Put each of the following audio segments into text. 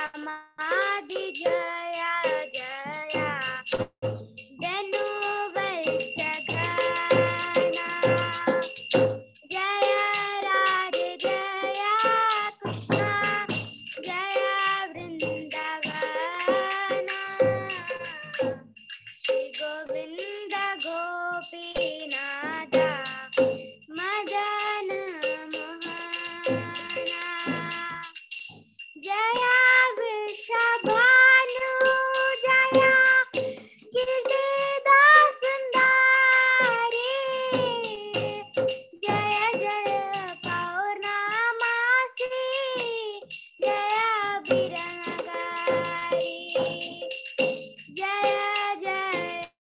रमादि जय जय धनुवंशघना जय राधे जय कृष्ण जय वृन्दावन श्री गोविन्द गोपीनाथ मदन मोहन जया वृषभानु जया कीर्तिदासुन्दरी जय जय पौर्णमासी जय बिरंगारी जय जय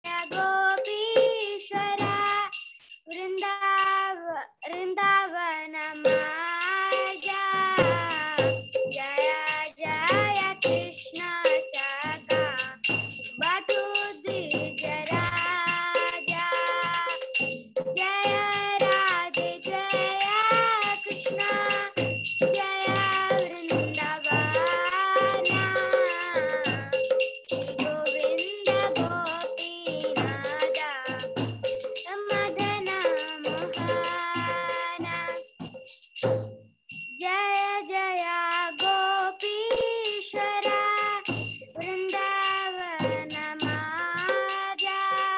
गोपीश्वरा वृन्दाव वृन्दावन माया जय जय कृष्ण सखा बटु द्विजराजा जय राधे जय कृष्ण जय वृन्दावन गोविन्द गोपीनाथ मदन मोहन जय जय गोपीश्वर वृन्दावन माजा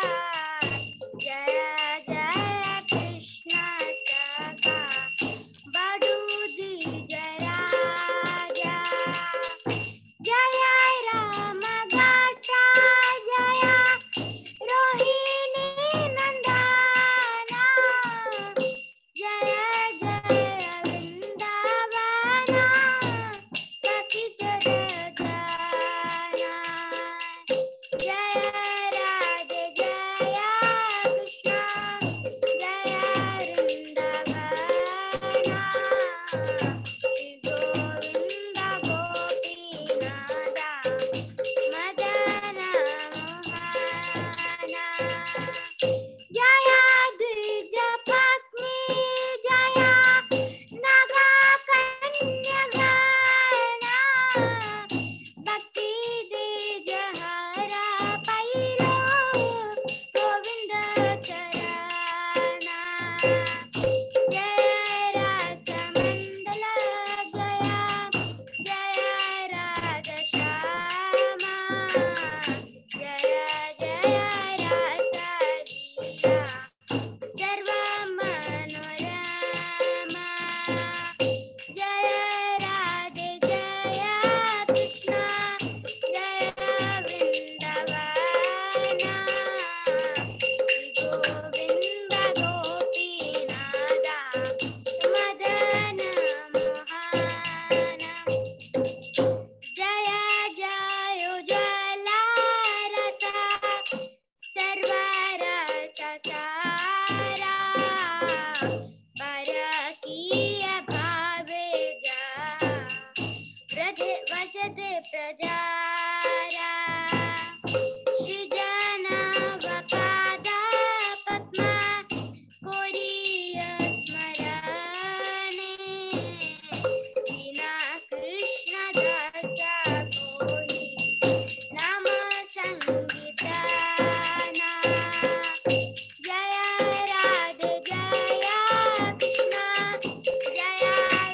जय जय कृष्ण सखा बडू जराजा जय राम घाटा जय रोहिणी नंदना जय जय वृंदावन सखी जय जय राधे जय कृष्ण जय वृंदावन श्री गोविंद गोपीनाथ मदन मोहन जया द्विज पत्नी जया नगा कन्या भक्ति द्विज हरा पैलो गोविंद चरणा जय राजमंडल जया जय राधा श्यामा जय जय राधा सर्व मनोरमा जय राधे जय कृष्ण जय वृंदावन श्री गोविंद गोपीनाथ मदन मोहन जय जय ज्वलारता सर्वरससारा परकीय भावे जा व्रज वसते प्रजारा सृजन वपाद पद्म कोरीय स्मरणे दीना कृष्ण दासा कोई नाम संगीताना जय राधे जय कृष्ण जय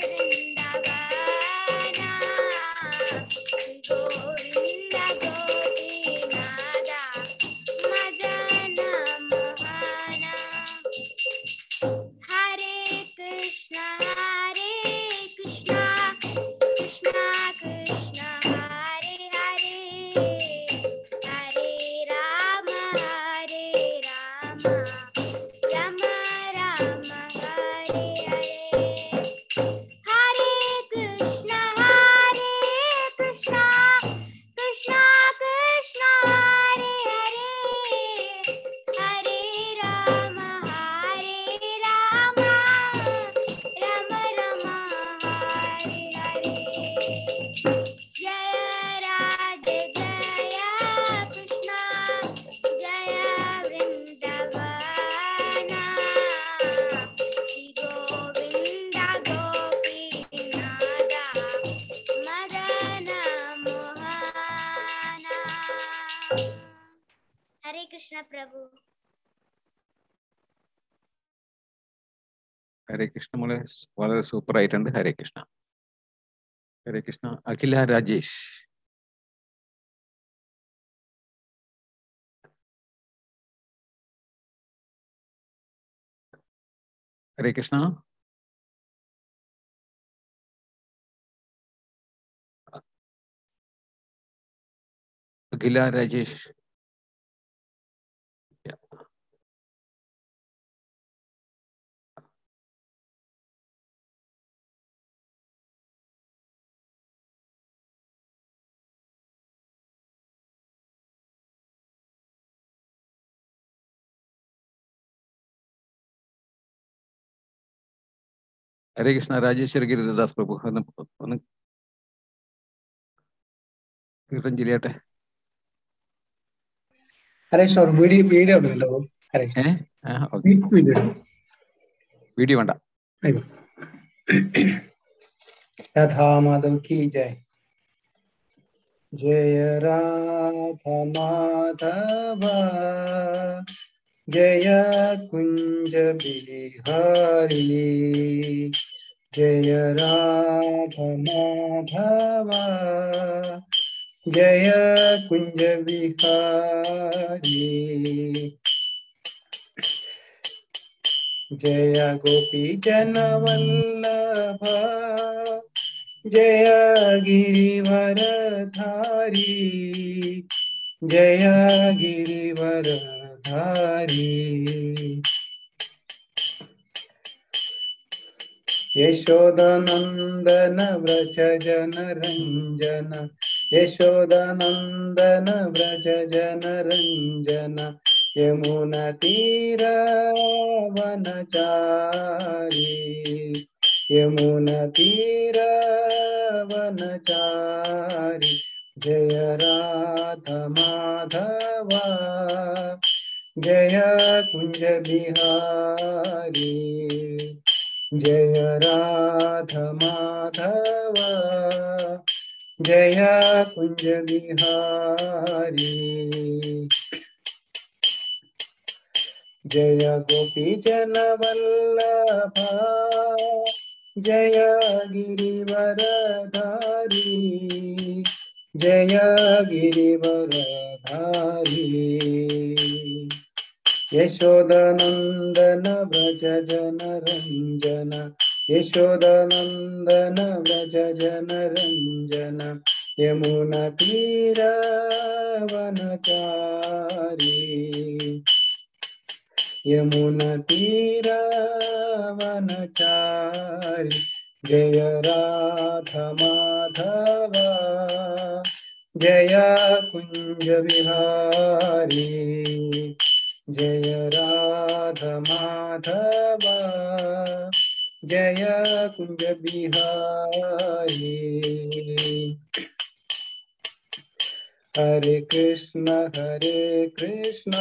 वृंदावन श्री गोविंद गोपीनाथ मदन मोहन हरे कृष्ण हरे कृष्ण कृष्ण कृष्ण हरे हरे हरे राम हरे राम राम राम हरे हरे हरे कृष्ण हरे कृष्ण कृष्ण कृष्ण हरे हरे हरे राम हरे राम राम राम हरे हरे जय राधे जय कृष्ण जय वृंदावन श्री गोविंद गोपीनाथ मदन കൃഷ്ണ പ്രഭു ഹരേ കൃഷ്ണ മോളെ വളരെ സൂപ്പർ ആയിട്ടുണ്ട് ഹരേ കൃഷ്ണ ഹരേ കൃഷ്ണ അഖില രാജേഷ് ഹരേ കൃഷ്ണ അഖില രാജേഷ് ഹരേ കൃഷ്ണ രാജേശ്വര ഗിരിദാസ് പ്രഭു ഒന്ന് ഒന്ന് കീർത്തൻ ചെയ്യട്ടെ ഹരേഷ് അവർ വീഡിയോ വീഡിയോ ഉണ്ടല്ലോ ഹരേഷ് ഏ ആ ഓക്കെ വീഡിയോ വീഡിയോ വേണ്ട राधा माधव की जय जय राधा माधव जय कुंज बिहारी जय राधा माधव जय कुंज बिहारी जय गोपी जन वल्लभ जय गिरिवर धारी जय गिरिवर धारी यशोदनन्दन व्रज जन रञ्जन यशोदनन्दन व्रज जन रञ्जन यमुनतीरवनचारी यमुनतीरवनचारि जय राध माधव जय कुञ्ज बिहारी जय राध माधव जय कुञ्ज बिहारी जय गोपी जन वल्लभ जय गिरिवर धारी जय गिरिवर धारी यशोदनन्दन व्रज जन रञ्जन यशोदनन्दन व्रज जन रञ्जन यमुनतीरवनचारी यमुनतीरवनचारि जय राध माधव जय कुञ्ज विहारी जय राध माधव जय कुञ्ज बिहारी हरे कृष्ण हरे कृष्ण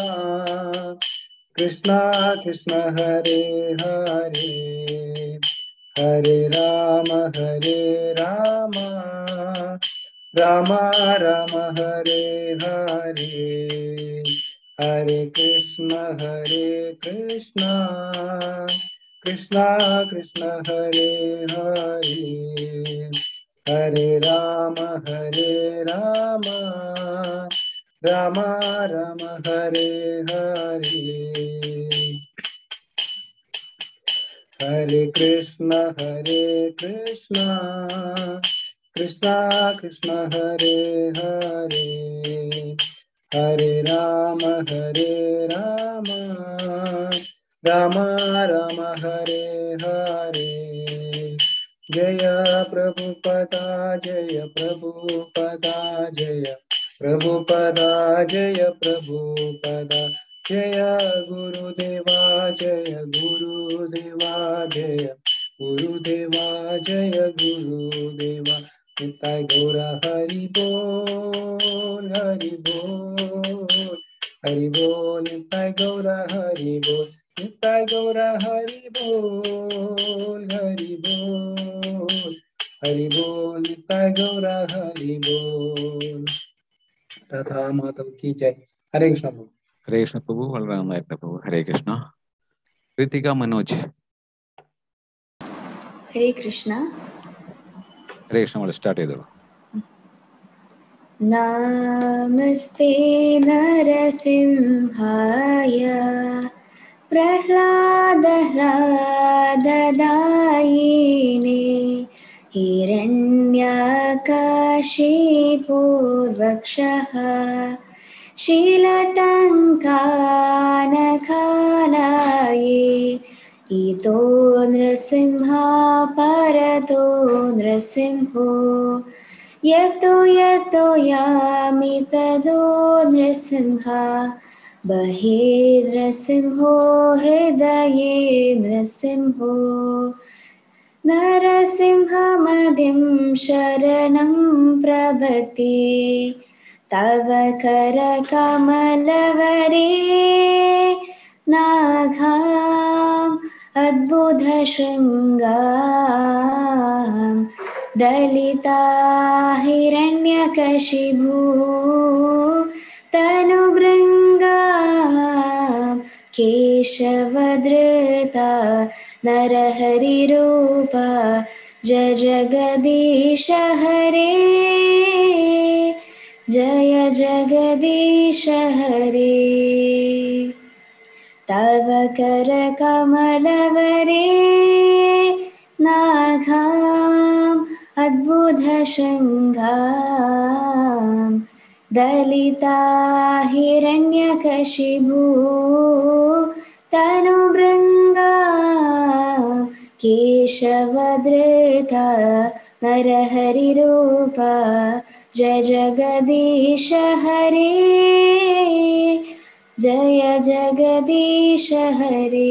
कृष्ण कृष्ण हरे हरे हरे राम हरे राम राम राम हरे हरे हरे कृष्ण हरे कृष्ण कृष्ण कृष्ण हरे हरे हरे राम हरे राम राम राम हरे हरे हरे कृष्ण हरे कृष्ण कृष्ण कृष्ण हरे हरे हरे राम हरे राम राम राम हरे हरे जय प्रभुपदा जय प्रभुपदा जय प्रभुपदा जय प्रभुपदा जय गुरुदेवा जय गुरुदेवा जय गुरुदेवा जय गुरुदेवा निताय गौर हरि बोल हरि बोल हरि बोल निताय गौर हरि बोल निताय गौर हरि बोल हरि बोल हरि बोल निताय गौर हरि बोल राधा माधव की जय हरे कृष्ण प्रभु ഹരേ കൃഷ്ണ പ്രഭു വളരെ നന്നായിട്ട് പ്രഭു ഹരേ കൃഷ്ണ ഋതിക മനോജ് ഹരേ കൃഷ്ണ ഹരേ കൃഷ്ണ നമ്മൾ സ്റ്റാർട്ട് ചെയ്തോളൂ നമസ്തേ നരസിംഹായ പ്രഹ്ലാദഹ്ലാദദായിനെ हिरण्यकाशीपूर्वक्षः शीलटङ्कानखालाये इतो नृसिंहा परतो नृसिंहो यतो यतो यामि तदो नृसिंहा बहिर्नृसिंहो हृदये नृसिंहो नरसिंहमदिं शरणं प्रभते तव करकमलवरे नाघाम् अद्भुतशृङ्गां दलिता हिरण्यकशिभू तनुभृङ्गां केशवधृता नरहरिरूप जय जगदीश हरे जय जगदीश हरे तव करकमलवरे नाघाम् अद्भुतशृङ्गां दलिता हिरण्यकशिभू तनुभृङ्गा केशवधृता नरहरिरूप जय जगदीश हरे जय जगदीश हरे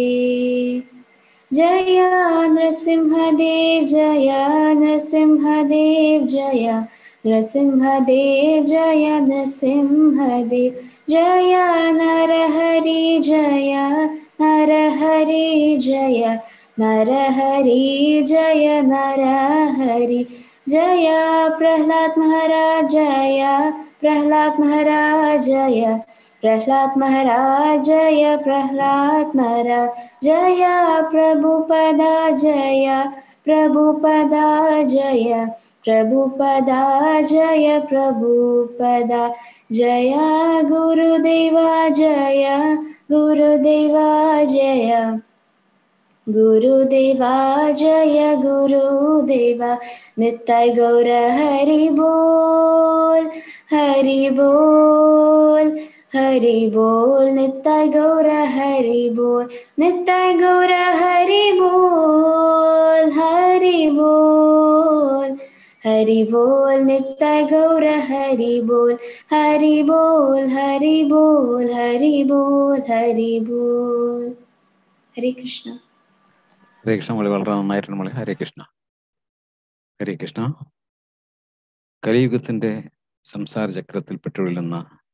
जय नृसिंहदेव जय नृसिंहदेव जय नृसिंहदेव जय नृसिंहदेव जय नरहरि जय नरहरि जय नरहरि जय नरहरि जय प्रह्लाद महाराज जय प्रह्लाद महाराज जय प्रह्लाद महाराज जय प्रह्लाद महाराज जय प्रभुपदा जय प्रभुपदा जय प्रभुपदा जय प्रभुपदा जय गुरुदेवा जय गुरुदेवा जय गुरुदेवा जय गुरुदेवा नित्य गौर हरि बोल हरि बोल हरि बोल नित्य गौर हरि बोल नित्य गौर हरि बोल हरि बोल हरि बोल नित्य गौर हरि बोल हरि बोल हरि बोल हरि बोल हरि बोल हरे कृष्ण ഹരേ കൃഷ്ണ നമ്മൾ വളരെ നന്നായിട്ട് നമ്മൾ ഹരേ കൃഷ്ണ ഹരേ കൃഷ്ണ കലിയുഗത്തിന്റെ സംസാര ചക്രത്തിൽ പെട്ടുകൊള്ളുന്ന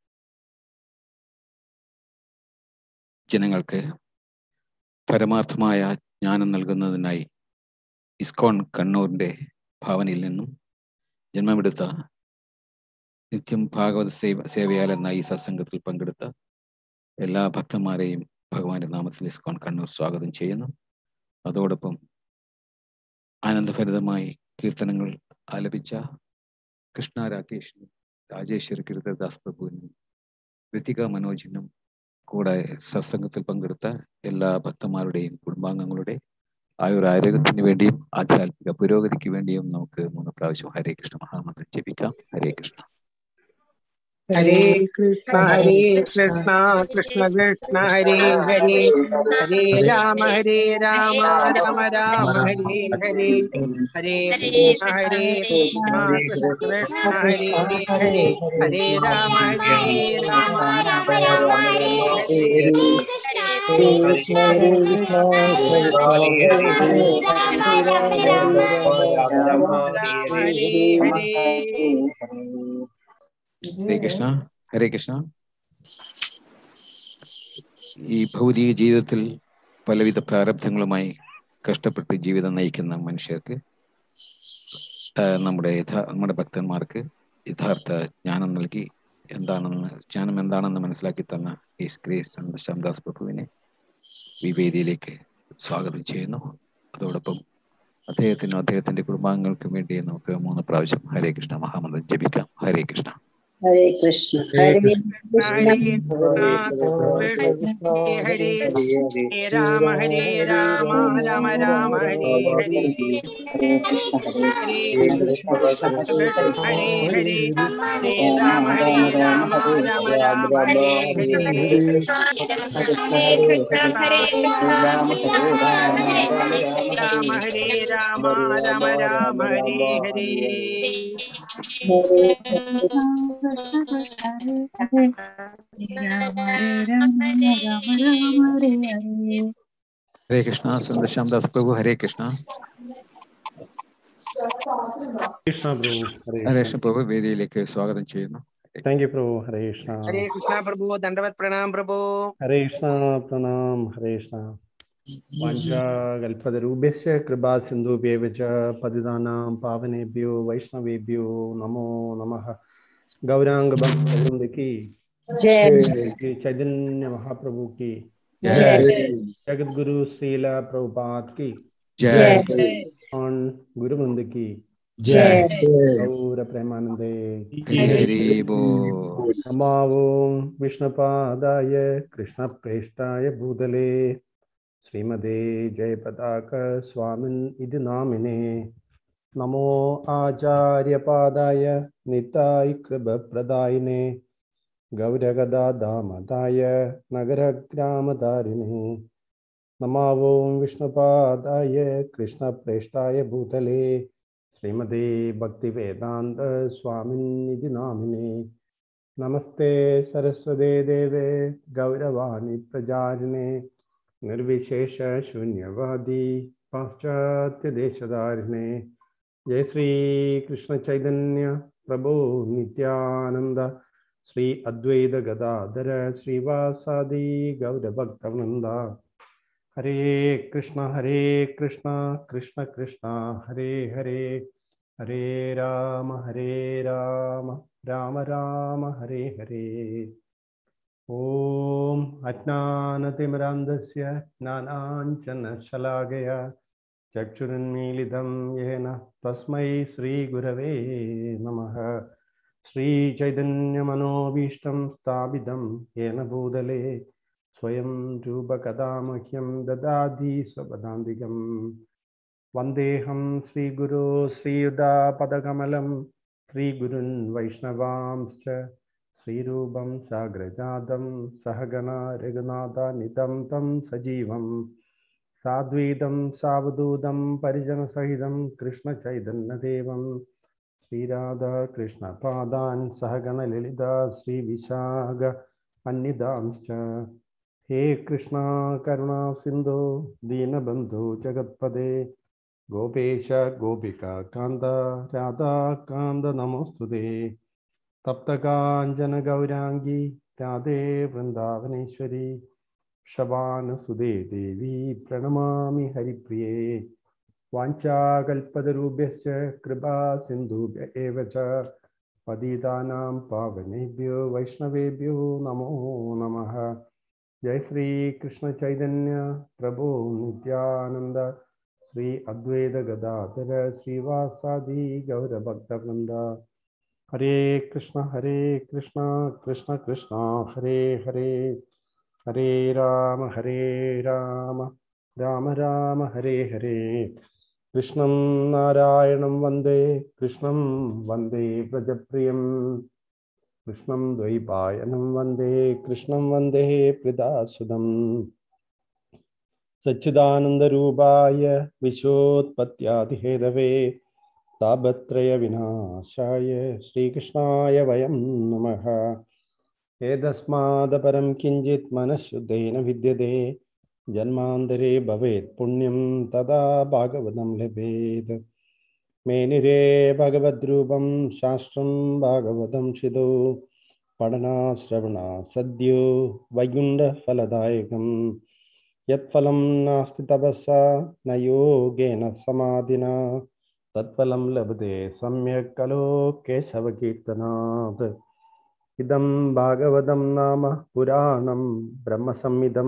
ജനങ്ങൾക്ക് പരമാർത്ഥമായ ജ്ഞാനം നൽകുന്നതിനായി ഇസ്കോൺ കണ്ണൂരിന്റെ ഭാവനയിൽ നിന്നും ജന്മമെടുത്ത നിത്യം ഭാഗവത സേവ സേവയാൽ എന്ന ഈ സത്സംഗത്തിൽ പങ്കെടുത്ത എല്ലാ ഭക്തന്മാരെയും ഭഗവാന്റെ നാമത്തിൽ ഇസ്കോൺ കണ്ണൂർ സ്വാഗതം ചെയ്യുന്നു അതോടൊപ്പം ആനന്ദഭരിതമായി കീർത്തനങ്ങൾ ആലപിച്ച കൃഷ്ണ രാകേഷിനും രാജേശ്വരി കീർത്തദാസ് പ്രഭുവിനും ഋതിക മനോജിനും കൂടെ സത്സംഗത്തിൽ പങ്കെടുത്ത എല്ലാ ഭക്തന്മാരുടെയും കുടുംബാംഗങ്ങളുടെ ആയുർ ആരോഗ്യത്തിന് വേണ്ടിയും ആധ്യാത്മിക പുരോഗതിക്ക് വേണ്ടിയും നമുക്ക് മൂന്ന് പ്രാവശ്യം ഹരേ കൃഷ്ണ മഹാമന്ത്രം ജപിക്കാം ഹരേ കൃഷ്ണ ഹരേ കൃഷ്ണ ഹരേ കൃഷ്ണ കൃഷ്ണ കൃഷ്ണ ഹരേ ഹരേ ഹരേ രാമ ഹരേ രാമ രാമ രാമ ഹരേ ഹരേ ഹരേ കൃഷ്ണ ഹരേ കൃഷ്ണ കൃഷ്ണ കൃഷ്ണ ഹരേ ഹരേ ഹരേ രാമ ഹരേ രാമ രാമ രാമ ഹരേ ഹരേ ഹരേ കൃഷ്ണ ഹരേ കൃഷ്ണ കൃഷ്ണ കൃഷ്ണ ഹരേ ഹരേ ഹരേ രാമ രാമ ഹരേ ഹരേ ഹരേ കൃഷ്ണ ഹരേ കൃഷ്ണ ഈ ഭൗതിക ജീവിതത്തിൽ പലവിധ പ്രാരബ്ധങ്ങളുമായി കഷ്ടപ്പെട്ട് ജീവിതം നയിക്കുന്ന മനുഷ്യർക്ക് ആ, നമ്മുടെ യഥാ നമ്മുടെ ഭക്തന്മാർക്ക് യഥാർത്ഥ ജ്ഞാനം നൽകി എന്താണെന്ന് ജ്ഞാനം എന്താണെന്ന് മനസ്സിലാക്കി തന്ന ഈ ഗ്രേസ് ശ്യാംദാസ് പ്രഭുവിനെ ഈ വേദിയിലേക്ക് സ്വാഗതം ചെയ്യുന്നു അതോടൊപ്പം അദ്ദേഹത്തിനും അദ്ദേഹത്തിന്റെ കുടുംബാംഗങ്ങൾക്കും വേണ്ടി നമുക്ക് മൂന്ന് പ്രാവശ്യം ഹരേ കൃഷ്ണ മഹാമന്ത്രം ജപിക്കാം ഹരേ കൃഷ്ണ ഹരേ കൃഷ്ണ ഹരേ കൃഷ്ണ ഹരേ കൃഷ്ണ കൃഷ്ണ ഹരേ ഹരേ രാമ ഹരേ രാമ രാമ രാമ ഹരേ ഹരേ ഹരേ കൃഷ്ണ ഹരേ ഹരേ കൃഷ്ണ കൃഷ്ണ കൃഷ്ണ ഹരേ ഹരേ ഹരേ രാമ ഹരേ രാമ രാമ രാമ ഹരേ ഹരേ കൃഷ്ണ ഹരേ ഹരേ രാമ ഹരേ രാമ രാമ രാമ രാമ ഹരേ രാമ രാമ രാമ ഹരേ ഹരേ ഹരേ ഹരേ കൃഷ്ണ സുന്ദർ ശ്യാംദാസ് പ്രഭു ഹരേ കൃഷ്ണ കൃഷ്ണ പ്രഭു ഹരേ ഹരേ കൃഷ്ണ പ്രഭു വേദിയിലേക്ക് സ്വാഗതം ചെയ്യുന്നു താങ്ക് യു പ്രഭു ഹരേ കൃഷ്ണ ഹരേ കൃഷ്ണ പ്രഭു ദണ്ഡവത് പ്രണാം പ്രഭു ഹരേ കൃഷ്ണ പ്രണാം ഹരേ കൃഷ്ണ വാഞ്ചാകൽപതരൂപ്യस्य कृपा सिन्धुभ्येव च पतितानां पावनेभ्यो वैष्णवेभ्यो नमो नमः गौरांग भक्त की जय श्री चैतन्य महाप्रभु की जय जगत गुरु श्रीला प्रभुपाद की ജയ और गुरुवृंद की जय गौर प्रेमानंदे ഹരി ബോ नमो विष्णुपादाय कृष्णप्रेष्ठाय भूतले श्रीमदे जयपताक स्वामिन् इति नामिने नमो आचार्यपादाय निताय कृपप्रदायिने गौरगदादामदाय नगरग्रामदारिणे नमो विष्णुपादाय कृष्णप्रेष्ठाय भूतले श्रीमदे भक्तिवेदान्त स्वामिन् इति नामिने नमस्ते सरस्वते देवे गौरवाणि प्रजारिणे निर्विशेष शून्यवादी पाश्चात्यदेशधारिणे जय श्री कृष्ण चैतन्य प्रभु नित्यानंद श्री अद्वैत गदाधर श्रीवासादि गौरभक्तवृंद हरे कृष्ण हरे कृष्ण कृष्ण कृष्ण हरे हरे हरे राम हरे राम राम राम हरे हरे ॐ अज्ञानतिमिरान्धस्य ज्ञानाञ्जनशलाघया चक्षुरुन्मीलितं येन तस्मै श्रीगुरवे नमः श्रीचैतन्यमनोभीष्टं स्थापितं येन भूतले स्वयं रूपकदा मह्यं ददाति स्वपदान्तिकम् वन्देऽहं श्रीगुरो श्रीयुधापदकमलं श्रीगुरुन् वैष्णवांश्च श्रीरूपं साग्रजातं सहगणा रघुनाथानितं तं सजीवं साद्वैतं सावधूतं परिजनसहितं कृष्णचैतन्यदेवं श्रीराधाकृष्णपादान् सहगणललिता श्रीविशाग अन्निदांश्च हे कृष्णा करुणा सिन्धो दीनबन्धु जगत्पदे गोपेश गोपिका कान्त राधा कान्त नमोऽस्तु ते तप्तकाञ्चन गौराङ्गी राधे वृन्दावनेश्वरी शबानसुदे देवी प्रणमामि हरिप्रिये वाञ्छाकल्पतरुभ्यश्च कृपा सिन्धुभ्य एव च पतितानां पावनेभ्यो वैष्णवेभ्यो नमो नमः जय श्री कृष्ण चैतन्य प्रभु नित्यानंद श्री अद्वैत गदाधर श्रीवासादि गौरभक्तवृंद हरे कृष्ण हरे कृष्ण कृष्ण कृष्ण हरे हरे हरे राम हरे राम राम राम हरे हरे कृष्णं नारायणं वन्दे कृष्णं वन्दे व्रजप्रियम् कृष्णं द्वैपायनं वन्दे कृष्णं वन्दे प्रिदासुदम् सच्चिदानन्दरूपाय विश्वोत्पत्त्यादिहेदवे तापत्रयविनाशाय श्रीकृष्णाय वयं नमः एतस्मादपरं किञ्चित् मनःशुद्धेन विद्यते जन्मान्तरे भवेत् पुण्यं तदा भागवतं लभेत् मेनिरे भगवद्रूपं शास्त्रं भागवतं शिदो पठनाश्रवणा सद्यो वैकुण्ठफलदायकम् यत्फलं नास्ति तपसा न योगेन समाधिना तत्फलं लभते सम्यक् खलो केशवकीर्तनात् इदं भागवतं नाम पुराणं ब्रह्मसंहितं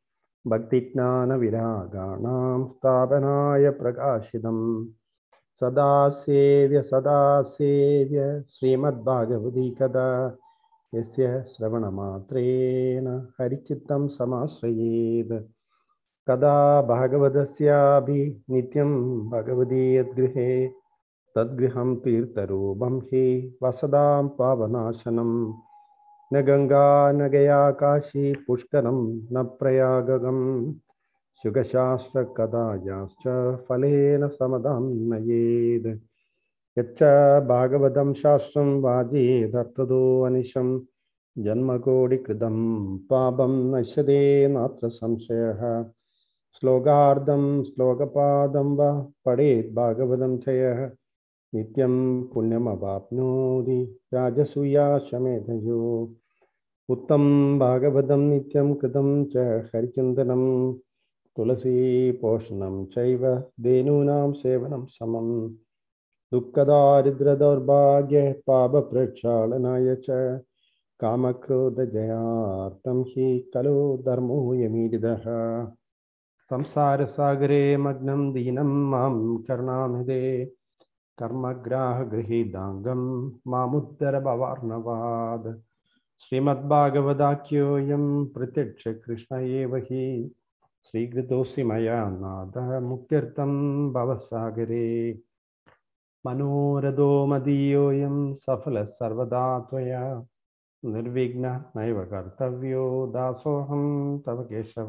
भक्तिज्ञानविरागाणां स्थापनाय प्रकाशितं सदा सेव्य सदा सेव्य श्रीमद्भागवती कदा यस्य श्रवणमात्रेण हरिचित्तं समाश्रयेत् कदा भागवतस्यापि नित्यं भगवती यद्गृहे तद्गृहं तीर्थरूपं हि वसदां पावनाशनं न गङ्गा न गया काशी पुष्करं न प्रयागगं शुकशास्त्रकदायाश्च फलेन समदां नयेद् यच्च भागवतं शास्त्रं वाजेदर्थदो अनिशं जन्मकोटिकृतं पापं नश्यते नात्र संशयः श्लोकार्धं श्लोकपादं वा पठेत् भागवतं चयः नित्यं पुण्यमवाप्नोति राजसूयाशमेधयो उत्तम भागवतं नित्यं कृतं च हरिचन्दनं तुलसीपोषणं चैव धेनूनां सेवनं समम् दुःखदारिद्रदौर्भाग्य पापप्रक्षालनाय च कामक्रोधजयार्थं हि खलु धर्मोऽयमीरिदः संसारसागरे मग्नं दीनं मां करुणामिदे कर्मग्राहगृहीदाङ्गं मामुत्तरभवार्णवाद् श्रीमद्भागवदाख्योऽयं प्रत्यक्षकृष्ण एव हि श्रीकृतोऽसि मया नादः मुक्त्यर्थं भवसागरे मनोरथो मदीयोऽयं सफलः सर्वदा त्वया निर्विघ्नः नैव कर्तव्यो दासोऽहं तव केशव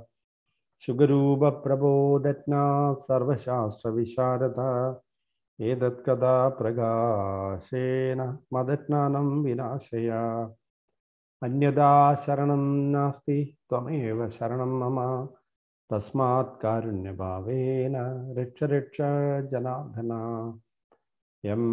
शुगरूपप्रबोधज्ञा सर्वशास्त्रविशारदा एतत्कदा प्रकाशेन मदज्ञानं विनाशय अन्यदा शरणं नास्ति त्वमेव शरणं मम तस्मात् कारुण्यभावेन रक्ष रक्ष जनार्दन यं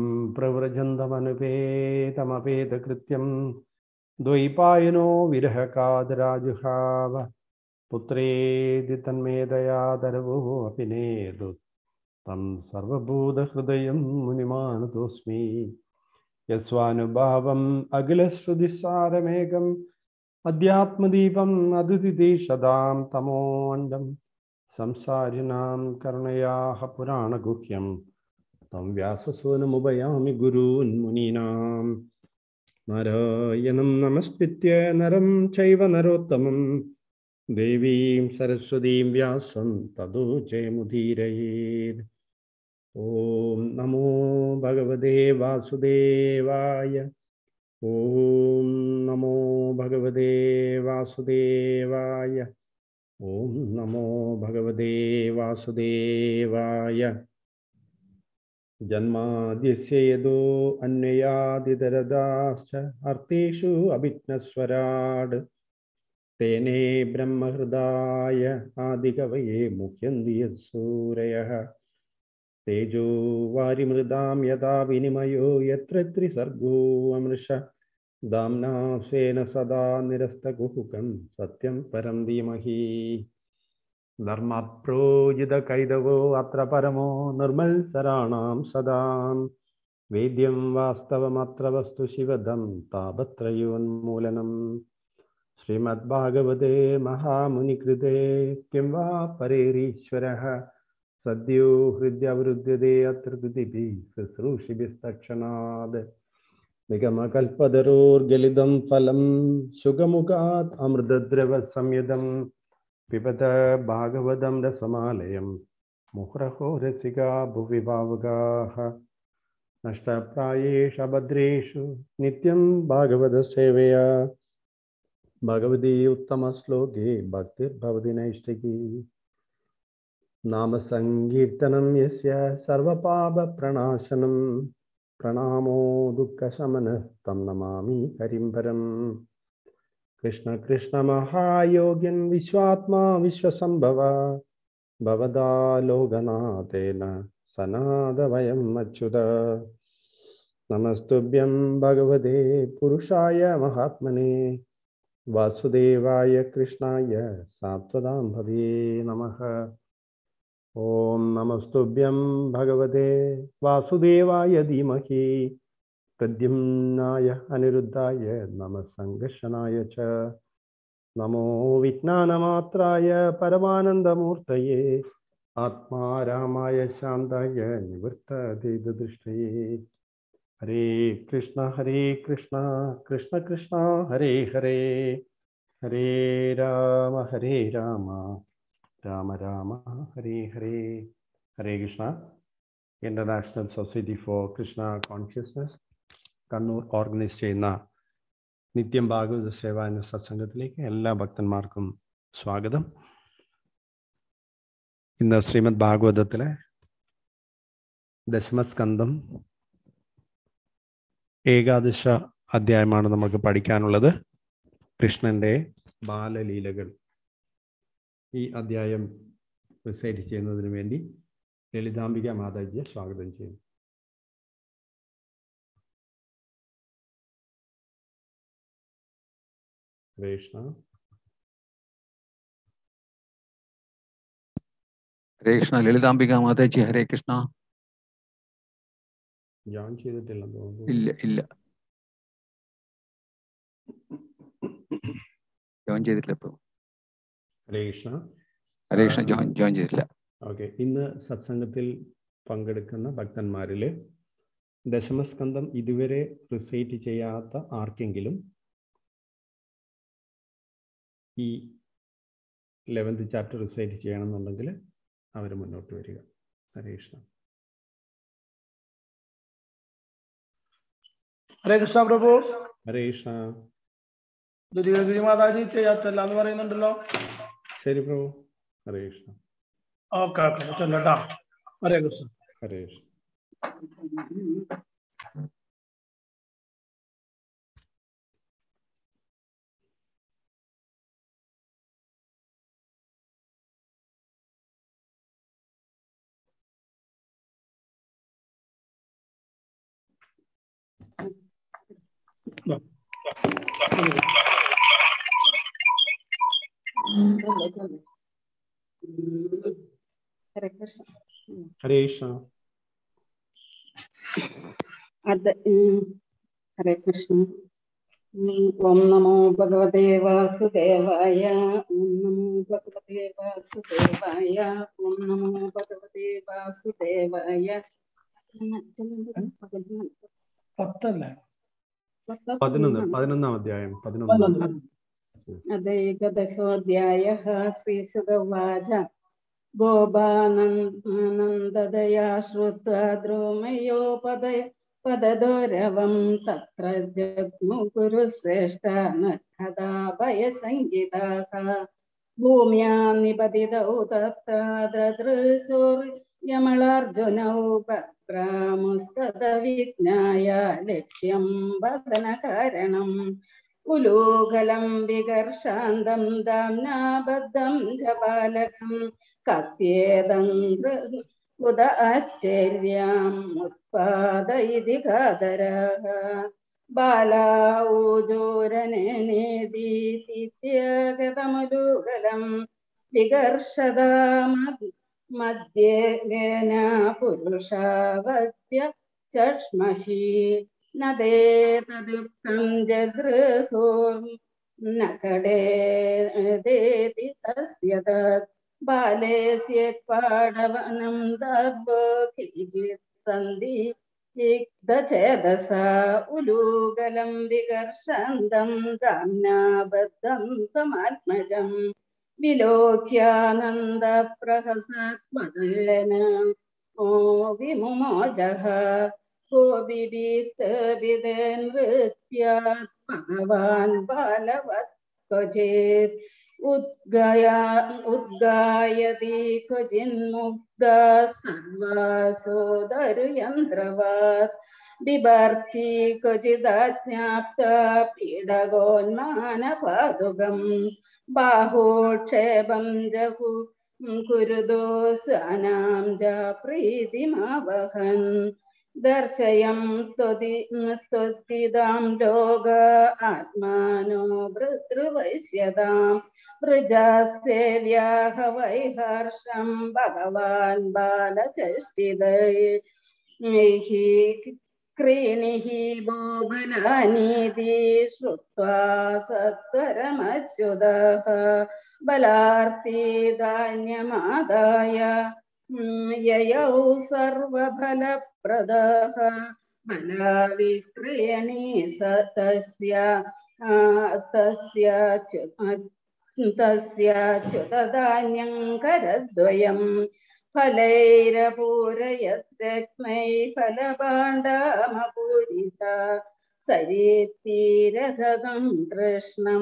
प्रव्रजन्तमनुपेतमपेतकृत्यं द्वैपायनो विरहकादराजुहाव पुत्रेदि तन्मेदयादरवोऽपि नेदु तं सर्वभूतहृदयं मुनिमानतोऽस्मि यस्वानुभावम् अखिलश्रुतिसारमेकम् अध्यात्मदीपम् अदुदिशदां तमोण्डं संसारिणां करुणयाः पुराणगुह्यं तं व्याससूनमुभयामि गुरून्मुनीनां नारायणं नमस्कृत्य नरं चैव नरोत्तमं देवीं सरस्वतीं व्यासं तदो जयमुदीरयेत् ॐ नमो भगवते वासुदेवाय ॐ नमो भगवते वासुदेवाय ॐ नमो भगवते वासुदेवाय जन्माद्यस्य यदो अन्वयादिदरदाश्च अर्थेषु अभिज्ञस्वराड् तेने ब्रह्महृदाय आदिकवये मुह्यन्ति यत्सूरयः तेजो वारिमृदां यदा विनिमयो यत्र त्रिसर्गो अमृष दाम्ना स्वेन सदा निरस्तकुहुकं सत्यं परं धीमहि धर्मप्रोजितकैदवो अत्र परमो निर्मल्सराणां सदां वेद्यं वास्तवमत्र वस्तु शिवदं तापत्रयोन्मूलनम् श्रीमद्भागवते महामुनिकृते किं वा परेरीश्वरः सद्यो हृद्यवरुध्यते अत्र कृतिभिः शुश्रूषिभिस्तक्षणात् निगमकल्पतरोर्गलितं फलं सुखमुखात् अमृतद्रवसंयुतं पिबत भागवतं रसमालयं मुहुरहो रसिका भुवि भावुकाः नष्टप्रायेषु भद्रेषु नित्यं भागवतसेवया भगवती उत्तमश्लोके भक्तिर्भवति नैष्टिकी नाम सङ्कीर्तनं यस्य सर्वपापप्रणाशनं प्रणामो दुःखशमनः तं नमामि हरिं परम् कृष्ण कृष्ण महायोगिन् विश्वात्मा विश्वसम्भव भवदा लोकनाथेन सनादवयम् अच्युत नमस्तुभ्यं भगवते पुरुषाय महात्मने वासुदेवाय कृष्णाय सात्वदां भवे नमः ॐ नमस्तुभ्यं भगवते वासुदेवाय धीमहि प्रद्युम्नाय अनिरुद्धाय नमः सङ्घर्षणाय च नमो विज्ञानमात्राय परमानन्दमूर्तये आत्मा रामाय शान्ताय निवृत्तदेदृष्टये Hare Krishna Hare Krishna Krishna Krishna Hare Hare Hare Rama Hare Rama Rama Rama Hare Hare Hare Krishna international society for Krishna consciousness Kannur organise ചെയ്യുന്ന നിത്യം ഭാഗവത സേവ എന്ന സത്സംഗത്തിലേക്ക് എല്ലാ ഭക്തന്മാർക്കും സ്വാഗതം ഇന്ന് ശ്രീമദ് ഭാഗവതത്തിലെ ദശമസ്കന്ധം ഏകാദശ അധ്യായമാണ് നമുക്ക് പഠിക്കാനുള്ളത് കൃഷ്ണന്റെ ബാലലീലകൾ ഈ അധ്യായം റിസൈറ്റ് ചെയ്യുന്നതിന് വേണ്ടി ലളിതാംബിക മാതാജിയെ സ്വാഗതം ചെയ്യുന്നു കൃഷ്ണ ഹരേ കൃഷ്ണ ലളിതാംബിക മാതാജി ഹരേ കൃഷ്ണ ജോയിൻ ചെയ്തിട്ടില്ലെന്ന് തോന്നുന്നു ഇല്ല ഇല്ല ജോയിൻ ചെയ്തിട്ടില്ല ഇപ്പൊ ഹരേ കൃഷ്ണ ഹരേ കൃഷ്ണ ജോയിൻ ജോയിൻ ചെയ്തിട്ടില്ല ഓക്കെ ഇന്ന് സത്സംഗത്തിൽ പങ്കെടുക്കുന്ന ഭക്തന്മാരിൽ ദശമസ്കന്ധം ഇതുവരെ റിസൈറ്റ് ചെയ്യാത്ത ആർക്കെങ്കിലും ഈ ലെവൻത്ത് ചാപ്റ്റർ റിസൈറ്റ് ചെയ്യണമെന്നുണ്ടെങ്കിൽ അവർ മുന്നോട്ട് വരിക ഹരേ കൃഷ്ണ ഹരേ കൃഷ്ണ പ്രഭു ഹരേ കൃഷ്ണ ദുരിതഗിരി മാതാജി ചെയ്യാത്തല്ല എന്ന് പറയുന്നുണ്ടല്ലോ ശരി പ്രഭു ഹരേ കൃഷ്ണ ഓക്കെ ഓക്കെ ചെല്ലട്ടാ ഹരേ കൃഷ്ണ ഹരേ കൃഷ്ണ ഹരേ കൃഷ്ണ ഹരേ കൃഷ്ണ അത് ഉം, ഹരേ കൃഷ്ണ ഉം, ഓം നമോ ഭഗവതേ വാസുദേവായ ഓം നമോ ഭഗവതേ വാസുദേവായ ഓം നമോ ഭഗവതേ വാസുദേവായ പത്തല്ലേ പതിനൊന്ന് പതിനൊന്നാം അധ്യായം പതിനൊന്ന് അദേകദശോऽध्याय श्रीसुगवाच गोपानन्ददया श्रुत्वा द्रोमयो पद पददोरवं तत्र जग्मुगुरुश्रेष्ठ न कदा भयसङ्गिताः भूम्या निपतितौ तत्रादृशुर्यमलार्जुनौ भद्रामुस्तदविज्ञाय लक्ष्यं वदनकारणम् उलूखलं विकर्षान्तं दाम्नाबद्धं च बालकं कस्येदं उद आश्चर्यम् उत्पादयति कादरः बाला ऊजोरनेनेदीतित्यगतमुलूकलं विकर्षदा मध्ये गेन पुरुषावच्य चक्ष्महि न ते तदुक्तं जगृहुर् न कडे देति तस्य तत् बालेस्य पाडवनं दर्वो किञ्चित् सन्धि इग्धचेदसा उलूगलं विकर्षन्तं दाम्नाबद्धं समात्मजम् विलोक्यानन्दप्रहसत्मदेन ओ विमुमोजः कोऽपिस्तभिदनृत्यात् भगवान् बालवत् क्वचित् उद्गया उद्गायति क्वचिन्मुग्धा सर्वासोदरुयन्त्रवत् बिभर्ति क्वचिदाज्ञाप्ता पीडगोन्मानपादुकम् बाहोक्षेपं जहु कुरुदो स्वानां च प्रीतिमावहन् दर्शयं स्तुति स्तुतिदां लोक आत्मानो भृतृवैश्यतां वृजास्येव्याह वैहर्षं भगवान् बालचष्टिदै क्रीणिः बोबलानीति श्रुत्वा सत्वरमच्युतः बलार्ति धान्यमादाय mm, ययौ सर्वफलप्रदः बलाविक्रयणी स तस्य आ, तस्य च्यु- तस्याच्युतधान्यं करद्वयम् फलैरपूरयद्रत्नै फलभाण्डामपूरिता सरेत्तीरगतं कृष्णं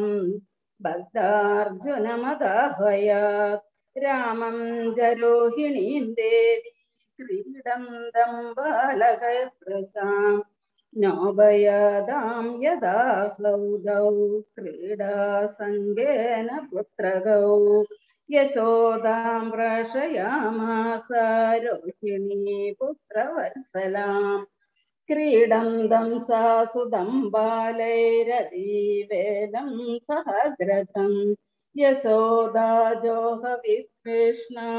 भक्तार्जुनमदाहयात् रामं जरोहिणीं देवी क्रीडन्तं बालकप्रसाम् नोभयदां यदा हौदौ क्रीडासङ्गेन पुत्रगौ यशोदां प्रशयामास रोहिणी पुत्रवत्सलाम् क्रीडन्तं सा सुदं बालैरदीवेलं सहग्रजम् यशोदा जोहविकृष्णा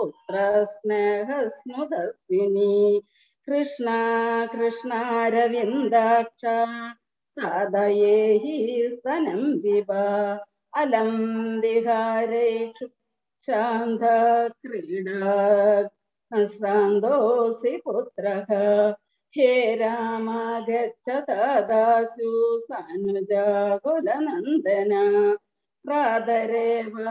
पुत्रस्नेहस्नुदस्विनी कृष्णा कृष्णारविन्दाक्ष सादयेहि स्तनं विवा अलं विहारेषु शान्त क्रीडा श्रान्तोऽसि पुत्रः हे राम गच्छ दासु सानुजा कुलनन्दन प्रातरेव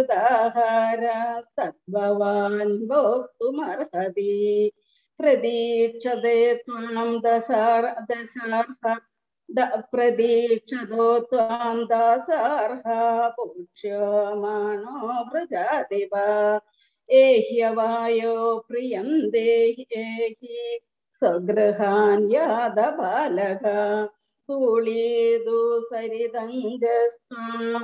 कृताहारस्तद्भवान् भोक्तुमर्हति प्रतीक्षते त्वां दशार् दशार्ह द- प्रतीक्षतो त्वां दासार्हा पूक्ष्यमाणो व्रजादिव एह्यवायो प्रियं देहि एहि स्वगृहान् यादबालक तूळीदु सरिदङ्गस्त्वा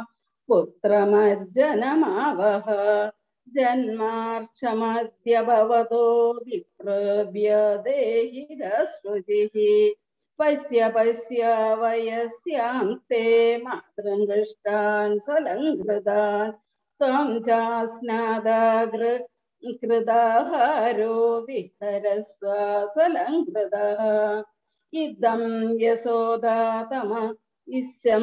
पुत्रमज्जनमावह जन्मार्क्षमद्य भवतो विप्रभ्य देहि दश्रुतिः पश्य पश्य वयस्यां ते मातृमृष्टान् स्वलङ्कृतान् त्वं चास्नादागृ कृदाहारो विहरस्व स्वलङ्कृतः इदं यशोदातम इष्यं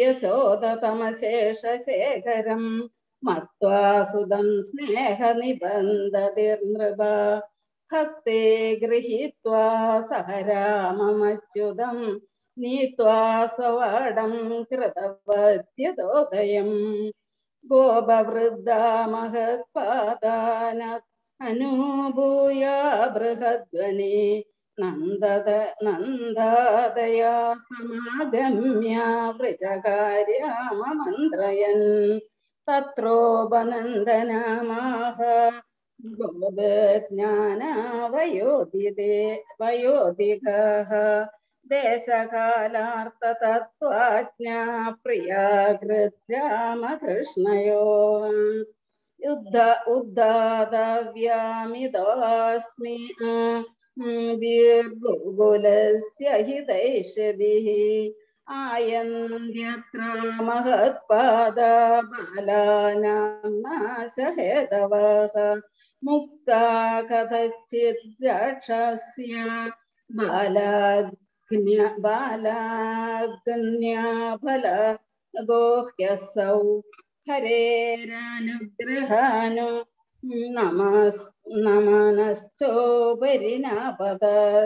यशोदतमशेषशेखरम् मत्वा सुदं स्नेहनिबन्धतिर्नृप हस्ते गृहीत्वा सह राममच्युतं नीत्वा स्ववाडं कृतवद्यतोदयम् गोपवृद्धा महत्पादान अनुभूय बृहद्वने नन्दद नन्दादया समागम्य वृजकार्याममन्त्रयन् तत्रोपनन्दनामाह गोपज्ञानावयोधिते वयोधिकः देशकालार्थतत्त्वाज्ञा प्रिया कृद्रामकृष्णयो युद्ध उद्दातव्यामिदोऽस्मि दीर्घुकुलस्य हितैषधिः आयन्त्यत्र महत्पादा बालानां नाशहेतवः मुक्ता कथचित् राक्षस्य बालाग्न्य बालाग्न्या फल गोह्यसौ हरेरनुग्रहानु नमस् नमनश्चोपरिनापद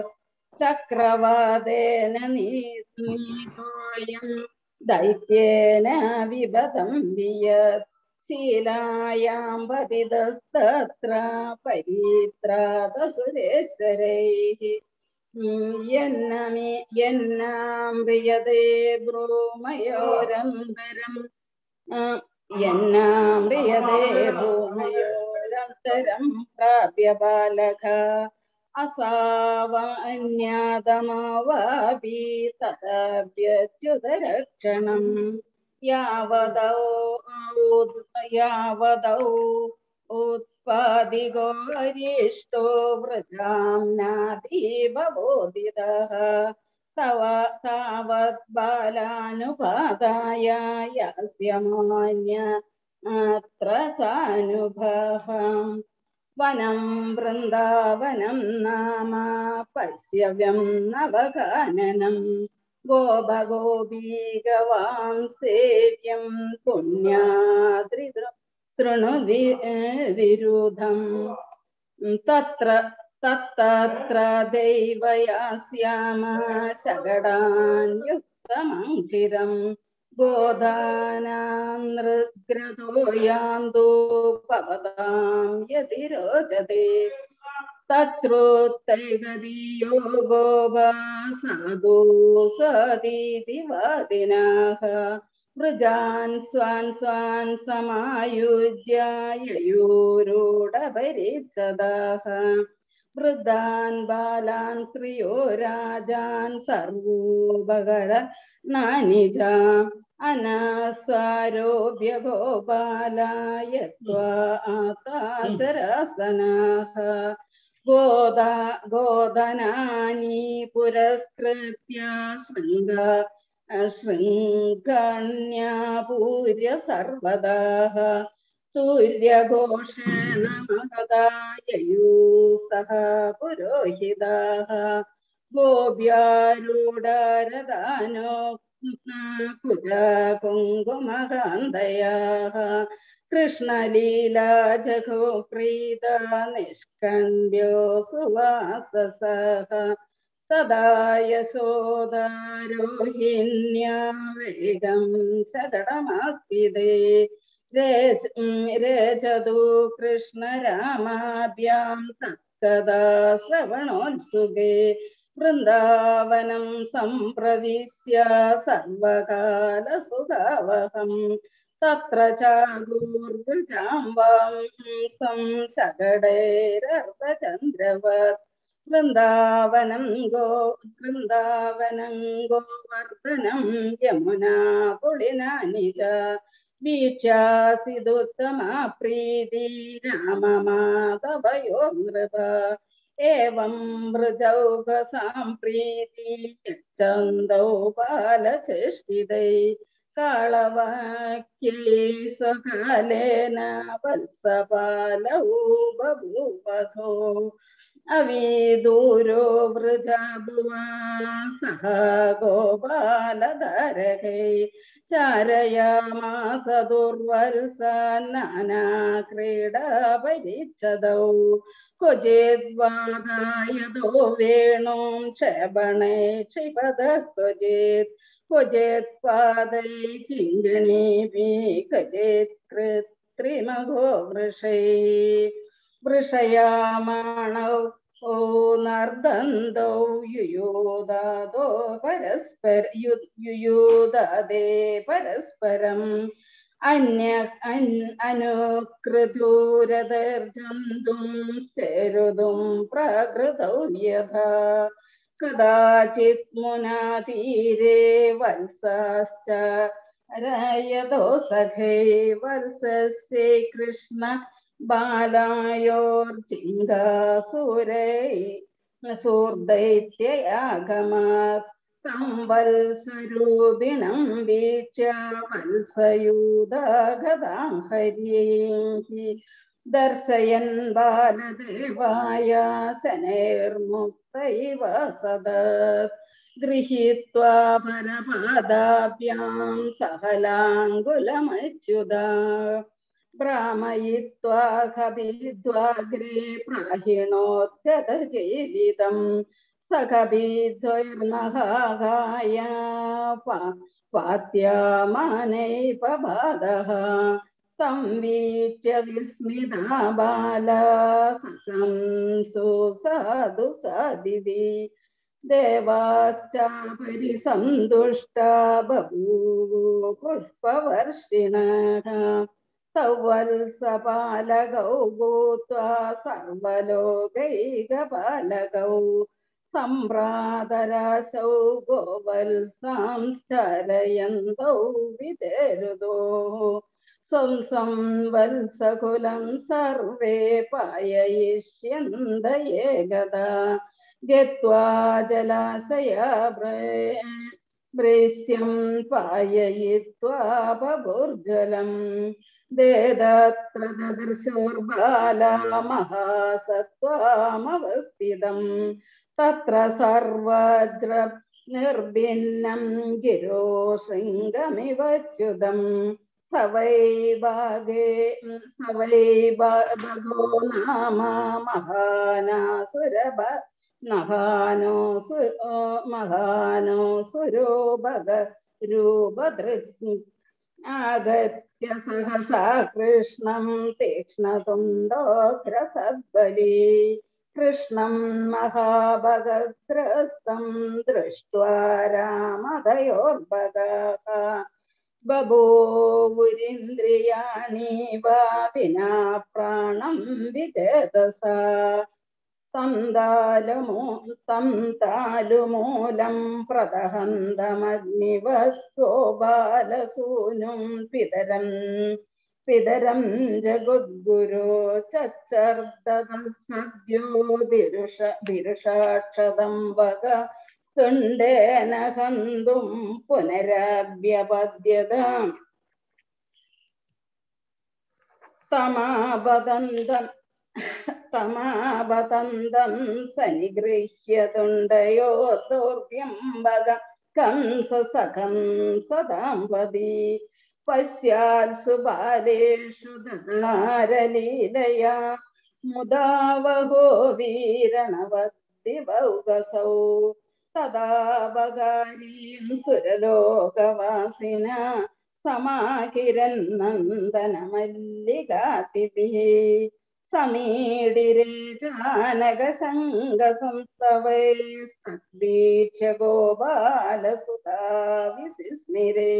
चक्रवादेन नीतोऽयं दैत्येन विबतं वियत् शीलायां पतितस्तत्र परित्रातसुरेश्वरैः यन्नमि यन्नाम्रियते ब्रूमयोरन्तरम् यन्नाम्रियते भूमयोरन्तरं प्राप्य बालक असावन्यादमवापि तथाप्यच्युतरक्षणम् यावदौ यावदौ उत्पादिको अरिष्टो व्रजां नाभिबोधितः तव तावत् बालानुपादाय यास्य मान्य अत्र सानुभः വനം വൃന്ദാവനം നാമ പശ്യവ്യം നവകാനനം ഗോപഗോപീഗവാം സേവ്യം പുണ്യാദ്രി തൃണു വിരുധം തത്ര തത്തത്ര ദൈവയാസ്യാമ ശകടാന്യുക്തമഞ്ചിരം ഗോദാനാനൃഗ്രതോ യാന്തു പവതാം യതി രോചതേ തശ്രുത്തൈകദീയോ ഗോപാ സാധു സതീതി വാദിനാः വൃജാൻ സ്വാൻ സ്വാൻ സമായുജ്യ യയൂരൂഢപരിച്ഛദാः വൃദ്ധാൻ ബാലാൻ സ്ത്രിയോ രാജാൻ സർവോപകര നാനിജ അനാസ്വാരോപ്യ ഗോപാലായ ആകാശരാസനാः ഗോദ ഗോധനാനി പുരസ്കൃത്യ ശൃംഗ ശൃംഗണ്യാപൂര്യ സർവദാः സൂര്യഘോഷേണ മഹദായയൂ സഹ പുരോഹിതാः ഗോപ്യാരൂഢരദാനോ കുജ കുങ്കുമകാന്തയാः കൃഷ്ണലീലാ ജഘോ പ്രീത നിഷ്കണ്ഠ്യോ സുവാസസഃ തദാ യശോദാരോഹിണ്യാ വേഗം ശതടമാസ്തിദേ രചതു കൃഷ്ണരാമാഭ്യാം തത്കഥാ ശ്രവണോത്സുകേ വൃന്ദാവനം സംപ്രവിശ്യ സർവകാലസുഖാവഹം തത്ര ചാഗൂർവൃജാംബാം സം സകടൈരർവചന്ദ്രവത് വൃന്ദാവനം ഗോ വൃന്ദാവനം ഗോവർദ്ധനം യമുനാ പുളിനാനി ച വീക്ഷാസിദുത്തമാ പ്രീതി രാമമാധവയോ നൃപ ഏവം വൃജൗകസാം പ്രീതി ചന്ദൗ ബാലചേഷ്ടിതൈ കാളവാക്യൈ സ്വകാലേന വത്സപാലൗ ബഭൂവധോ അവീദൂരോ വൃജാഭുവാ സഹ ഗോപാലധരകൈ ചാരയാമാസ ദുർവത്സ നാനാ ക്രീഡാപരിച്ഛദൗ क्वचिद्वादायदो वेणुं क्षपणे क्षिपद क्वचित् क्वचित् पादै किङ्गणीभिः क्वचित् कृत्रिमघो वृषै वृषयामाणौ ओ नर्दन्दौ युयोदादो परस्पर युयोदादे परस्परम् अन्य अनुकृतूरदर्जन्तुं चेरुदुं प्राकृतौ यथा कदाचित् मुनातीरे वत्साश्च रयतो सखै वत्सस्य कृष्ण बालायोर्जिङ्गासुरै सूर्दैत्ययागमात् तं वल्सरूपिणं वीक्ष्य वल्सयूदागदां हर्यैः दर्शयन् बालदेवाय शनैर्मुक्तैव सदत् गृहीत्वा परपादाभ्यां सहलाङ्गुलमच्युता भ्रामयित्वा कपिद्वाग्रे प्राहिणोद्गतजीवितम् सखभिद्वैर्महागाय पात्यामानैपबाधः तं वीक्ष्य विस्मिता बाला सशंसु साधु साधिवि देवाश्च परिसन्तुष्टा बभूवु पुष्पवर्षिणः तौ वत्सपालकौ भूत्वा सर्वलोकैकपालकौ सम्भ्रातराशौ गोवत्सांश्चरयन्तौ विदेरुदोः स्वं स्वं वत्सकुलं सर्वे पाययिष्यन्त एकदा गत्वा जलाशया भृश्यं पाययित्वा बभुर्जलम् ദേദത്ര ദദർശോർബാല മഹാസത്വാമവസ്ഥിതം തത്ര സർവജ്ര നിർഭിന്നം ഗിരോ ശൃംഗമിവച്യുതം സവൈ ഭാഗേ സവൈ ഭ- ഭഗോ നാമ മഹാനാസുരഭ മഹാനോ സു മഹാനോ സുരോ ഭഗ രൂപദൃ ആഗത്യ സഹസാ കൃഷ്ണം തീക്ഷ്ണതുണ്ടോഗ്രസദ്ബലി കൃഷ്ണം മഹാഭഗഗ്രസ്തം ദൃഷ്ട്വാ രാമദയോർഭഗः ബഭൂവുരിന്ദ്രിയാണി വാ വിനാ പ്രാണം വിചേതസാ തം താലുമൂ തം താലുമൂലം പ്രദഹന്തമഗ്നിവോ ബാലസൂനും പിതരം പിതരം ജഗദ്ഗുരു ചർദ്ദോ ദിരുഷ ദിരുഷാക്ഷതം വക തുണ്ടേന ഹന്തും പുനരഭ്യപദ്യത തമാപതന്തം തമാപതന്തം സനിഗൃഹ്യ തുണ്ടയോ ദൗർഭ്യംബക കംസസഖം സദാംവതി പശ്യാത്സു ബാലേഷു ദധാരലീലയാ മുദാവഹോ വീരണവദ്ദിവൗകസൗ തദാ ബകാരീം സുരലോകവാസിന സമാകിരൻ നന്ദനമല്ലികാതിഭിः സമീഡിരേ ജാനകശങ്കസംസ്തവൈസ്തദ്വീക്ഷ്യ ഗോപാലസുതാ വിസിസ്മിരേ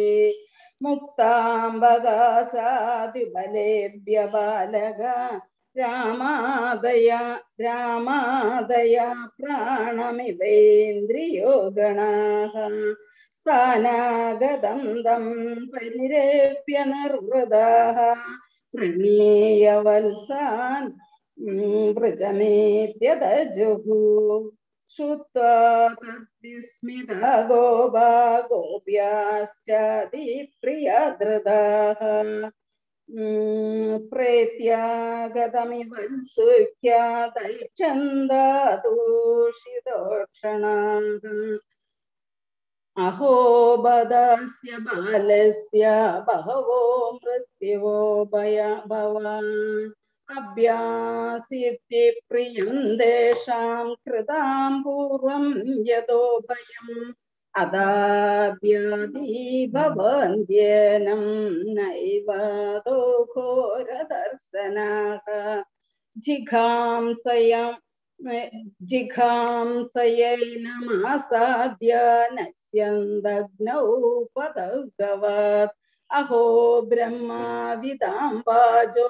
മുക്താംബകാസാദിബലേഭ്യ ബാലക രാമാദയ രാമാദയ പ്രാണമിവേന്ദ്രിയോ ഗണാः സ്ഥാനാഗതം തം പരിരേപ്യ നിർവൃതാः പ്രണീയ വത്സാൻ വൃജമേത്യതജുഹു ശ്രുത്വാ തദ്വിസ്മിത ഗോപാ ഗോപ്യാശ്ചാദിപ്രിയധൃതാः പ്രേത്യാഗതമിവ സുഖ്യാതൈക്ഷന്ദൂഷിതോക്ഷണാः അഹോ ബദസ്യ ബാലസ്യ ബഹവോ മൃത്യുവോ ഭയ ഭവാൻ അഭ്യാസിത്തി പ്രിയം ദേശാം കൃതാം പൂർവം യതോ ഭയം അതാഭ്യാദി ഭവന്ത്യേനം നൈവതോ ഘോരദർശനാः ജിഘാംസയം ജിഘാംസയൈനമാസാദ്യ നശ്യന്തഗ്നൗ പദഗവത് അഹോ ബ്രഹ്മാവിതാംബാജോ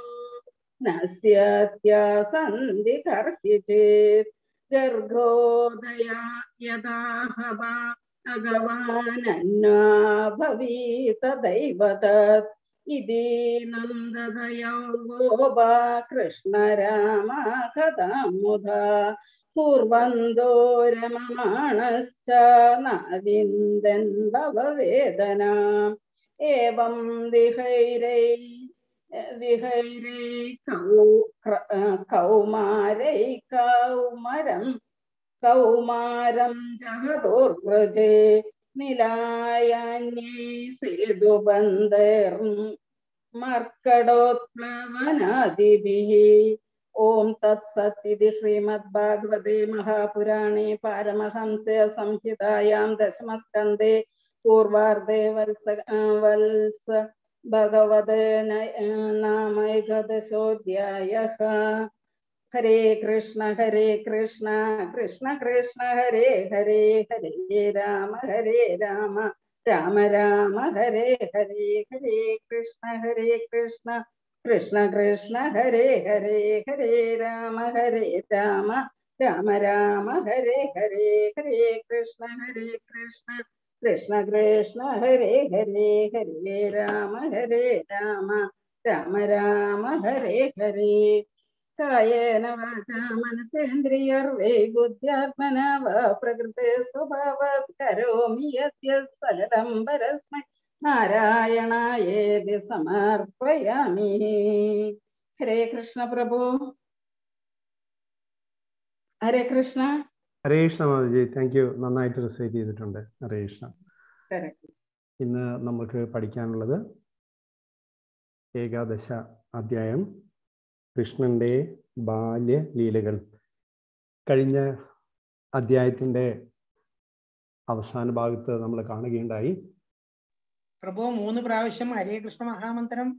നശ്യത്യസന്ധി കർഹി ചേത് ഗർഗോദയ യഥാഹവ ഭഗവാനന്വാ ഭവീതദൈവ തത് ഇതി നന്ദതയോ ഗോപാ കൃഷ്ണരാമ കഥാമുധാ പൂർവന്തോ രമമാണശ്ച നവിന്ദൻ ഭവവേദന ഏവം വിഹൈരൈ വിഹൈരൈ കൗ കൗമാരൈ കൗമരം കൗമാരം ജഹദോർവ്രജേ നിലായാന്യൈ സേതുബന്ധൈർ മർക്കടോത്പ്ലവനാദിഭിः ഓം തത്സത് ഇതി ശ്രീമദ് ഭാഗവതേ മഹാപുരാണേ പാരമഹംസ സംഹിതായാം ദശമസ്കന്ധേ പൂർവാർദ്ധേ വത്സ വത്സ ഭഗവത് നാമൈകദശോധ്യായः ഹരേ കൃഷ്ണ ഹരേ കൃഷ്ണ കൃഷ്ണ കൃഷ്ണ ഹരേ ഹരേ ഹരേ രാമ ഹരേ രാമ രാമ രാമ ഹരേ ഹരേ ഹരേ കൃഷ്ണ ഹരേ കൃഷ്ണ കൃഷ്ണ കൃഷ്ണ ഹരേ ഹരേ ഹരേ രാമ ഹരേ രാമ രാമ രാമ ഹരേ ഹരേ ഹരേ കൃഷ്ണ ഹരേ കൃഷ്ണ കൃഷ്ണ കൃഷ്ണ ഹരേ ഹരേ ഹരേ രാമ ഹരേ രാമ രാമ രാമ ഹരേ ഹരേ കായേന വാചാ മനസേന്ദ്രിയർവേ ബുദ്ധ്യാത്മന വാ പ്രകൃതേ സ്വഭാവാത് കരോമി യദ്യത് സകലം പരസ്മൈ നാരായണായേതി സമർപ്പയാമി ഹരേ കൃഷ്ണ പ്രഭു ഹരേ കൃഷ്ണ ഹരേ കൃഷ്ണ മാതാജി താങ്ക് യു നന്നായിട്ട് റിസൈറ്റ് ചെയ്തിട്ടുണ്ട് ഹരേ കൃഷ്ണ ഹരേ ഇന്ന് നമുക്ക് പഠിക്കാനുള്ളത് ഏകാദശ അധ്യായം കൃഷ്ണന്റെ ബാല്യലീലകൾ കഴിഞ്ഞ അധ്യായത്തിൻ്റെ അവസാന ഭാഗത്ത് നമ്മൾ കാണുകയുണ്ടായി പ്രഭു മൂന്ന് പ്രാവശ്യം ഹരേ കൃഷ്ണ മഹാമന്ത്രം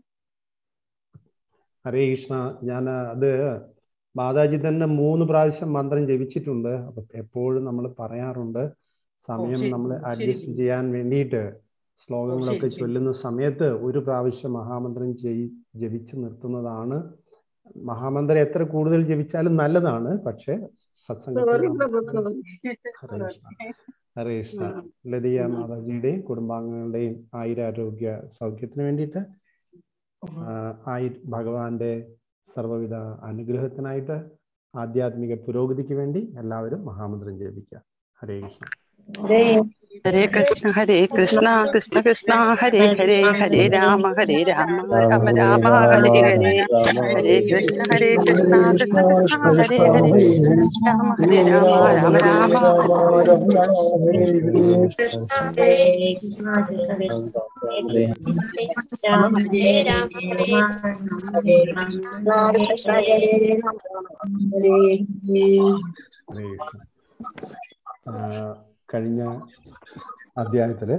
ഹരേ കൃഷ്ണ ഞാൻ അത് മാതാജി തന്നെ മൂന്ന് പ്രാവശ്യം മന്ത്രം ജപിച്ചിട്ടുണ്ട് അപ്പൊ എപ്പോഴും നമ്മൾ പറയാറുണ്ട് സമയം ശരി, നമ്മൾ ശരി. അഡ്ജസ്റ്റ് ചെയ്യാൻ വേണ്ടിയിട്ട് ശ്ലോകങ്ങളൊക്കെ ശരി. ചൊല്ലുന്ന സമയത്ത് ഒരു പ്രാവശ്യം മഹാമന്ത്രം ജയി ജപിച്ചു നിർത്തുന്നതാണ് മഹാമന്ത്രം എത്ര കൂടുതൽ ജപിച്ചാലും നല്ലതാണ് പക്ഷെ സത്സംഗത്തിൽ സോറി നമ്മൾ- പ്രഭു സോറി ഹരേ കൃഷ്ണ ഹരേ കൃഷ്ണ ഉം. ലതിക ഉം. മാതാജിയുടെയും കുടുംബാംഗങ്ങളുടെയും ആയുരാരോഗ്യ സൗഖ്യത്തിന് വേണ്ടിയിട്ട് ആ, ആയി ഭഗവാന്റെ സർവ്വവിധ അനുഗ്രഹത്തിനായിട്ട് ആധ്യാത്മിക പുരോഗതിക്ക് വേണ്ടി എല്ലാവരും മഹാമന്ത്രം ജപിക്കുക ഹരേ കൃഷ്ണ ഹരേ ഹരേ കൃഷ്ണ ഹരേ കൃഷ്ണ കൃഷ്ണ കൃഷ്ണ ഹരേ ഹരേ ഹരേ രാമ ഹരേ രാമ രാമ രാമ ഹരേ ഹരേ ഹരേ കൃഷ്ണ ഹരേ കൃഷ്ണ കൃഷ്ണ കൃഷ്ണ ഹരേ ഹരേ രാമ ഹരേ രാമ രാമ രാമ ഹരേ കൃഷ്ണ ആ, കഴിഞ്ഞ അധ്യായത്തില്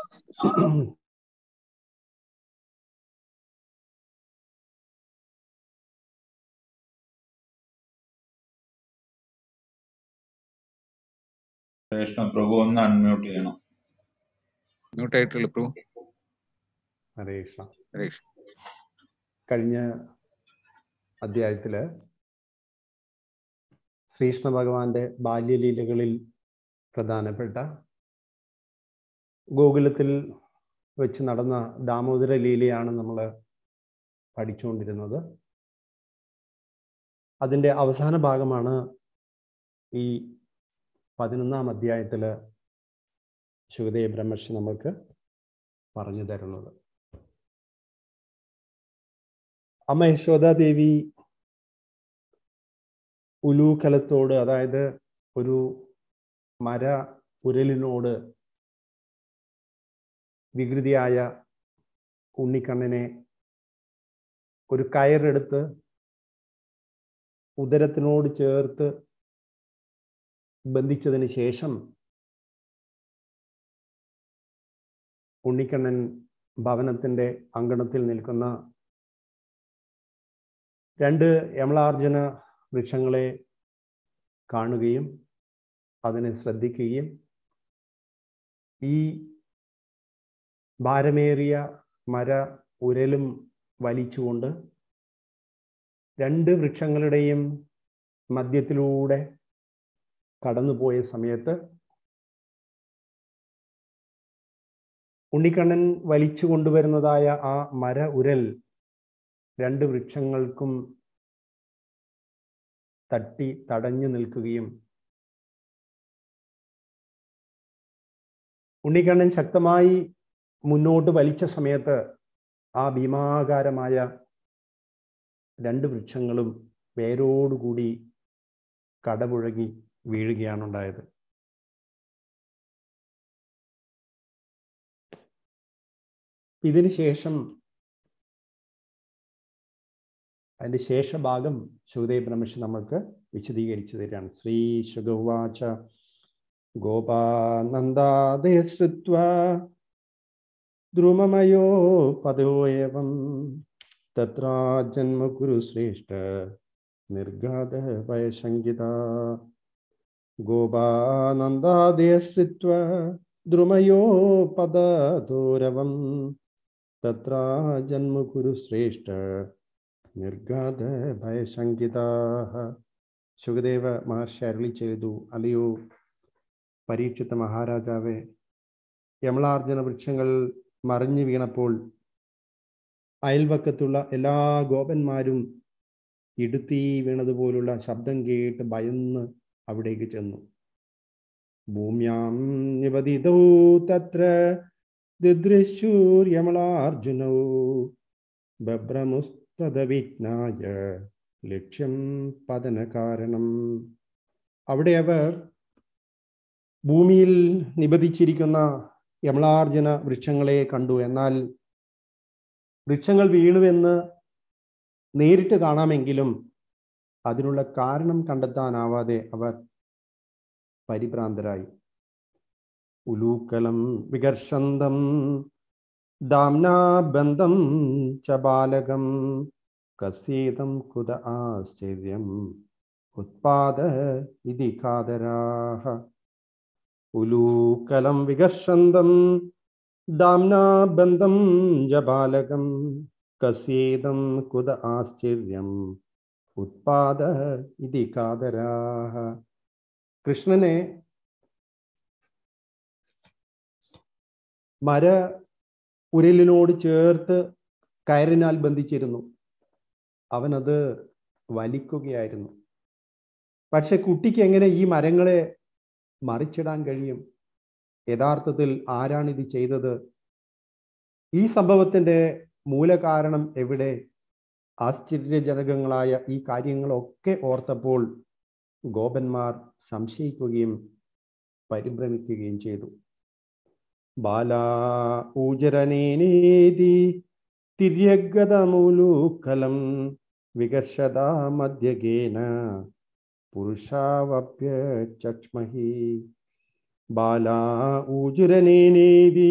കൃഷ്ണ പ്രഭു ഒന്ന് അൺമ്യൂട്ട് ചെയ്യണം മ്യൂട്ട് ആയിട്ടുള്ള പ്രഭു ഹരേ കൃഷ്ണ ഹരേ കൃഷ്ണ കഴിഞ്ഞ അധ്യായത്തില് ശ്രീകൃഷ്ണ ഭഗവാന്റെ ബാല്യലീലകളിൽ പ്രധാനപ്പെട്ട ഗോകുലത്തിൽ വെച്ച് നടന്ന ദാമോദര ലീലയാണ് നമ്മൾ പഠിച്ചുകൊണ്ടിരുന്നത് അതിൻ്റെ അവസാന ഭാഗമാണ് ഈ പതിനൊന്നാം അധ്യായത്തില് ശുഗദേവ് ബ്രഹ്മർഷി നമുക്ക് പറഞ്ഞു തരുന്നത് അമ്മ യശോദാദേവി ഉലൂക്കലത്തോട് അതായത് ഒരു മര ഉരലിനോട് വികൃതിയായ ഉണ്ണിക്കണ്ണനെ ഒരു കയറെടുത്ത് ഉദരത്തിനോട് ചേർത്ത് ബന്ധിച്ചതിന് ശേഷം ഉണ്ണിക്കണ്ണൻ ഭവനത്തിൻ്റെ അങ്കണത്തിൽ നിൽക്കുന്ന രണ്ട് യമളാർജുന വൃക്ഷങ്ങളെ കാണുകയും അതിനെ ശ്രദ്ധിക്കുകയും ഈ ഭാരമേറിയ മര ഉരലും വലിച്ചുകൊണ്ട് രണ്ട് വൃക്ഷങ്ങളുടെയും മധ്യത്തിലൂടെ കടന്നുപോയ സമയത്ത് ഉണ്ണിക്കണ്ണൻ വലിച്ചു കൊണ്ടുവരുന്നതായ ആ മര ഉരൽ രണ്ട് വൃക്ഷങ്ങൾക്കും തട്ടി തടഞ്ഞു നിൽക്കുകയും ഉണ്ണിക്കണ്ണൻ ശക്തമായി മുന്നോട്ട് വലിച്ച സമയത്ത് ആ ഭീമാകാരമായ രണ്ട് വൃക്ഷങ്ങളും വേരോടുകൂടി കടപുഴകി വീഴുകയാണ് ഉണ്ടായത് ഇതിന് ശേഷം അതിന്റെ ശേഷഭാഗം ശുഗദേവ് ബ്രഹ്മർഷി നമ്മൾക്ക് വിശദീകരിച്ചു തരികയാണ് ശ്രീ ശുഗവാച ഗോപാനന്ദാദയ ശ്രുത്വ ദ്രുമമയോ പദോയവം തത്ര ജന്മ കുരു ശ്രേഷ്ഠ നിർഗാത ഭയശങ്കിത ഗോപാനന്ദാദയ ശ്രുത്വ ദ്രുമയോ പദതോരവം തത്ര ജന്മ കുരു ശ്രേഷ്ഠ നിർഗാത ഭയശങ്കിത സുഖദേവ മഹർഷി അരുളി ചെയ്തു അല്ലയോ പരീക്ഷിത്ത മഹാരാജാവെ യമളാർജുന വൃക്ഷങ്ങൾ മറിഞ്ഞു വീണപ്പോൾ അയൽവക്കത്തുള്ള എല്ലാ ഗോപന്മാരും ഇടുത്തി വീണതുപോലുള്ള ശബ്ദം കേട്ട് ഭയന്ന് അവിടേക്ക് ചെന്നു ഭൂമ്യാം നിപതിതൗ തത്ര ദിദൃശൂര്യമളാർജുനൗ ബഭ്രമുസ്തദവിജ്ഞായ ലക്ഷ്യം പതന കാരണം അവിടെ അവർ ഭൂമിയിൽ നിബന്ധിച്ചിരിക്കുന്ന യമളാർജുന വൃക്ഷങ്ങളെ കണ്ടു എന്നാൽ വൃക്ഷങ്ങൾ വീണുവെന്ന് നേരിട്ട് കാണാമെങ്കിലും അതിനുള്ള കാരണം കണ്ടെത്താനാവാതെ അവർ പരിഭ്രാന്തരായി ഉലൂക്കലം വികർഷന്തം ദാംനാബന്ധം ച ബാലകം കസീതം കുത ആശ്ചര്യം ഉത്പാദ ഇതി കാതരാഹ ഉലൂക്കലം വികർഷന്തം ദാംനാബന്ധം ച ബാലകം കസീതം കുത ആശ്ചര്യം ഉത്പാദ ഇതി കാതരാഹ കൃഷ്ണനെ മര ഉരലിനോട് ചേർത്ത് കയറിനാൽ ബന്ധിച്ചിരുന്നു അവനത് വലിക്കുകയായിരുന്നു പക്ഷെ കുട്ടിക്ക് എങ്ങനെ ഈ മരങ്ങളെ മറിച്ചിടാൻ കഴിയും യഥാർത്ഥത്തിൽ ആരാണിത് ചെയ്തത് ഈ സംഭവത്തിന്റെ മൂലകാരണം എവിടെ ആശ്ചര്യജനകങ്ങളായ ഈ കാര്യങ്ങളൊക്കെ ഓർത്തപ്പോൾ ഗോപന്മാർ സംശയിക്കുകയും പരിഭ്രമിക്കുകയും ചെയ്തു ബാലാ ഊജരനേനേതി തിര്യഗതമൂലൂക്കലം വികർഷത മധ്യഗേന പുരുഷാവപ്യ ചക്ഷ്മഹി ബാലാ ഊജുരനേനേതി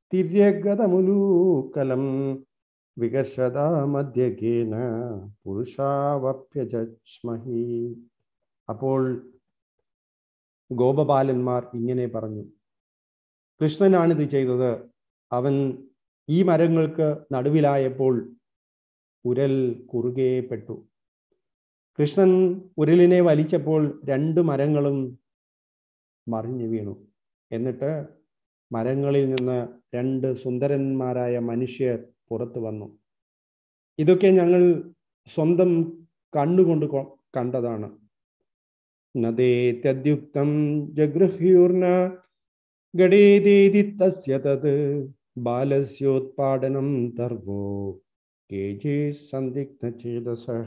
തിര്യഗതമുലൂക്കലം വികർഷത മധ്യഗേന പുരുഷാവപ്യ ചക്ഷ്മഹി അപ്പോൾ ഗോപബാലന്മാർ ഇങ്ങനെ പറഞ്ഞു കൃഷ്ണനാണിത് ചെയ്തത് അവൻ ഈ മരങ്ങൾക്ക് നടുവിലായപ്പോൾ ഉരൽ കുറുകെ പെട്ടു കൃഷ്ണൻ ഉരലിനെ വലിച്ചപ്പോൾ രണ്ട് മരങ്ങളും മറിഞ്ഞു വീണു എന്നിട്ട് മരങ്ങളിൽ നിന്ന് രണ്ട് സുന്ദരന്മാരായ മനുഷ്യർ പുറത്തു വന്നു ഇതൊക്കെ ഞങ്ങൾ സ്വന്തം കണ്ണുകൊണ്ട് കണ്ടതാണ് നദേത്യദ്യുക്തം ജഗൃഹ്യൂർണ ഗടേദേതി തസ്യ തത് ബാലസ്യോത്പാടനം തർവോ കേജേ സന്ദിഗ്ധചേതസഃ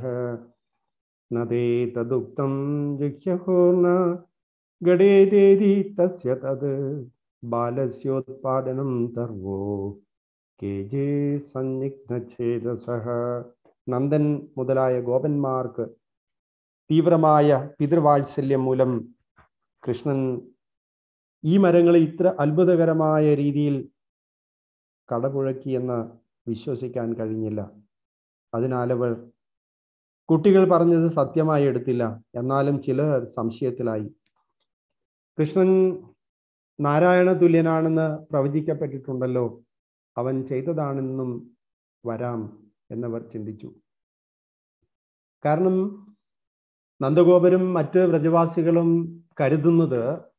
നദേതദുക്തം ജിഹ്യഹോർണ ഗടേദേതി തസ്യ തത് ബാലസ്യോത്പാടനം തർവോ കേജേ സന്നിഗ്ധചേതസഃ നന്ദൻ മുതലായ ഗോപന്മാർക്ക് തീവ്രമായ പിതൃവാത്സല്യം മൂലം കൃഷ്ണൻ ഈ മരങ്ങളെ ഇത്ര അത്ഭുതകരമായ രീതിയിൽ കടപുഴക്കിയെന്ന് വിശ്വസിക്കാൻ കഴിഞ്ഞില്ല അതിനാൽ അവർ കുട്ടികൾ പറഞ്ഞത് സത്യമായി എടുത്തില്ല എന്നാലും ചിലർ സംശയത്തിലായി കൃഷ്ണൻ നാരായണ തുല്യനാണെന്ന് പ്രവചിക്കപ്പെട്ടിട്ടുണ്ടല്ലോ അവൻ ചെയ്തതാണെന്നും വരാം എന്നവർ ചിന്തിച്ചു കാരണം നന്ദഗോപരും മറ്റ് വ്രജവാസികളും കരുതുന്നത്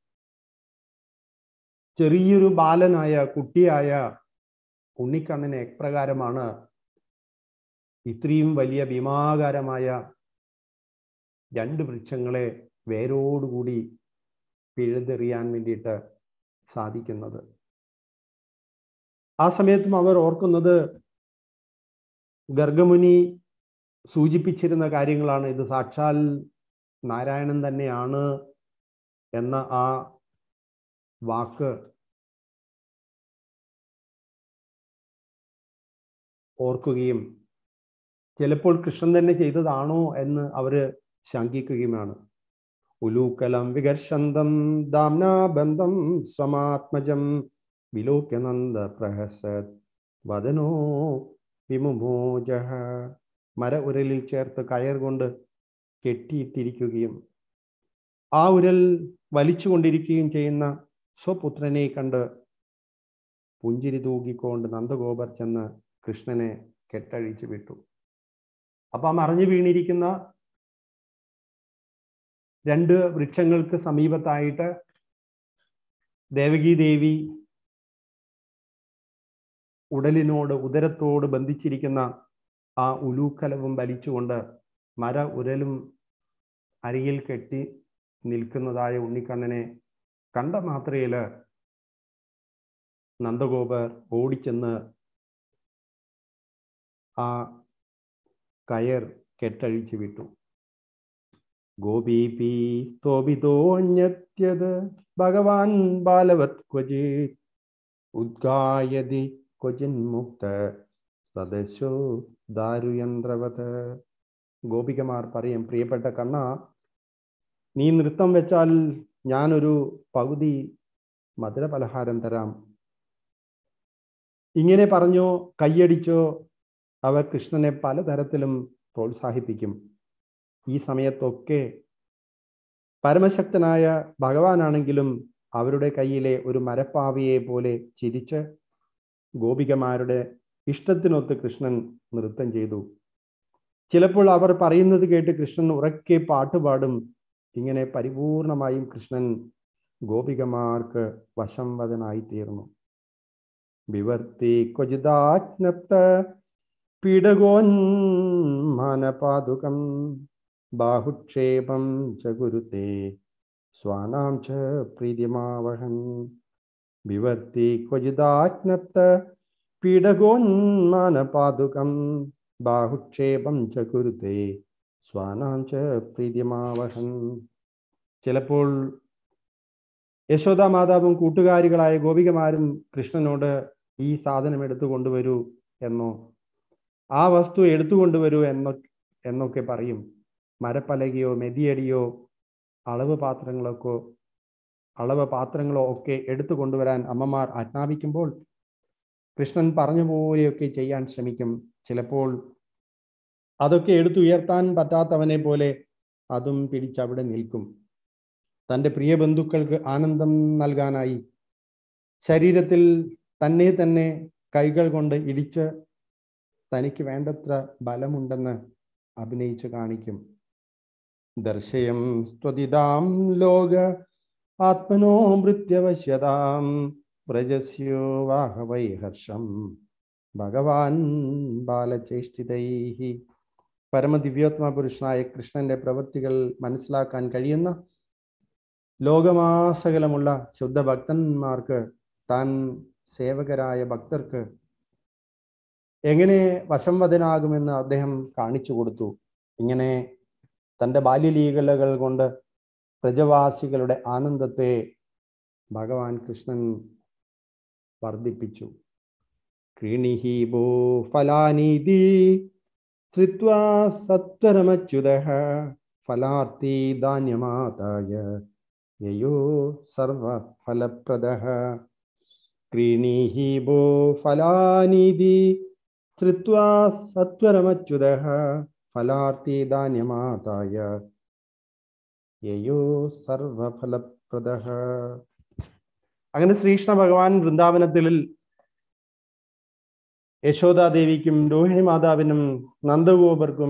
ചെറിയൊരു ബാലനായ കുട്ടിയായ ഉണ്ണിക്കണ്ണനെ എപ്രകാരമാണ് ഇത്രയും വലിയ ഭീമാകാരമായ രണ്ട് വൃക്ഷങ്ങളെ വേരോടുകൂടി പിഴുതെറിയാൻ വേണ്ടിയിട്ട് സാധിക്കുന്നത് ആ സമയത്തും അവർ ഓർക്കുന്നത് ഗർഗമുനി സൂചിപ്പിച്ചിരുന്ന കാര്യങ്ങളാണ് ഇത് സാക്ഷാൽ നാരായണൻ തന്നെയാണ് എന്ന ആ വാക്ക് ഓർക്കുകയും ചിലപ്പോൾ കൃഷ്ണൻ തന്നെ ചെയ്തതാണോ എന്ന് അവര് ശങ്കിക്കുകയുമാണ് ഉലൂക്കലം വികർഷന്തം ദാംനാബന്ധം സ്വമാത്മജം വിലോക്യനന്ദ പ്രഹസത് വദനോ വിമുമോജ മര ഉരലിൽ ചേർത്ത് കയർ കൊണ്ട് കെട്ടിയിട്ടിരിക്കുകയും ആ ഉരൽ വലിച്ചുകൊണ്ടിരിക്കുകയും ചെയ്യുന്ന സ്വപുത്രനെ കണ്ട് പുഞ്ചിരി തൂകിക്കൊണ്ട് നന്ദഗോപർ ചെന്ന് കൃഷ്ണനെ കെട്ടഴിച്ചു വിട്ടു അപ്പൊ ആ മറിഞ്ഞു വീണിരിക്കുന്ന രണ്ട് വൃക്ഷങ്ങൾക്ക് സമീപത്തായിട്ട് ദേവകി ദേവി ഉടലിനോട് ഉദരത്തോട് ബന്ധിച്ചിരിക്കുന്ന ആ ഉലൂക്കലവും വലിച്ചുകൊണ്ട് മര ഉരലും അരിയിൽ കെട്ടി നിൽക്കുന്നതായ ഉണ്ണിക്കണ്ണനെ കണ്ട മാത്രയിൽ നന്ദഗോപർ ഓടിച്ചെന്ന് ആ കയർ കെട്ടഴിച്ചു വിട്ടു ഗോപീപി സ്തോഭിതോന്യത്യത് ഭഗവാൻ ബാലവത് ക്വചിത് ഉദ്ഗായതി ക്വചിൻ മുക്ത സദസ്യോ ദാരുയന്ത്രവത് ഗോപികമാർ പറയും പ്രിയപ്പെട്ട കണ്ണ നീ നൃത്തം വെച്ചാൽ ഞാനൊരു പകുതി മധുരപലഹാരം തരാം ഇങ്ങനെ പറഞ്ഞോ കയ്യടിച്ചോ അവർ കൃഷ്ണനെ പലതരത്തിലും പ്രോത്സാഹിപ്പിക്കും ഈ സമയത്തൊക്കെ പരമശക്തനായ ഭഗവാനാണെങ്കിലും അവരുടെ കയ്യിലെ ഒരു മരപ്പാവിയെ പോലെ ചിരിച്ച് ഗോപികമാരുടെ ഇഷ്ടത്തിനൊത്ത് കൃഷ്ണൻ നൃത്തം ചെയ്തു ചിലപ്പോൾ അവർ പറയുന്നത് കേട്ട് കൃഷ്ണൻ ഉറക്കെ പാട്ടുപാടും ഇങ്ങനെ പരിപൂർണമായും കൃഷ്ണൻ ഗോപികമാർക്ക് വശംവദനായി തീർന്നു വിവർത്തി ക്വചിതാജ്ഞപ്ത പീഡകോന്മാനപാതുകം ബാഹുക്ഷേപം ച ഗുരുത്തെ സ്വാനാം ച പ്രീതിമാവഹൻ വിവർത്തി ക്വചിതാജ്ഞപ്ത പീഡകോന്മാനപാതുകം ബാഹുക്ഷേപം ച കുരുത്തെ സ്വാനാം ച പ്രീതിമാവഹൻ ചിലപ്പോൾ യശോദ മാതാവും കൂട്ടുകാരികളായ ഗോപികമാരും കൃഷ്ണനോട് ഈ സാധനം എടുത്തു കൊണ്ടുവരൂ എന്നോ ആ വസ്തു എടുത്തു കൊണ്ടുവരൂ എന്നോ എന്നൊക്കെ പറയും മരപ്പലകയോ മെതിയടിയോ അളവ് പാത്രങ്ങളൊക്കെ അളവ് പാത്രങ്ങളോ ഒക്കെ എടുത്തു കൊണ്ടുവരാൻ അമ്മമാർ ആജ്ഞാപിക്കുമ്പോൾ കൃഷ്ണൻ പറഞ്ഞ പോലെയൊക്കെ ചെയ്യാൻ ശ്രമിക്കും ചിലപ്പോൾ അതൊക്കെ എടുത്തുയർത്താൻ പറ്റാത്തവനെ പോലെ അതും പിടിച്ചവിടെ നിൽക്കും തൻ്റെ പ്രിയ ബന്ധുക്കൾക്ക് ആനന്ദം നൽകാനായി ശരീരത്തിൽ തന്നെ തന്നെ കൈകൾ കൊണ്ട് ഇടിച്ച് തനിക്ക് വേണ്ടത്ര ബലമുണ്ടെന്ന് അഭിനയിച്ച് കാണിക്കും ദർശയം സ്വതിതാം ലോക ആത്മനോ മൃത്യവശ്യതാം വ്രജസ്യോ വാഹവൈ ഹർഷം ഭഗവാൻ ബാലചേഷ്ടിതൈ പരമദിവ്യോത്മ പുരുഷനായ കൃഷ്ണന്റെ പ്രവൃത്തികൾ മനസ്സിലാക്കാൻ കഴിയുന്ന ലോകമാസകലമുള്ള ശുദ്ധ ഭക്തന്മാർക്ക് താൻ സേവകരായ ഭക്തർക്ക് എങ്ങനെ വശംവദനാകുമെന്ന് അദ്ദേഹം കാണിച്ചു കൊടുത്തു ഇങ്ങനെ തൻ്റെ ബാല്യലീലകൾ കൊണ്ട് പ്രജവാസികളുടെ ആനന്ദത്തെ ഭഗവാൻ കൃഷ്ണൻ വർദ്ധിപ്പിച്ചു ക്രീണിഹി ഭോ ഫലാനീതി ശ്രുത്വാ സത്വരമച്യുത ഫലാർത്ഥി ധാന്യമാതായ യയോ സർവഫലപ്രദ ക്രീണീഹി ഭോ ഫലാനീതി ശ്രുത്വാ സത്വരമച്യുത ഫലാർത്ഥി ധാന്യമാതായ യയോ സർവഫലപ്രദ അങ്ങനെ ശ്രീകൃഷ്ണ ഭഗവാൻ വൃന്ദാവനത്തിൽ യശോദാദേവിക്കും രോഹിണി മാതാവിനും നന്ദഗോപർക്കും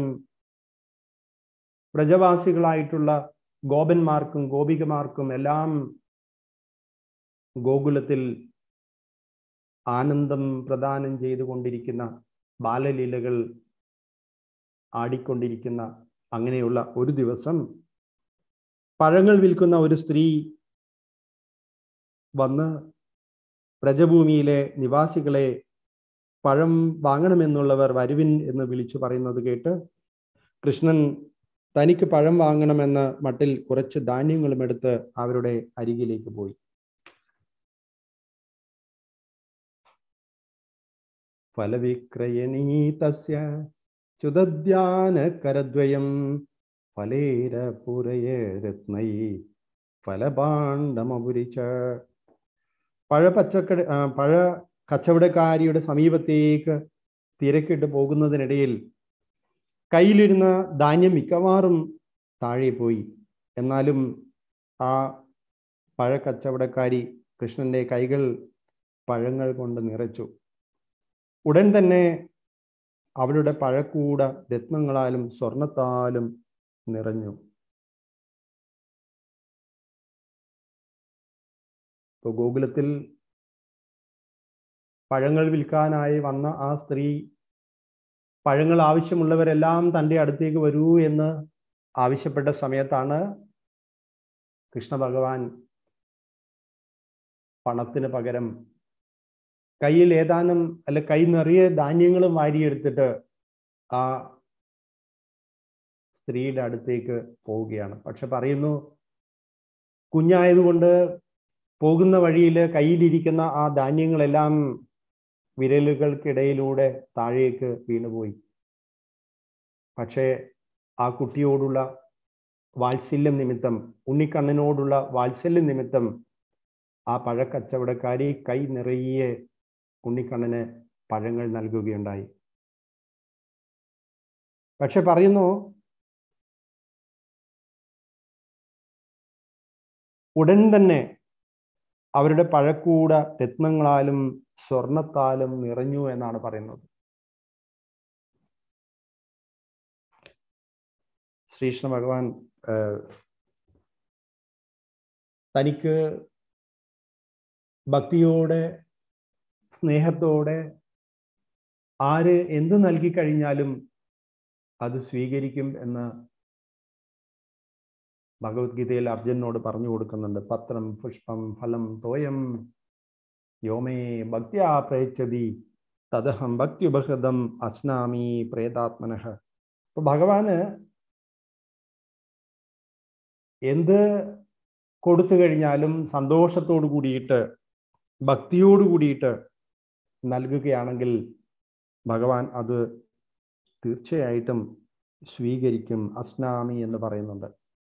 പ്രജവാസികളായിട്ടുള്ള ഗോപന്മാർക്കും ഗോപികമാർക്കും എല്ലാം ഗോകുലത്തിൽ ആനന്ദം പ്രദാനം ചെയ്തുകൊണ്ടിരിക്കുന്ന ബാലലീലകൾ ആടിക്കൊണ്ടിരിക്കുന്ന അങ്ങനെയുള്ള ഒരു ദിവസം പഴങ്ങൾ വിൽക്കുന്ന ഒരു സ്ത്രീ വന്ന് പ്രജഭൂമിയിലെ നിവാസികളെ പഴം വാങ്ങണമെന്നുള്ളവർ വരുവിൻ എന്ന് വിളിച്ചു പറയുന്നത് കേട്ട് കൃഷ്ണൻ തനിക്ക് പഴം വാങ്ങണമെന്ന മട്ടിൽ കുറച്ച് ധാന്യങ്ങളും എടുത്ത് അവരുടെ അരികിലേക്ക് പോയി ഫലവിക്രയണീ തസ്യ ചുദദ്യാനകരദ്വയം ഫലേരപുരയ രത്നൈ ഫലഭാണ്ഡമപുരിച്ച പഴ പച്ചക്കട പഴ കച്ചവടക്കാരിയുടെ സമീപത്തേക്ക് തിരക്കിട്ട് പോകുന്നതിനിടയിൽ കയ്യിലിരുന്ന ധാന്യം മിക്കവാറും താഴെ പോയി എന്നാലും ആ പഴ കച്ചവടക്കാരി കൃഷ്ണന്റെ കൈകൾ പഴങ്ങൾ കൊണ്ട് നിറച്ചു ഉടൻ തന്നെ അവളുടെ പഴക്കൂട രത്നങ്ങളാലും സ്വർണത്താലും നിറഞ്ഞു ഇപ്പോൾ ഗോകുലത്തിൽ പഴങ്ങൾ വിൽക്കാനായി വന്ന ആ സ്ത്രീ പഴങ്ങൾ ആവശ്യമുള്ളവരെല്ലാം തൻ്റെ അടുത്തേക്ക് വരൂ എന്ന് ആവശ്യപ്പെട്ട സമയത്താണ് കൃഷ്ണ ഭഗവാൻ പണത്തിന് പകരം കയ്യിൽ ഏതാനും അല്ല കൈ നിറയെ ധാന്യങ്ങളും വാരിയെടുത്തിട്ട് ആ സ്ത്രീയുടെ അടുത്തേക്ക് പോവുകയാണ് പക്ഷെ പറയുന്നു കുഞ്ഞായതുകൊണ്ട് പോകുന്ന വഴിയിൽ കയ്യിലിരിക്കുന്ന ആ ധാന്യങ്ങളെല്ലാം വിരലുകൾക്കിടയിലൂടെ താഴേക്ക് വീണുപോയി പക്ഷേ ആ കുട്ടിയോടുള്ള വാത്സല്യം നിമിത്തം ഉണ്ണിക്കണ്ണനോടുള്ള വാത്സല്യം നിമിത്തം ആ പഴക്കച്ചവടക്കാരി കൈ നിറയെ ഉണ്ണിക്കണ്ണന് പഴങ്ങൾ നൽകുകയുണ്ടായി പക്ഷെ പറയുന്നു ഉടൻ തന്നെ അവരുടെ പഴക്കൂട രത്നങ്ങളാലും സ്വർണത്താലും നിറഞ്ഞു എന്നാണ് പറയുന്നത് ശ്രീകൃഷ്ണ ഭഗവാൻ തനിക്ക് ഭക്തിയോടെ സ്നേഹത്തോടെ ആര് എന്ത് നൽകി കഴിഞ്ഞാലും അത് സ്വീകരിക്കും എന്ന് ഭഗവത്ഗീതയിൽ അർജുനോട് പറഞ്ഞു കൊടുക്കുന്നുണ്ട് പത്രം പുഷ്പം ഫലം തോയം യോമേ ഭക്തിയാ പ്രയച്ചതി തദഹം ഭക്തി ഉപഹൃതം അസ്നാമി പ്രേതാത്മനഃ അപ്പൊ ഭഗവാന് എന്ത് കൊടുത്തു കഴിഞ്ഞാലും സന്തോഷത്തോടു കൂടിയിട്ട് ഭക്തിയോട് കൂടിയിട്ട് നൽകുകയാണെങ്കിൽ ഭഗവാൻ അത് തീർച്ചയായിട്ടും സ്വീകരിക്കും അസ്നാമി എന്ന് പറയുന്നുണ്ട്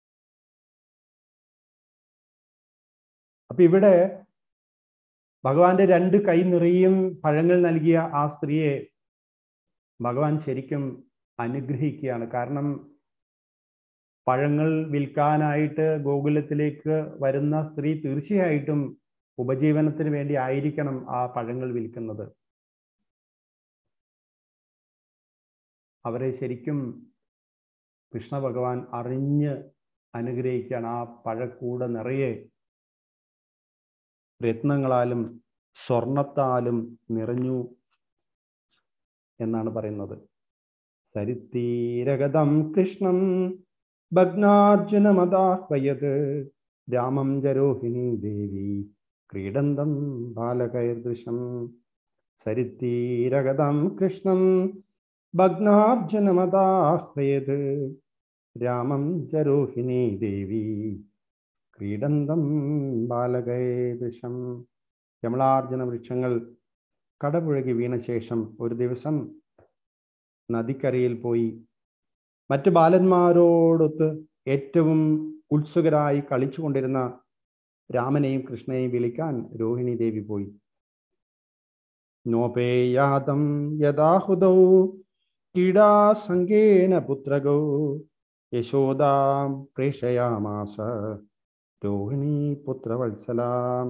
അപ്പൊ ഇവിടെ ഭഗവാന്റെ രണ്ട് കൈ നിറയും പഴങ്ങൾ നൽകിയ ആ സ്ത്രീയെ ഭഗവാൻ ശരിക്കും അനുഗ്രഹിക്കുകയാണ് കാരണം പഴങ്ങൾ വിൽക്കാനായിട്ട് ഗോകുലത്തിലേക്ക് വരുന്ന സ്ത്രീ തീർച്ചയായിട്ടും ഉപജീവനത്തിന് വേണ്ടി ആയിരിക്കണം ആ പഴങ്ങൾ വിൽക്കുന്നത് അവരെ ശരിക്കും കൃഷ്ണ ഭഗവാൻ അറിഞ്ഞ് അനുഗ്രഹിക്കുകയാണ് ആ പഴക്കൂട നിറയെ രത്നങ്ങളാലും സ്വർണത്താലും നിറഞ്ഞു എന്നാണ് പറയുന്നത് സരിത്തീരഗതം കൃഷ്ണം ഭഗ്നാർജുനമതാഹ്വയത് രാമം ജരോഹിണി ദേവി ക്രീഡന്തം ബാലകൈർദൃശം സരിത്തീരഗതം കൃഷ്ണം ഭഗ്നാർജുനമതാഹ്വയത് രാമം ജരോഹിണി ദേവി ക്രീഡന്തം ബാലകൈദൃശം യമളാർജുന വൃക്ഷങ്ങൾ കടപുഴകി വീണ ശേഷം ഒരു ദിവസം നദിക്കരയിൽ പോയി മറ്റ് ബാലന്മാരോടൊത്ത് ഏറ്റവും ഉത്സുകരായി കളിച്ചുകൊണ്ടിരുന്ന രാമനെയും കൃഷ്ണനെയും വിളിക്കാൻ രോഹിണി ദേവി പോയി നോപേയാതം യഥാഹുദൗ ക്രീഡാസംഗേന പുത്രഗൗ യശോദാം പ്രേഷയാമാസ രോഹിണി പുത്രവത്സലാം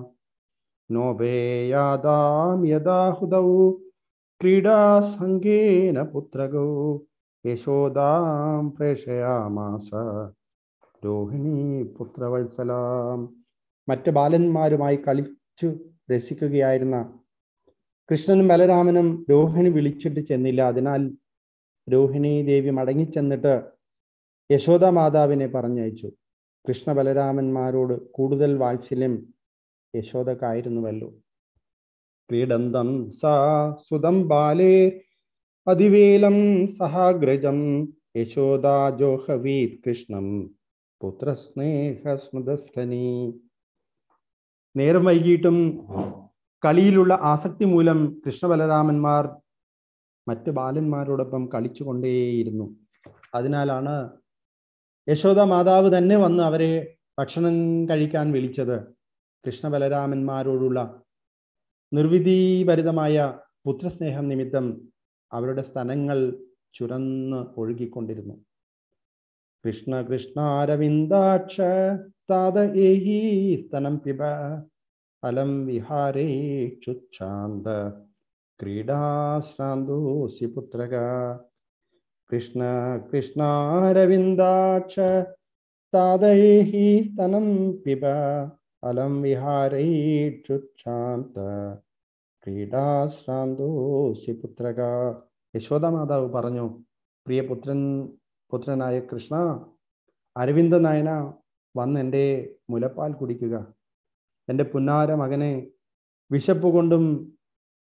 നോപേയാതാം യഥാഹുദൗ ക്രീഡാസംഗേന പുത്രഗൗ യശോദാം പ്രേഷയാമാസ രോഹിണി പുത്രവത്സലാം മറ്റ് ബാലന്മാരുമായി കളിച്ചു രസിക്കുകയായിരുന്ന കൃഷ്ണനും ബലരാമനും രോഹിണി വിളിച്ചിട്ട് ചെന്നില്ല അതിനാൽ രോഹിണി ദേവി മടങ്ങിച്ചെന്നിട്ട് യശോദ മാതാവിനെ പറഞ്ഞയച്ചു കൃഷ്ണ ബലരാമന്മാരോട് കൂടുതൽ വാത്സല്യം യശോദക്കായിരുന്നുവല്ലോ ക്രീഡന്തം സാ സുതം ബാലേ അതിവേലം സഹാഗ്രജം യശോദാ ജോഹവീത് കൃഷ്ണം പുത്രസ്നേഹസ്മൃതസ്ഥനി നേരം വൈകിട്ടും കളിയിലുള്ള ആസക്തി മൂലം കൃഷ്ണബലരാമന്മാർ മറ്റ് ബാലന്മാരോടൊപ്പം കളിച്ചുകൊണ്ടേയിരുന്നു അതിനാലാണ് യശോദ മാതാവ് തന്നെ വന്ന് അവരെ ഭക്ഷണം കഴിക്കാൻ വിളിച്ചത് കൃഷ്ണബലരാമന്മാരോടുള്ള നിർവിധിഭരിതമായ പുത്രസ്നേഹം നിമിത്തം അവരുടെ സ്തനങ്ങൾ ചുരന്ന് ഒഴുകിക്കൊണ്ടിരുന്നു കൃഷ്ണ കൃഷ്ണാരവിന്ദാക്ഷ താത ഏഹി സ്തനം പിബ ഫലം വിഹാരേക്ഷുച്ഛാന്ത ക്രീഡാശ്രാന്തോസി പുത്രക കൃഷ്ണ കൃഷ്ണാരവിന്ദാക്ഷ താതയേഹി സ്തനം പിബ ഫലം വിഹാരേക്ഷുച്ഛാന്ത ക്രീഡാശ്രാന്തോസി പുത്രക യശോദ മാതാവ് പറഞ്ഞു പ്രിയ പുത്രൻ പുത്രനായ കൃഷ്ണ അരവിന്ദ നായന വന്ന് എൻ്റെ മുലപ്പാൽ കുടിക്കുക എൻ്റെ പുന്നാര മകനെ വിശപ്പ് കൊണ്ടും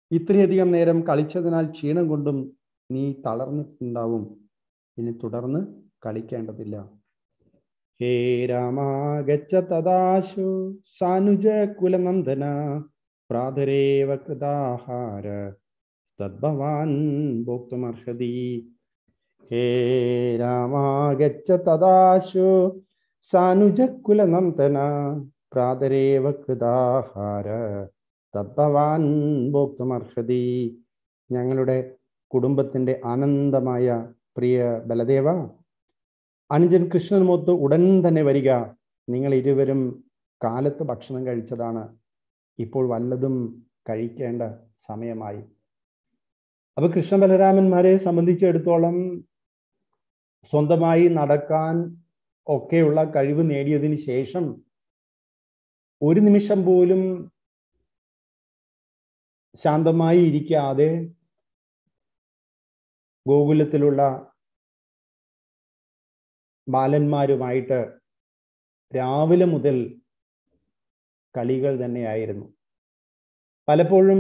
ഇത്രയധികം നേരം കളിച്ചതിനാൽ ക്ഷീണം കൊണ്ടും നീ തളർന്നിട്ടുണ്ടാവും ഇനി തുടർന്ന് കളിക്കേണ്ടതില്ല ഹേ രാമ ഗച്ഛ തദാശു സാനുജ കുലനന്ദന പ്രാതരേവ കൃതാഹാര തദ്ഭവാൻ ഭോക്തുമർഹതി ഹേ രാമ ഗച്ഛ തദാശു സാനുജ കുലനന്ദന പ്രാതരേവ കൃതാഹാര തദ്ഭവാൻ ഭോക്തുമർഹതി ഞങ്ങളുടെ കുടുംബത്തിന്റെ ആനന്ദമായ പ്രിയ ബലദേവ അനുജൻ കൃഷ്ണനുമൊത്ത് ഉടൻ തന്നെ വരിക നിങ്ങൾ ഇരുവരും കാലത്ത് ഭക്ഷണം കഴിച്ചതാണ് ഇപ്പോൾ വല്ലതും കഴിക്കേണ്ട സമയമായി അപ്പൊ കൃഷ്ണ ബലരാമന്മാരെ സംബന്ധിച്ചിടത്തോളം സ്വന്തമായി നടക്കാൻ ഒക്കെയുള്ള കഴിവ് നേടിയതിന് ശേഷം ഒരു നിമിഷം പോലും ശാന്തമായി ഇരിക്കാതെ ഗോകുലത്തിലുള്ള ബാലന്മാരുമായിട്ട് രാവിലെ മുതൽ കളികൾ തന്നെയായിരുന്നു പലപ്പോഴും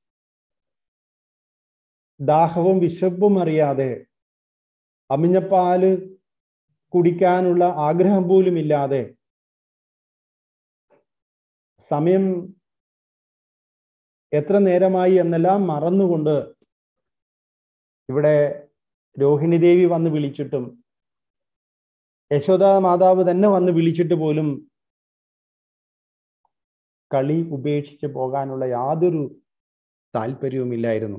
ദാഹവും വിശപ്പും അറിയാതെ അമിഞ്ഞപ്പാല് കുടിക്കാനുള്ള ആഗ്രഹം പോലും ഇല്ലാതെ സമയം എത്ര നേരമായി എന്നെല്ലാം മറന്നുകൊണ്ട് ഇവിടെ രോഹിണി ദേവി വന്ന് വിളിച്ചിട്ടും യശോദ മാതാവ് തന്നെ വന്ന് വിളിച്ചിട്ട് പോലും കളി ഉപേക്ഷിച്ച് പോകാനുള്ള യാതൊരു താല്പര്യവുമില്ലായിരുന്നു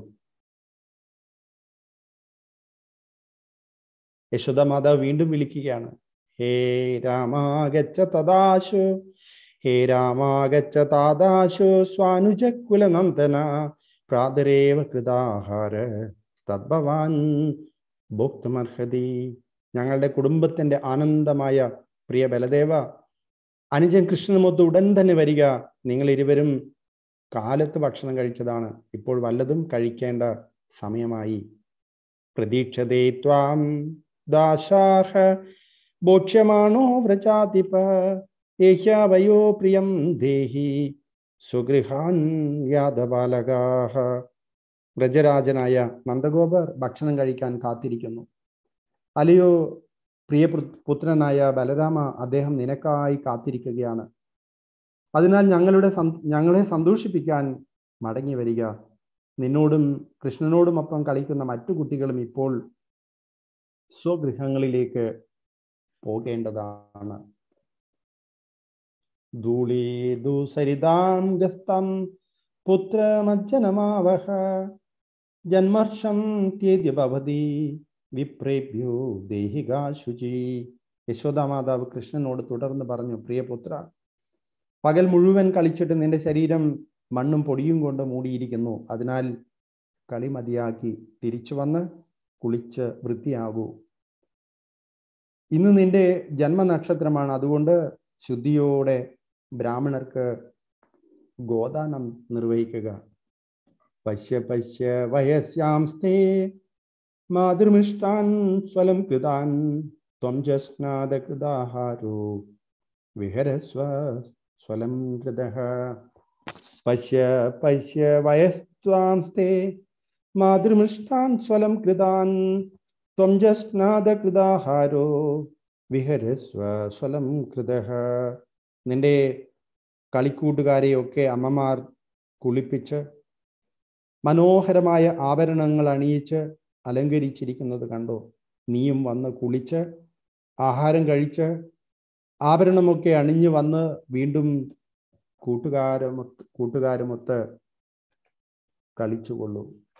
യശോദ മാതാവ് വീണ്ടും വിളിക്കുകയാണ് ഹേ രാമാഗച്ച തദാശു ഹേ രാമാഗച്ച താദാശു സ്വാനുജക്കുലനന്ദന പ്രാതരേവ കൃതാഹാര തദ്ഭവാൻ ഭോക്തുമർഹതി ഞങ്ങളുടെ കുടുംബത്തിന്റെ ആനന്ദമായ പ്രിയ ബലദേവ അനുജൻ കൃഷ്ണനുമൊത്ത് ഉടൻ തന്നെ വരിക നിങ്ങൾ ഇരുവരും കാലത്ത് ഭക്ഷണം കഴിച്ചതാണ് ഇപ്പോൾ വല്ലതും കഴിക്കേണ്ട സമയമായി പ്രതീക്ഷതേ ത്വാം ദാശാർഹ ഭോക്ഷ്യമാണോ വ്രജാതിപ ഏഹ്യാവയോ പ്രിയം ദേഹി സുഗൃഹാൻ യാദബാലകാഹ വ്രജരാജനായ നന്ദഗോപർ ഭക്ഷണം കഴിക്കാൻ കാത്തിരിക്കുന്നു അല്ലയോ പ്രിയ പുത്രനായ ബലരാമ അദ്ദേഹം നിനക്കായി കാത്തിരിക്കുകയാണ് അതിനാൽ ഞങ്ങളുടെ ഞങ്ങളെ സന്തോഷിപ്പിക്കാൻ മടങ്ങി വരിക നിന്നോടും കൃഷ്ണനോടുമൊപ്പം കളിക്കുന്ന മറ്റു കുട്ടികളും ഇപ്പോൾ സ്വഗൃഹങ്ങളിലേക്ക് പോകേണ്ടതാണ് ധൂളീദൂസരിതാം ഗസ്തം പുത്രമജ്ജനമാവഹ ജന്മർഷം തേദ്യ ഭവതി വിപ്രേഭ്യോ ദേഹികാ ശുചി യശോദാമാതാവ് കൃഷ്ണനോട് തുടർന്ന് പറഞ്ഞു പ്രിയപുത്ര പകൽ മുഴുവൻ കളിച്ചിട്ട് നിന്റെ ശരീരം മണ്ണും പൊടിയും കൊണ്ട് മൂടിയിരിക്കുന്നു അതിനാൽ കളി മതിയാക്കി തിരിച്ചു വന്ന് കുളിച്ച് വൃത്തിയാകൂ ഇന്ന് നിന്റെ ജന്മനക്ഷത്രമാണ് അതുകൊണ്ട് ശുദ്ധിയോടെ ബ്രാഹ്മണർക്ക് ഗോദാനം നിർവഹിക്കുക പശ്യ പശ്യ വയസ്യാംസ്തേ മാതൃമിഷ്ടാൻ സ്വലം കൃതാൻ ത്വം ജസ്നാദകൃതാഹാരോ വിഹരസ്വ സ്വലം കൃത പശ്യ പശ്യ വയസ്ത്വാംസ്തേ മാതൃമിഷ്ടാൻ സ്വലം കൃതാൻ ത്വം ജസ്നാദകൃതാഹാരോ വിഹരസ്വ സ്വലം കൃത നിന്റെ കളിക്കൂട്ടുകാരെയൊക്കെ അമ്മമാർ കുളിപ്പിച്ച് മനോഹരമായ ആഭരണങ്ങൾ അണിയിച്ച് അലങ്കരിച്ചിരിക്കുന്നത് കണ്ടോ നീയും വന്ന് കുളിച്ച് ആഹാരം കഴിച്ച് ആഭരണമൊക്കെ അണിഞ്ഞു വന്ന് വീണ്ടും കൂട്ടുകാരുമൊത്ത് കൂട്ടുകാരുമൊത്ത് കളിച്ചുകൊള്ളൂ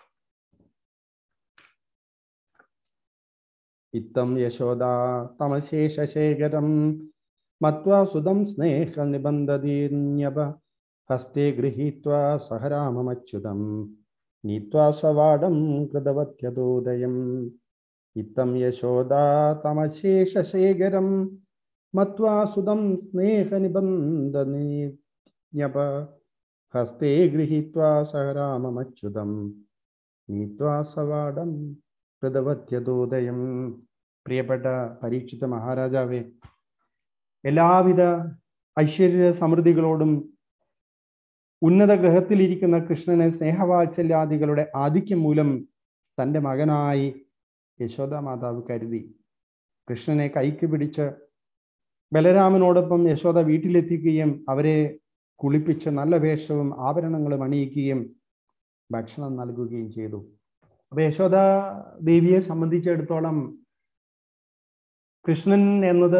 ഇത്തം യശോദ തമശേഷശേഖരം മത്വാ സുതം സ്നേഹ നിബന്ധതീന്യപ ഹസ്തേ ഗൃഹീത്വാ സഹരാമമച്യുതം നീത്വാ സ്വവാടം കൃതവത്യതോദയം ഇത്തം യശോദാ തമശേഷശേഖരം മത്വാ സുതം സ്നേഹ നിബന്ധനീന്യപ ഹസ്തേ ഗൃഹീത്വാ സഹരാമമച്യുതം നീത്വാ സവാടം കൃതവത്യതോദയം പ്രിയപ്പെട്ട പരീക്ഷിത മഹാരാജാവേ എല്ലാവിധ ഐശ്വര്യ സമൃദ്ധികളോടും ഉന്നത ഗ്രഹത്തിലിരിക്കുന്ന കൃഷ്ണനെ സ്നേഹവാത്സല്യാദികളുടെ ആധിക്യം മൂലം തൻ്റെ മകനായി യശോദ മാതാവ് കരുതി കൃഷ്ണനെ കൈക്ക് പിടിച്ച് ബലരാമനോടൊപ്പം യശോദ വീട്ടിലെത്തിക്കുകയും അവരെ കുളിപ്പിച്ച് നല്ല വേഷവും ആഭരണങ്ങളും അണിയിക്കുകയും ഭക്ഷണം നൽകുകയും ചെയ്തു അപ്പൊ യശോദ ദേവിയെ സംബന്ധിച്ചിടത്തോളം കൃഷ്ണൻ എന്നത്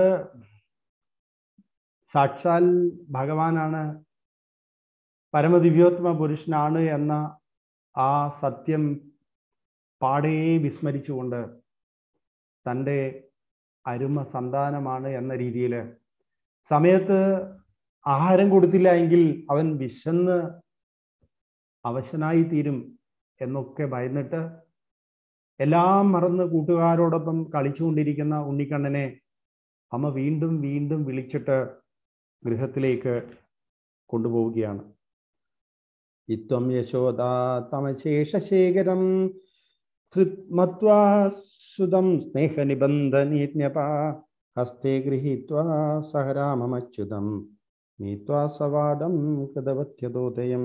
സാക്ഷാൽ ഭഗവാനാണ് പരമദിവ്യോത്തമ പുരുഷനാണ് എന്ന ആ സത്യം പാടേ വിസ്മരിച്ചുകൊണ്ട് തൻ്റെ അരുമ സന്താനമാണ് എന്ന രീതിയിൽ സമയത്ത് ആഹാരം കൊടുത്തില്ല എങ്കിൽ അവൻ വിശന്ന് അവശനായി തീരും എന്നൊക്കെ ഭയന്നിട്ട് എല്ലാം മറന്ന് കൂട്ടുകാരോടൊപ്പം കളിച്ചുകൊണ്ടിരിക്കുന്ന ഉണ്ണിക്കണ്ണനെ അമ്മ വീണ്ടും വീണ്ടും വിളിച്ചിട്ട് ഗൃഹത്തിലേക്ക് കൊണ്ടുപോവുകയാണ് ഇത്വം യശോദ തമശേഷശേഖരം മത്വാ സുതം സ്നേഹനിബന്ധനീജ്ഞപ ഹസ്തേ ഗൃഹീത്വാ സഹരാമമച്യുതം നീത്വാ സവാദം കൃതവത്യതോദയം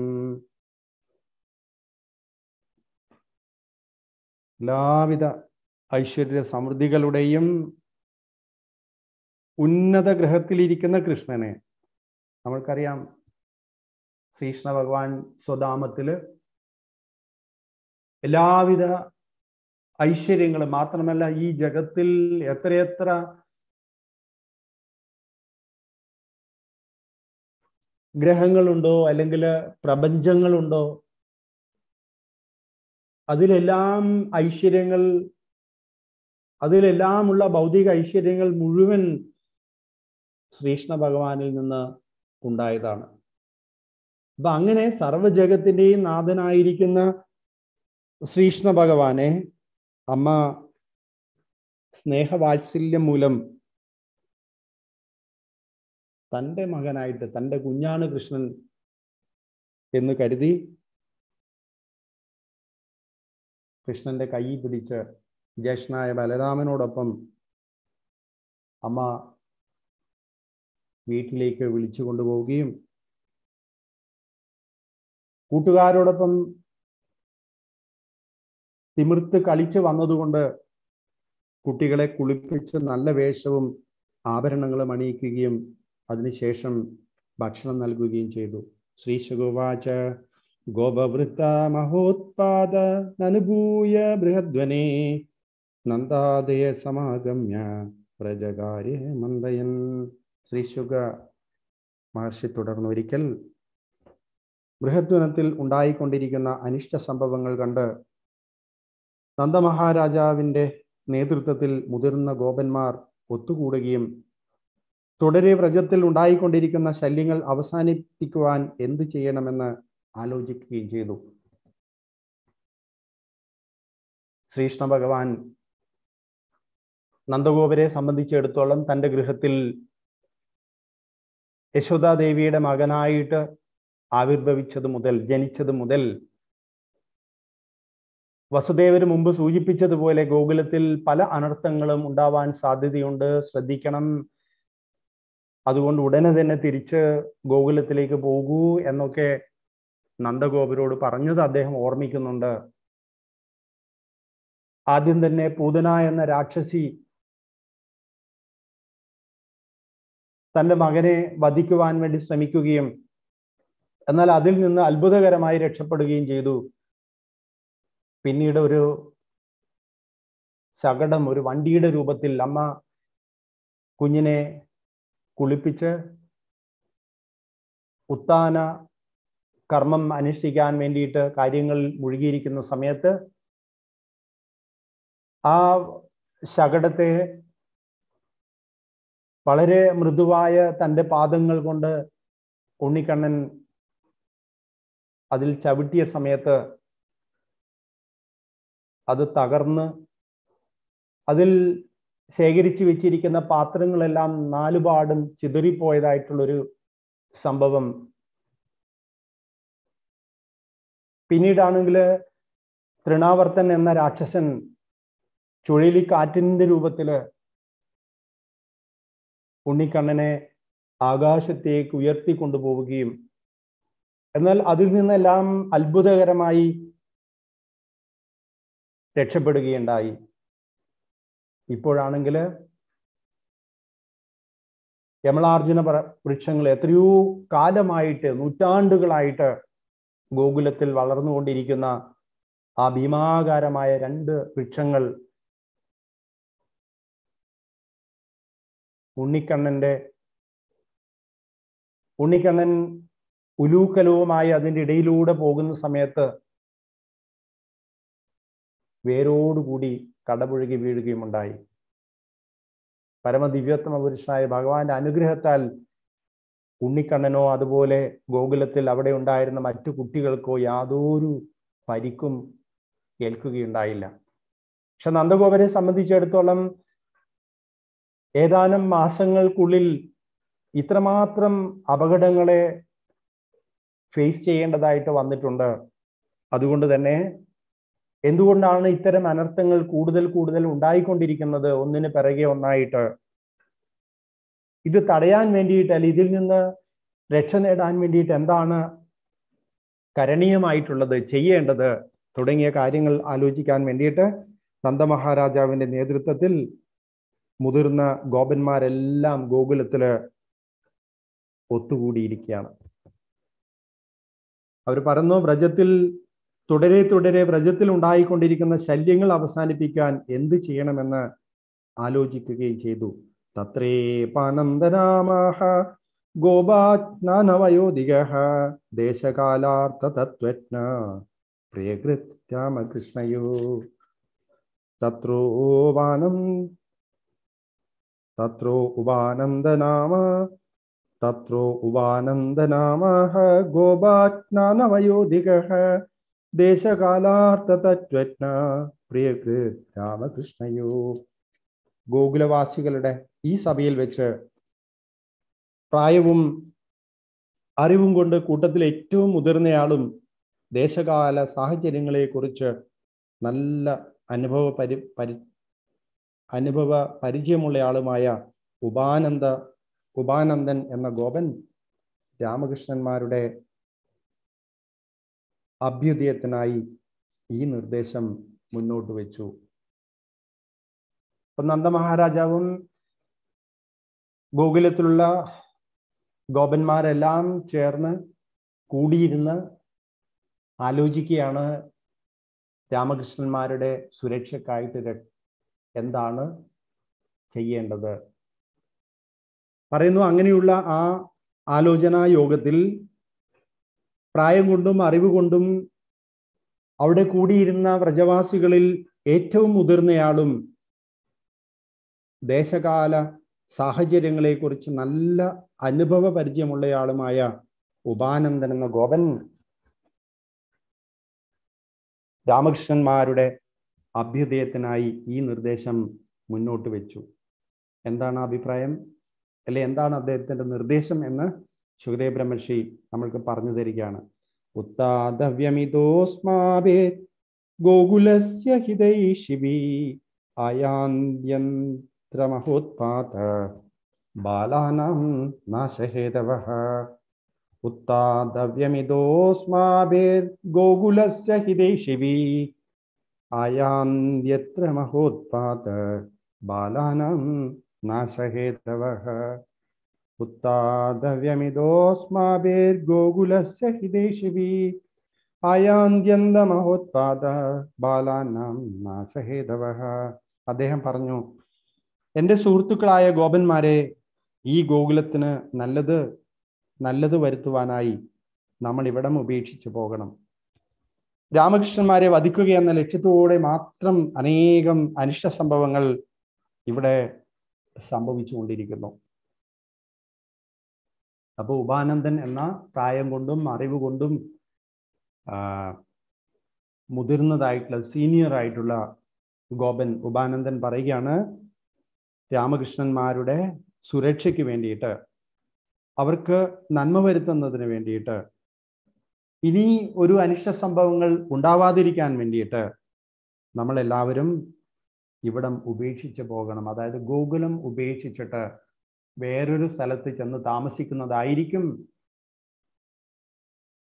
എല്ലാവിധ ഐശ്വര്യ സമൃദ്ധികളുടെയും ഉന്നത ഗ്രഹത്തിലിരിക്കുന്ന കൃഷ്ണനെ നമ്മൾക്കറിയാം ശ്രീകൃഷ്ണ ഭഗവാൻ സ്വധാമത്തില് എല്ലാവിധ ഐശ്വര്യങ്ങളും മാത്രമല്ല ഈ ജഗത്തിൽ എത്രയെത്ര ഗ്രഹങ്ങളുണ്ടോ അല്ലെങ്കിൽ പ്രപഞ്ചങ്ങളുണ്ടോ അതിലെല്ലാം ഐശ്വര്യങ്ങൾ അതിലെല്ലാമുള്ള ഭൗതിക ഐശ്വര്യങ്ങൾ മുഴുവൻ ശ്രീകൃഷ്ണ ഭഗവാനിൽ നിന്ന് ഉണ്ടായതാണ് അപ്പൊ അങ്ങനെ സർവജഗത്തിന്റെയും നാഥനായിരിക്കുന്ന ശ്രീകൃഷ്ണ ഭഗവാനെ അമ്മ സ്നേഹവാത്സല്യം മൂലം തൻ്റെ മകനായിട്ട് തൻ്റെ കുഞ്ഞാണ് കൃഷ്ണൻ എന്ന് കരുതി കൃഷ്ണന്റെ കൈ പിടിച്ച് ജ്യേഷ്ഠനായ ബലരാമനോടൊപ്പം അമ്മ വീട്ടിലേക്ക് വിളിച്ചു കൊണ്ടുപോവുകയും കൂട്ടുകാരോടൊപ്പം തിമിർത്ത് കളിച്ച് വന്നതുകൊണ്ട് കുട്ടികളെ കുളിപ്പിച്ച് നല്ല വേഷവും ആഭരണങ്ങളും അണിയിക്കുകയും അതിനുശേഷം ഭക്ഷണം നൽകുകയും ചെയ്തു ശ്രീ ശുഗോവാച ഗോപവൃത്ത മഹോത്പാദ നനുഭൂയ ബൃഹദ്വനെ നന്ദാദയ സമാഗമ്യ പ്രജകാര്യ മന്ദയൻ ശ്രീ ശുഗ മഹർഷി തുടർന്നൊരിക്കൽ ബൃഹദ്വനത്തിൽ ഉണ്ടായിക്കൊണ്ടിരിക്കുന്ന അനിഷ്ട സംഭവങ്ങൾ കണ്ട് നന്ദമഹാരാജാവിൻ്റെ നേതൃത്വത്തിൽ മുതിർന്ന ഗോപന്മാർ ഒത്തുകൂടുകയും തുടരെ വ്രജത്തിൽ ഉണ്ടായിക്കൊണ്ടിരിക്കുന്ന ശല്യങ്ങൾ അവസാനിപ്പിക്കുവാൻ എന്തു ചെയ്യണമെന്ന് ആലോചിക്കുകയും ചെയ്തു ശ്രീകൃഷ്ണ ഭഗവാൻ നന്ദഗോപരെ സംബന്ധിച്ചിടത്തോളം തൻ്റെ ഗൃഹത്തിൽ യശോദാദേവിയുടെ മകനായിട്ട് ആവിർഭവിച്ചത് മുതൽ ജനിച്ചത് മുതൽ വസുദേവര് മുമ്പ് സൂചിപ്പിച്ചതുപോലെ ഗോകുലത്തിൽ പല അനർത്ഥങ്ങളും ഉണ്ടാവാൻ സാധ്യതയുണ്ട് ശ്രദ്ധിക്കണം അതുകൊണ്ട് ഉടനെ തന്നെ തിരിച്ച് ഗോകുലത്തിലേക്ക് പോകൂ എന്നൊക്കെ നന്ദഗോപരോട് പറഞ്ഞത് അദ്ദേഹം ഓർമ്മിക്കുന്നുണ്ട് ആദ്യം തന്നെ പൂതന എന്ന രാക്ഷസി തൻ്റെ മകനെ വധിക്കുവാൻ വേണ്ടി ശ്രമിക്കുകയും എന്നാൽ അതിൽ നിന്ന് അത്ഭുതകരമായി രക്ഷപ്പെടുകയും ചെയ്തു പിന്നീട് ഒരു ശകടം ഒരു വണ്ടിയുടെ രൂപത്തിൽ അമ്മ കുഞ്ഞിനെ കുളിപ്പിച്ച് ഉത്താന കർമ്മം അനുഷ്ഠിക്കാൻ വേണ്ടിയിട്ട് കാര്യങ്ങൾ മുഴുകിയിരിക്കുന്ന സമയത്ത് ആ ശകടത്തെ വളരെ മൃദുവായ തൻ്റെ പാദങ്ങൾ കൊണ്ട് ഉണ്ണിക്കണ്ണൻ അതിൽ ചവിട്ടിയ സമയത്ത് അത് തകർന്ന് അതിൽ ശേഖരിച്ചു വെച്ചിരിക്കുന്ന പാത്രങ്ങളെല്ലാം നാലുപാടും ചിതറിപ്പോയതായിട്ടുള്ളൊരു സംഭവം പിന്നീടാണെങ്കിൽ തൃണാവർത്തൻ എന്ന രാക്ഷസൻ ചുഴലിക്കാറ്റിന്റെ രൂപത്തില് ഉണ്ണിക്കണ്ണനെ ആകാശത്തേക്ക് ഉയർത്തി കൊണ്ടുപോവുകയും എന്നാൽ അതിൽ നിന്നെല്ലാം അത്ഭുതകരമായി രക്ഷപ്പെടുകയുണ്ടായി ഇപ്പോഴാണെങ്കിൽ യമളാർജുന പ്ര- വൃക്ഷങ്ങൾ എത്രയോ കാലമായിട്ട് നൂറ്റാണ്ടുകളായിട്ട് ഗോകുലത്തിൽ വളർന്നുകൊണ്ടിരിക്കുന്ന ആ ഭീമാകാരമായ രണ്ട് വൃക്ഷങ്ങൾ ഉണ്ണിക്കണ്ണന്റെ ഉണ്ണിക്കണ്ണൻ ഉലൂക്കലവുമായി അതിൻ്റെ ഇടയിലൂടെ പോകുന്ന സമയത്ത് വേരോടുകൂടി കടപുഴകി വീഴുകയുമുണ്ടായി പരമദിവ്യോത്തമ പുരുഷനായ ഭഗവാന്റെ അനുഗ്രഹത്താൽ ഉണ്ണിക്കണ്ണനോ അതുപോലെ ഗോകുലത്തിൽ അവിടെ ഉണ്ടായിരുന്ന മറ്റു കുട്ടികൾക്കോ യാതൊരു പരിക്കും ഏൽക്കുകയുണ്ടായില്ല പക്ഷെ നന്ദഗോപരെ സംബന്ധിച്ചിടത്തോളം ഏതാനും മാസങ്ങൾക്കുള്ളിൽ ഇത്രമാത്രം അപകടങ്ങളെ ഫേസ് ചെയ്യേണ്ടതായിട്ട് വന്നിട്ടുണ്ട് അതുകൊണ്ട് തന്നെ എന്തുകൊണ്ടാണ് ഇത്തരം അനർത്ഥങ്ങൾ കൂടുതൽ കൂടുതൽ ഉണ്ടായിക്കൊണ്ടിരിക്കുന്നത് ഒന്നിന് പിറകെ ഒന്നായിട്ട് ഇത് തടയാൻ വേണ്ടിയിട്ട് അല്ല ഇതിൽ നിന്ന് രക്ഷ നേടാൻ വേണ്ടിയിട്ട് എന്താണ് കരണീയമായിട്ടുള്ളത് ചെയ്യേണ്ടത് തുടങ്ങിയ കാര്യങ്ങൾ ആലോചിക്കാൻ വേണ്ടിയിട്ട് നന്ദമഹാരാജാവിന്റെ നേതൃത്വത്തിൽ മുതിർന്ന ഗോപന്മാരെല്ലാം ഗോകുലത്തില് ഒത്തുകൂടിയിരിക്കുകയാണ് അവർ പറഞ്ഞു വ്രജത്തിൽ തുടരെ തുടരെ വ്രജത്തിൽ ഉണ്ടായിക്കൊണ്ടിരിക്കുന്ന ശല്യങ്ങൾ അവസാനിപ്പിക്കാൻ എന്ത് ചെയ്യണമെന്ന് ആലോചിക്കുകയും ചെയ്തു തത്രേ പാനന്ദനാമാഹ ഗോപാജ്ഞാനവയോധിക ദേശകാലാർത്ഥ തത്വജ്ഞ പ്രിയകൃത് രാമകൃഷ്ണയോ തത്രോപാനം തത്രോ ഉപാനന്ദനാമ തത്രോ ഉപാനന്ദനാമഃ ഗോപാജ്ഞാനവയോധികഃ ദേശകാലാർത്ഥതത്വജ്ഞ പ്രിയകൃത് രാമകൃഷ്ണയോ ഗോകുലവാസികളുടെ ഈ സഭയിൽ വെച്ച് പ്രായവും അറിവും കൊണ്ട് കൂട്ടത്തിൽ ഏറ്റവും മുതിർന്നയാളും ദേശകാല സാഹചര്യങ്ങളെക്കുറിച്ച് നല്ല അനുഭവ പരി പരി അനുഭവ പരിചയമുള്ളയാളുമായ ഉപാനന്ദ ഉപാനന്ദൻ എന്ന ഗോപൻ രാമകൃഷ്ണന്മാരുടെ അഭ്യുദയത്തിനായി ഈ നിർദ്ദേശം മുന്നോട്ട് വെച്ചു അപ്പൊ നന്ദമഹാരാജാവും ഗോകുലത്തിലുള്ള ഗോപന്മാരെല്ലാം ചേർന്ന് കൂടിയിരുന്ന് ആലോചിക്കുകയാണ് രാമകൃഷ്ണന്മാരുടെ സുരക്ഷക്കായിട്ട് ര- എന്താണ് ചെയ്യേണ്ടത് പറയുന്നു അങ്ങനെയുള്ള ആ ആലോചനാ യോഗത്തിൽ പ്രായം കൊണ്ടും അറിവ് കൊണ്ടും അവിടെ കൂടിയിരുന്ന വ്രജവാസികളിൽ ഏറ്റവും മുതിർന്നയാളും ദേശകാല സാഹചര്യങ്ങളെക്കുറിച്ച് നല്ല അനുഭവ പരിചയമുള്ളയാളുമായ ഉപാനന്ദൻ എന്ന ഗോപൻ രാമകൃഷ്ണന്മാരുടെ അഭ്യുദയത്തിനായി ഈ നിർദ്ദേശം മുന്നോട്ട് വെച്ചു എന്താണ് ആ അഭിപ്രായം അല്ലെ എന്താണ് അദ്ദേഹത്തിന്റെ നിർദ്ദേശം എന്ന് സുഖദേവ് ബ്രഹ്മർഷി നമ്മൾക്ക് പറഞ്ഞു തരികയാണ് ഉത്താതവ്യമിതോസ്മാവേ ഗോകുലസ്യ ഹിതൈഷിവി ആയാന്യന്ത്രമഹോത്പാത ബാലാനാം നാശഹേതവഃ ഉത്താതവ്യമിതോസ്മാവേർ ഗോകുലസ്യ ഹിതൈഷിവി ആയാന്യത്ര മഹോത്പാത ബാലാനാം നാശഹേതവഃ ഉത്താതവ്യമിതോസ്മാഭിർഗോകുലസ്യ ഹിതേഷിവി ആയാന്ത്യന്തമഹോത്പാദ ബാലാനാം നാശഹേതവഃ അദ്ദേഹം പറഞ്ഞു എൻ്റെ സുഹൃത്തുക്കളായ ഗോപന്മാരെ ഈ ഗോകുലത്തിന് നല്ലത് നല്ലത് വരുത്തുവാനായി നമ്മൾ ഇവിടം ഉപേക്ഷിച്ചു പോകണം രാമകൃഷ്ണന്മാരെ വധിക്കുക എന്ന ലക്ഷ്യത്തോടെ മാത്രം അനേകം അനിഷ്ട സംഭവങ്ങൾ ഇവിടെ സംഭവിച്ചുകൊണ്ടിരിക്കുന്നു അപ്പോൾ ഉപാനന്ദൻ എന്ന പ്രായം കൊണ്ടും അറിവ് കൊണ്ടും ആ, മുതിർന്നതായിട്ടുള്ള സീനിയർ ആയിട്ടുള്ള ഗോപൻ ഉപാനന്ദൻ പറയുകയാണ് രാമകൃഷ്ണന്മാരുടെ സുരക്ഷയ്ക്ക് വേണ്ടിയിട്ട് അവർക്ക് നന്മ വരുത്തുന്നതിന് വേണ്ടിയിട്ട് ഇനി ഒരു അനിഷ്ട സംഭവങ്ങൾ ഉണ്ടാവാതിരിക്കാൻ വേണ്ടിയിട്ട് നമ്മളെല്ലാവരും ഇവിടം ഉപേക്ഷിച്ച് പോകണം അതായത് ഗോകുലം ഉപേക്ഷിച്ചിട്ട് വേറൊരു സ്ഥലത്ത് ചെന്ന് താമസിക്കുന്നതായിരിക്കും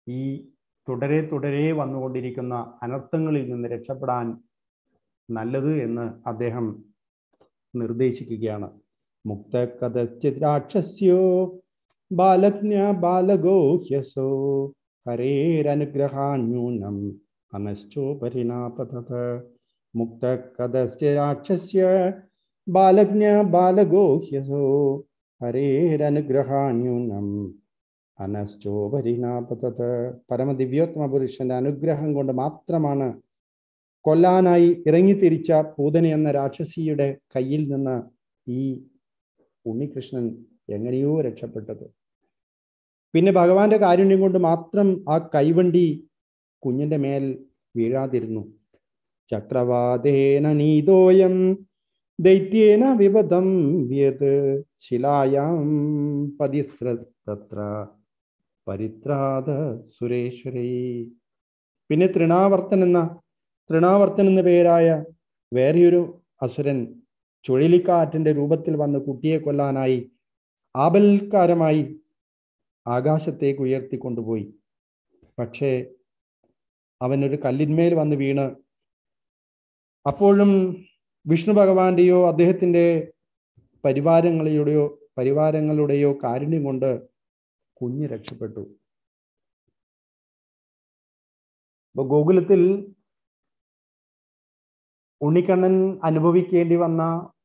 ഈ തുടരെ തുടരെ വന്നുകൊണ്ടിരിക്കുന്ന അനർത്ഥങ്ങളിൽ നിന്ന് രക്ഷപ്പെടാൻ നല്ലത് എന്ന് അദ്ദേഹം നിർദ്ദേശിക്കുകയാണ് മുക്ത കഥചിത് രാക്ഷസ്യോ ബാലജ്ഞ ബാലഗോ ഹ്യസോ ഹരേരനുഗ്രഹാന്യൂനം അനശ്ചോ പരിണാപതത് മുക്ത കഥസ്യ രാക്ഷസ്യ ബാലജ്ഞ ബാലഗോ ഹ്യസോ ഹരേരനുഗ്രഹാന്യൂനം അനശ്ചോ പരിണാപതത് പരമദിവ്യോത്തമ പുരുഷന്റെ അനുഗ്രഹം കൊണ്ട് മാത്രമാണ് കൊല്ലാനായി ഇറങ്ങിത്തിരിച്ച പൂതന എന്ന രാക്ഷസിയുടെ കയ്യിൽ നിന്ന് ഈ ഉണ്ണികൃഷ്ണൻ എങ്ങനെയോ രക്ഷപ്പെട്ടത് പിന്നെ ഭഗവാന്റെ കാരുണ്യം കൊണ്ട് മാത്രം ആ കൈവണ്ടി കുഞ്ഞിന്റെ മേൽ വീഴാതിരുന്നു ചക്രവാതേന നീതോയം ദൈത്യേന വിപദം വ്യത് ശിലായാം പതിസ്രത്ര പരിത്രാത സുരേശ്വരേ പിന്നെ തൃണാവർത്തൻ എന്ന തൃണാവർത്തൻ എന്ന പേരായ വേറെയൊരു അസുരൻ ചുഴലിക്കാറ്റിന്റെ രൂപത്തിൽ വന്ന് കുട്ടിയെ കൊല്ലാനായി ആപൽക്കാരമായി ആകാശത്തേക്ക് ഉയർത്തിക്കൊണ്ടുപോയി പക്ഷേ അവനൊരു കല്ലിന്മേൽ വന്ന് വീണ് അപ്പോഴും വിഷ്ണു ഭഗവാന്റെയോ അദ്ദേഹത്തിന്റെ പരിവാരങ്ങളുടെയോ പരിവാരങ്ങളുടെയോ കാരുണ്യം കൊണ്ട് കുഞ്ഞ് രക്ഷപ്പെട്ടു ഇപ്പൊ ഗോകുലത്തിൽ ഉണ്ണിക്കണ്ണൻ അനുഭവിക്കേണ്ടി വന്ന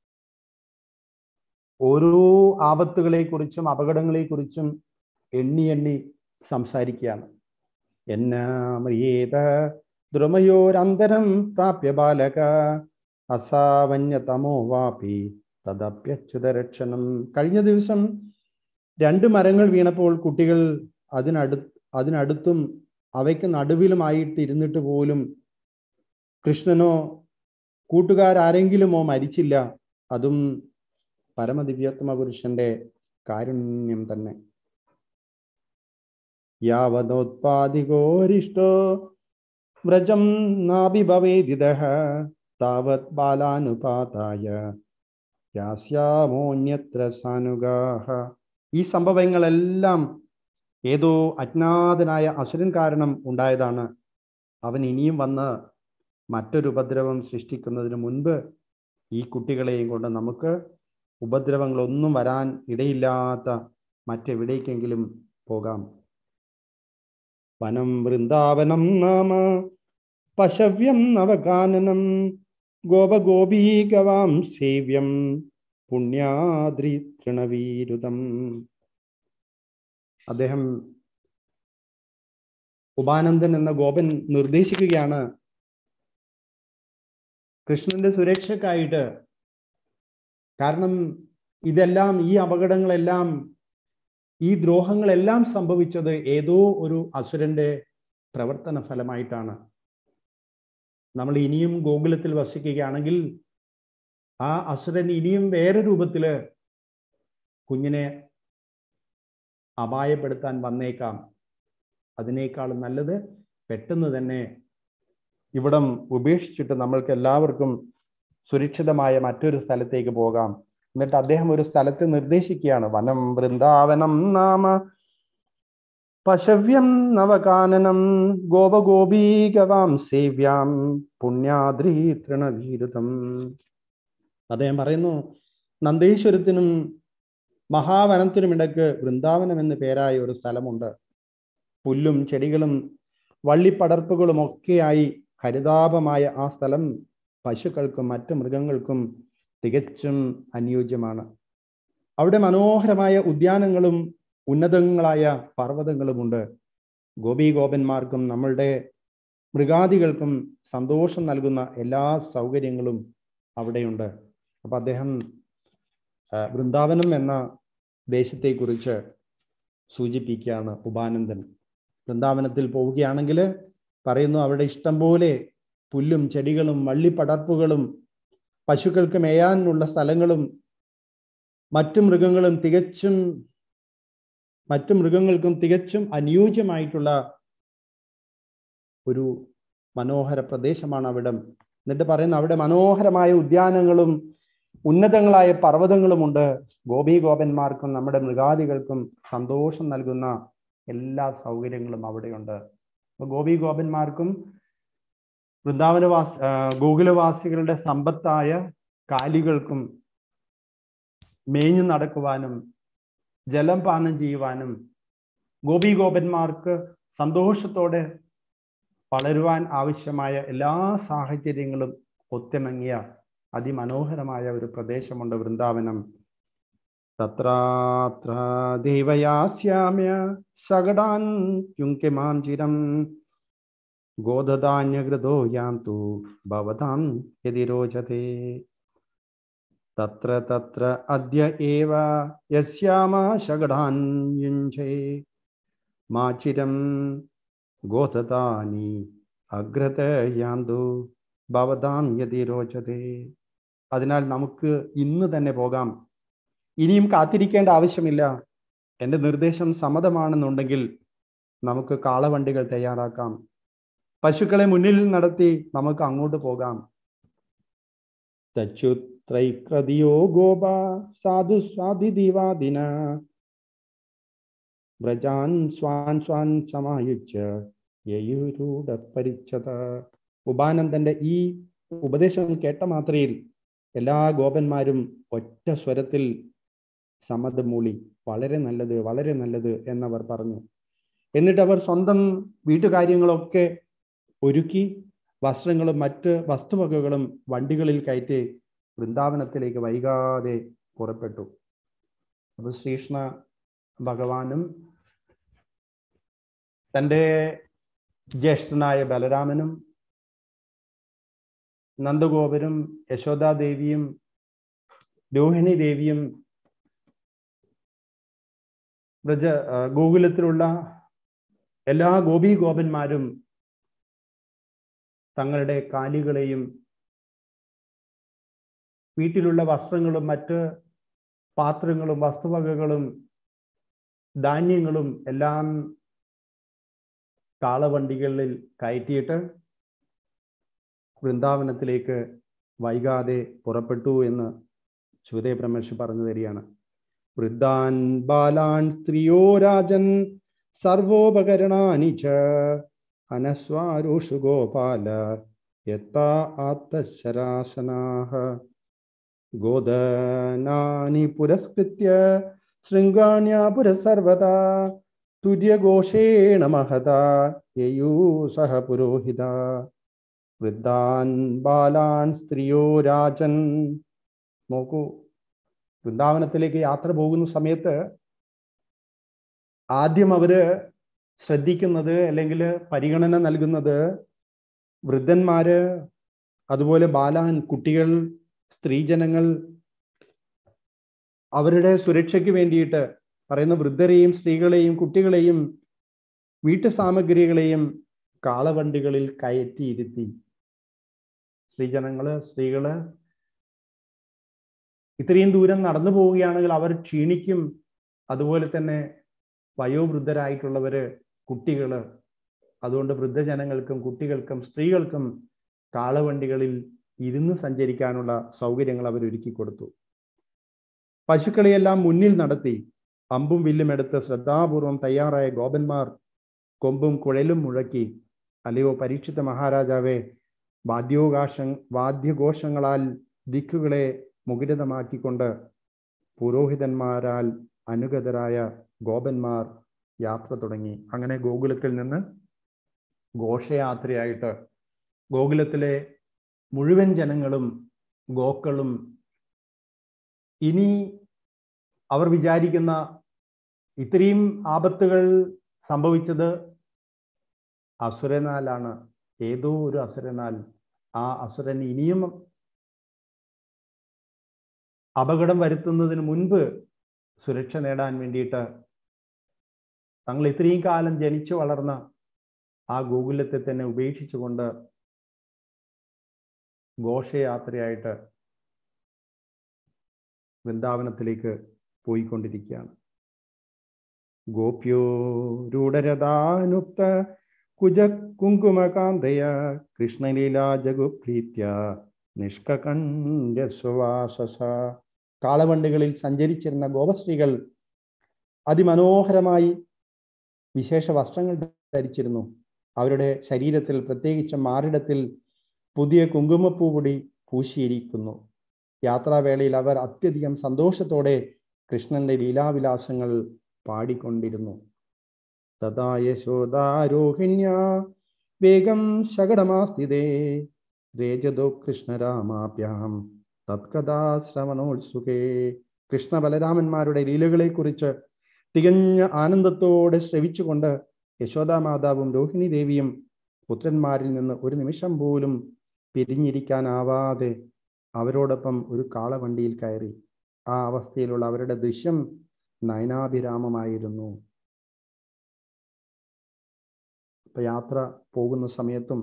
ഓരോ ആപത്തുകളെ കുറിച്ചും അപകടങ്ങളെ കുറിച്ചും എണ്ണി എണ്ണി സംസാരിക്കുകയാണ് എന്നാമയേത ദ്രുമയോരന്തരം പ്രാപ്യ ബാലക അസാവന്യതമോ വാപി തദപ്യച്യുതരക്ഷണം കഴിഞ്ഞ ദിവസം രണ്ട് മരങ്ങൾ വീണപ്പോൾ കുട്ടികൾ അതിനടു അതിനടുത്തും അവയ്ക്ക് നടുവിലുമായിട്ട് ഇരുന്നിട്ട് പോലും കൃഷ്ണനോ കൂട്ടുകാരാരെങ്കിലുമോ മരിച്ചില്ല അതും പരമദിവ്യോത്തമ പുരുഷന്റെ കാരുണ്യം തന്നെ യാവതോത്പാദികോരിഷ്ടോ വ്രജം നാഭിഭവേദിത താവത് ബാലാനുപാതായ യാസ്യാമോന്യത്ര സാനുഗാഹ ഈ സംഭവങ്ങളെല്ലാം ഏതോ അജ്ഞാതനായ അസുരൻ കാരണം ഉണ്ടായതാണ് അവൻ ഇനിയും വന്ന് മറ്റൊരു ഉപദ്രവം സൃഷ്ടിക്കുന്നതിന് മുൻപ് ഈ കുട്ടികളെയും കൊണ്ട് നമുക്ക് ഉപദ്രവങ്ങളൊന്നും വരാൻ ഇടയില്ലാത്ത മറ്റെവിടേക്കെങ്കിലും പോകാം വനം വൃന്ദാവനം നാമ പശവ്യം നവഗാനനം ഗോപഗോപീകവാം സേവ്യം പുണ്യാദ്രി തൃണവീരുതം അദ്ദേഹം ഉപാനന്ദൻ എന്ന ഗോപൻ നിർദ്ദേശിക്കുകയാണ് കൃഷ്ണന്റെ സുരക്ഷക്കായിട്ട് കാരണം ഇതെല്ലാം ഈ അപകടങ്ങളെല്ലാം ഈ ദ്രോഹങ്ങളെല്ലാം സംഭവിച്ചത് ഏതോ ഒരു അസുരന്റെ പ്രവർത്തന ഫലമായിട്ടാണ് നമ്മൾ ഇനിയും ഗോകുലത്തിൽ വസിക്കുകയാണെങ്കിൽ ആ അസുരൻ ഇനിയും വേറെ രൂപത്തില് കുഞ്ഞിനെ അപായപ്പെടുത്താൻ വന്നേക്കാം അതിനേക്കാളും നല്ലത് പെട്ടെന്ന് തന്നെ ഇവിടം ഉപേക്ഷിച്ചിട്ട് നമ്മൾക്ക് എല്ലാവർക്കും സുരക്ഷിതമായ മറ്റൊരു സ്ഥലത്തേക്ക് പോകാം എന്നിട്ട് അദ്ദേഹം ഒരു സ്ഥലത്ത് നിർദ്ദേശിക്കുകയാണ് വനം വൃന്ദാവനം നാമ പശവ്യം നവകാനനം ഗോപഗോപീകവാം സേവ്യാം പുണ്യാദ്രി തൃണവീരുതം അദ്ദേഹം പറയുന്നു നന്ദേശ്വരത്തിനും മഹാവനത്തിനും ഇടക്ക് വൃന്ദാവനം എന്ന് പേരായ ഒരു സ്ഥലമുണ്ട് പുല്ലും ചെടികളും വള്ളിപ്പടർപ്പുകളും ഒക്കെയായി ഹരിതാപമായ ആ സ്ഥലം പശുക്കൾക്കും മറ്റ് മൃഗങ്ങൾക്കും തികച്ചും അനുയോജ്യമാണ് അവിടെ മനോഹരമായ ഉദ്യാനങ്ങളും ഉന്നതങ്ങളായ പർവ്വതങ്ങളുമുണ്ട് ഗോപീഗോപന്മാർക്കും നമ്മളുടെ മൃഗാദികൾക്കും സന്തോഷം നൽകുന്ന എല്ലാ സൗകര്യങ്ങളും അവിടെയുണ്ട് അപ്പൊ അദ്ദേഹം വൃന്ദാവനം എന്ന ദേശത്തെക്കുറിച്ച് സൂചിപ്പിക്കുകയാണ് ഉപാനന്ദൻ വൃന്ദാവനത്തിൽ പോവുകയാണെങ്കിൽ പറയുന്നു അവിടെ ഇഷ്ടം പോലെ പുല്ലും ചെടികളും വള്ളിപ്പടർപ്പുകളും പശുക്കൾക്ക് മേയാനുള്ള സ്ഥലങ്ങളും മറ്റു മൃഗങ്ങളും തികച്ചും മറ്റു മൃഗങ്ങൾക്കും തികച്ചും അനുയോജ്യമായിട്ടുള്ള ഒരു മനോഹര പ്രദേശമാണ് അവിടം എന്നിട്ട് പറയുന്ന അവിടെ മനോഹരമായ ഉദ്യാനങ്ങളും ഉന്നതങ്ങളായ പർവ്വതങ്ങളുമുണ്ട് ഗോപീഗോപന്മാർക്കും നമ്മുടെ മൃഗാദികൾക്കും സന്തോഷം നൽകുന്ന എല്ലാ സൗകര്യങ്ങളും അവിടെയുണ്ട് അപ്പൊ ഗോപി ഗോപന്മാർക്കും വൃന്ദാവനവാസ ആ, ഗോകുലവാസികളുടെ സമ്പത്തായ കാലികൾക്കും മേഞ്ഞു നടക്കുവാനും ജലം പാനം ചെയ്യുവാനും ഗോപി ഗോപന്മാർക്ക് സന്തോഷത്തോടെ വളരുവാൻ ആവശ്യമായ എല്ലാ സാഹചര്യങ്ങളും ഒത്തിണങ്ങിയ അതിമനോഹരമായ ഒരു പ്രദേശമുണ്ട് വൃന്ദാവനം തത്രാത്ര ദേവയാസ്യാമ്യ ശകടാൻ യുങ്കിമാം ചിരം ഗോദധാന്യകൃതോ യാം തു ഭവതാം യതി രോചത്തെ തത്ര തത്ര അദ്യ ഏവ യസ്യാമ ശകടാൻ യുഞ്ചേ മാചിരം ഗോദധാനി അഗ്രത യാന്തു ഭവതാം യതി രോചത്തെ അതിനാൽ നമുക്ക് ഇന്ന് തന്നെ പോകാം ഇനിയും കാത്തിരിക്കേണ്ട ആവശ്യമില്ല എൻ്റെ നിർദ്ദേശം സമ്മതമാണെന്നുണ്ടെങ്കിൽ നമുക്ക് കാളവണ്ടികൾ തയ്യാറാക്കാം പശുക്കളെ മുന്നിൽ നടത്തി നമുക്ക് അങ്ങോട്ട് പോകാം തച്ചുത്രൈക്രതിയോ ഗോപ സാധു സ്വാതിദിവാദിന വ്രജാൻ സ്വാൻ സ്വാൻ സമായുച്ച് യയുരൂഢ പരിച്ഛത ഉപാനന്ദന്റെ ഈ ഉപദേശം കേട്ട മാത്രയിൽ എല്ലാ ഗോപന്മാരും ഒറ്റ സ്വരത്തിൽ സമ്മതം മൂളി വളരെ നല്ലത് വളരെ നല്ലത് എന്നവർ പറഞ്ഞു എന്നിട്ട് അവർ സ്വന്തം വീട്ടുകാര്യങ്ങളൊക്കെ ഒരുക്കി വസ്ത്രങ്ങളും മറ്റ് വസ്തുവകകളും വണ്ടികളിൽ കയറ്റി വൃന്ദാവനത്തിലേക്ക് വൈകാതെ പുറപ്പെട്ടു അപ്പോൾ ശ്രീകൃഷ്ണ ഭഗവാനും തൻ്റെ ജ്യേഷ്ഠനായ ബലരാമനും നന്ദഗോപരും യശോദാദേവിയും രോഹിണി ദേവിയും വ്രജ ആ, ഗോകുലത്തിലുള്ള എല്ലാ ഗോപി ഗോപന്മാരും തങ്ങളുടെ കാലികളെയും വീട്ടിലുള്ള വസ്ത്രങ്ങളും മറ്റ് പാത്രങ്ങളും വസ്തുവകകളും ധാന്യങ്ങളും എല്ലാം കാളവണ്ടികളിൽ കയറ്റിയിട്ട് വൃന്ദാവനത്തിലേക്ക് വൈകാതെ പുറപ്പെട്ടു എന്ന് ശുഭദേവ് ബ്രഹ്മർഷി പറഞ്ഞു തരികയാണ് വൃദ്ധാൻ ബാലാൻ സ്ത്രീയോ രാജൻ സർവോപകരണാനി ച അനസ്വാരുഷു ഗോപാല യത്താ ആത്തശരാസനാഹ ഗോദനാനി പുരസ്കൃത്യ ശൃംഗാണ്യാ പുരസർവതാ തുര്യഘോഷേണ മഹത യയൂ സഹ പുരോഹിത വൃദ്ധാൻ ബാലാൻ സ്ത്രീയോ രാജൻ നോക്കൂ വൃന്ദാവനത്തിലേക്ക് യാത്ര പോകുന്ന സമയത്ത് ആദ്യം അവര് ശ്രദ്ധിക്കുന്നത് അല്ലെങ്കിൽ പരിഗണന നൽകുന്നത് വൃദ്ധന്മാര് അതുപോലെ ബാലാൻ കുട്ടികൾ സ്ത്രീജനങ്ങൾ അവരുടെ സുരക്ഷയ്ക്ക് വേണ്ടിയിട്ട് പറയുന്ന വൃദ്ധരെയും സ്ത്രീകളെയും കുട്ടികളെയും വീട്ടു സാമഗ്രികളെയും കാളവണ്ടികളിൽ കയറ്റിയിരുത്തി സ്ത്രീജനങ്ങള് സ്ത്രീകള് ഇത്രയും ദൂരം നടന്നു പോവുകയാണെങ്കിൽ അവർ ക്ഷീണിക്കും അതുപോലെ തന്നെ വയോവൃദ്ധരായിട്ടുള്ളവര് കുട്ടികള് അതുകൊണ്ട് വൃദ്ധജനങ്ങൾക്കും കുട്ടികൾക്കും സ്ത്രീകൾക്കും കാളവണ്ടികളിൽ ഇരുന്ന് സഞ്ചരിക്കാനുള്ള സൗകര്യങ്ങൾ അവർ ഒരുക്കി കൊടുത്തു പശുക്കളെയെല്ലാം മുന്നിൽ നടത്തി അമ്പും വില്ലും എടുത്ത് ശ്രദ്ധാപൂർവം തയ്യാറായ ഗോപന്മാർ കൊമ്പും കുഴലും മുഴക്കി അല്ലയോ പരീക്ഷിത മഹാരാജാവേ വാദ്യോകാശ വാദ്യഘോഷങ്ങളാൽ ദിക്കുകളെ മുഖരിതമാക്കിക്കൊണ്ട് പുരോഹിതന്മാരാൽ അനുഗതരായ ഗോപന്മാർ യാത്ര തുടങ്ങി അങ്ങനെ ഗോകുലത്തിൽ നിന്ന് ഘോഷയാത്രയായിട്ട് ഗോകുലത്തിലെ മുഴുവൻ ജനങ്ങളും ഗോക്കളും ഇനി അവർ വിചാരിക്കുന്ന ഇത്രയും ആപത്തുകൾ സംഭവിച്ചത് അസുരനാലാണ് ഏതോ ഒരു അസുരനാൽ ആ അസുരൻ ഇനിയും അപകടം വരുത്തുന്നതിന് മുൻപ് സുരക്ഷ നേടാൻ വേണ്ടിയിട്ട് തങ്ങൾ ഇത്രയും കാലം ജനിച്ചു വളർന്ന ആ ഗോകുലത്തെ തന്നെ ഉപേക്ഷിച്ചുകൊണ്ട് ഘോഷയാത്രയായിട്ട് വൃന്ദാവനത്തിലേക്ക് പോയിക്കൊണ്ടിരിക്കുകയാണ് ഗോപ്യോ രൂഢരഥാനുക്ത കുജ കുങ്കുമകാന്തയ കൃഷ്ണലീല ജഗുപ്രീത്യ നിഷ്കണ്ഠ സുവാസസ കാളവണ്ടികളിൽ സഞ്ചരിച്ചിരുന്ന ഗോപസ്ത്രീകൾ അതിമനോഹരമായി വിശേഷ വസ്ത്രങ്ങൾ ധരിച്ചിരുന്നു അവരുടെ ശരീരത്തിൽ പ്രത്യേകിച്ച് മാറിടത്തിൽ പുതിയ കുങ്കുമപ്പൂ പൊടി പൂശിയിരിക്കുന്നു യാത്രാവേളയിൽ അവർ അത്യധികം സന്തോഷത്തോടെ കൃഷ്ണന്റെ ലീലാവിലാസങ്ങൾ പാടിക്കൊണ്ടിരുന്നു തഥാ യശോദാരോഹിണ്യ വേഗം ശകടമാസ്ഥിതേ രേജതോ കൃഷ്ണരാമാഭ്യാം തത്കഥാ ശ്രവണോത്സുകേ കൃഷ്ണ ബലരാമന്മാരുടെ ലീലകളെക്കുറിച്ച് തികഞ്ഞ ആനന്ദത്തോടെ ശ്രവിച്ചുകൊണ്ട് യശോദാമാതാവും രോഹിണി ദേവിയും പുത്രന്മാരിൽ നിന്ന് ഒരു നിമിഷം പോലും പിരിഞ്ഞിരിക്കാനാവാതെ അവരോടൊപ്പം ഒരു കാളവണ്ടിയിൽ കയറി ആ അവസ്ഥയിലുള്ള അവരുടെ ദൃശ്യം നയനാഭിരാമമായിരുന്നു ഇപ്പൊ യാത്ര പോകുന്ന സമയത്തും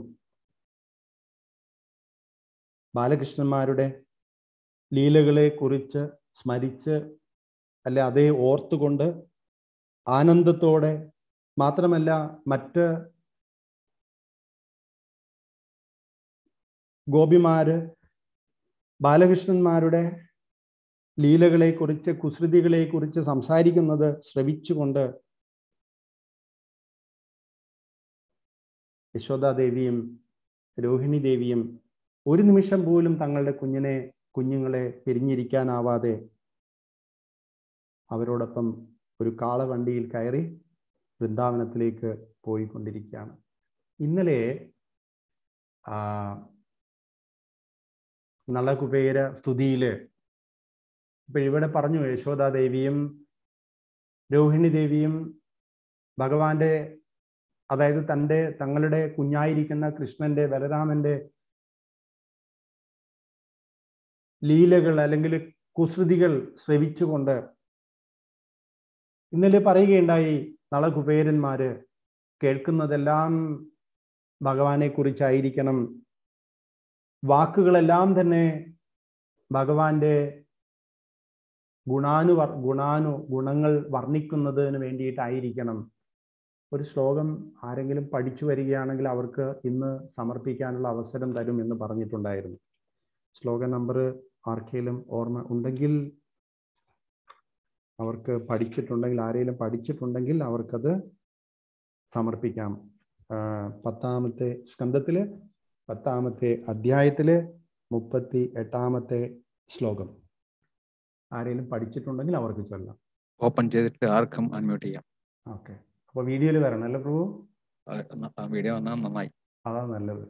ബാലകൃഷ്ണന്മാരുടെ ലീലകളെ കുറിച്ച് സ്മരിച്ച് അല്ലെ അതേ ഓർത്തുകൊണ്ട് ആനന്ദത്തോടെ മാത്രമല്ല മറ്റ് ഗോപിമാര് ബാലകൃഷ്ണന്മാരുടെ ലീലകളെക്കുറിച്ച് കുസൃതികളെക്കുറിച്ച് സംസാരിക്കുന്നത് ശ്രവിച്ചുകൊണ്ട് യശോദാദേവിയും രോഹിണി ദേവിയും ഒരു നിമിഷം പോലും തങ്ങളുടെ കുഞ്ഞിനെ കുഞ്ഞുങ്ങളെ പിരിഞ്ഞിരിക്കാനാവാതെ അവരോടൊപ്പം ഒരു കാളവണ്ടിയിൽ കയറി വൃന്ദാവനത്തിലേക്ക് പോയിക്കൊണ്ടിരിക്കുകയാണ് ഇന്നലെ ആ നളകുബേര സ്തുതിയില് ഇപ്പൊ ഇവിടെ പറഞ്ഞു യശോദാദേവിയും രോഹിണി ദേവിയും ഭഗവാന്റെ അതായത് തൻ്റെ തങ്ങളുടെ കുഞ്ഞായിരിക്കുന്ന കൃഷ്ണന്റെ ബലരാമന്റെ ലീലകൾ അല്ലെങ്കിൽ കുസൃതികൾ ശ്രവിച്ചുകൊണ്ട് ഇന്നലെ പറയുകയുണ്ടായി നളകുബേരന്മാര് കേൾക്കുന്നതെല്ലാം ഭഗവാനെ കുറിച്ചായിരിക്കണം വാക്കുകളെല്ലാം തന്നെ ഭഗവാന്റെ ഗുണാനു ഗുണാനു ഗുണങ്ങൾ വർണ്ണിക്കുന്നതിന് വേണ്ടിയിട്ടായിരിക്കണം ഒരു ശ്ലോകം ആരെങ്കിലും പഠിച്ചു വരികയാണെങ്കിൽ അവർക്ക് ഇന്ന് സമർപ്പിക്കാനുള്ള അവസരം തരും എന്ന് പറഞ്ഞിട്ടുണ്ടായിരുന്നു ശ്ലോക നമ്പർ ആർക്കെങ്കിലും ഓർമ്മ ഉണ്ടെങ്കിൽ അവർക്ക് പഠിച്ചിട്ടുണ്ടെങ്കിൽ ആരെങ്കിലും പഠിച്ചിട്ടുണ്ടെങ്കിൽ അവർക്കത് സമർപ്പിക്കാം പത്താമത്തെ സ്കന്ധത്തില് പത്താമത്തെ അധ്യായത്തില് മുപ്പത്തി എട്ടാമത്തെ ശ്ലോകം ആരെങ്കിലും പഠിച്ചിട്ടുണ്ടെങ്കിൽ അവർക്ക് ചൊല്ലാം ഓപ്പൺ ചെയ്തിട്ട് ആർക്കും അൺമ്യൂട്ട് ചെയ്യാം ഓക്കെ അപ്പൊ വീഡിയോയിൽ വരണം അല്ലേ പ്രഭു വീഡിയോ വന്നാൽ നന്നായി അതാ നല്ലത്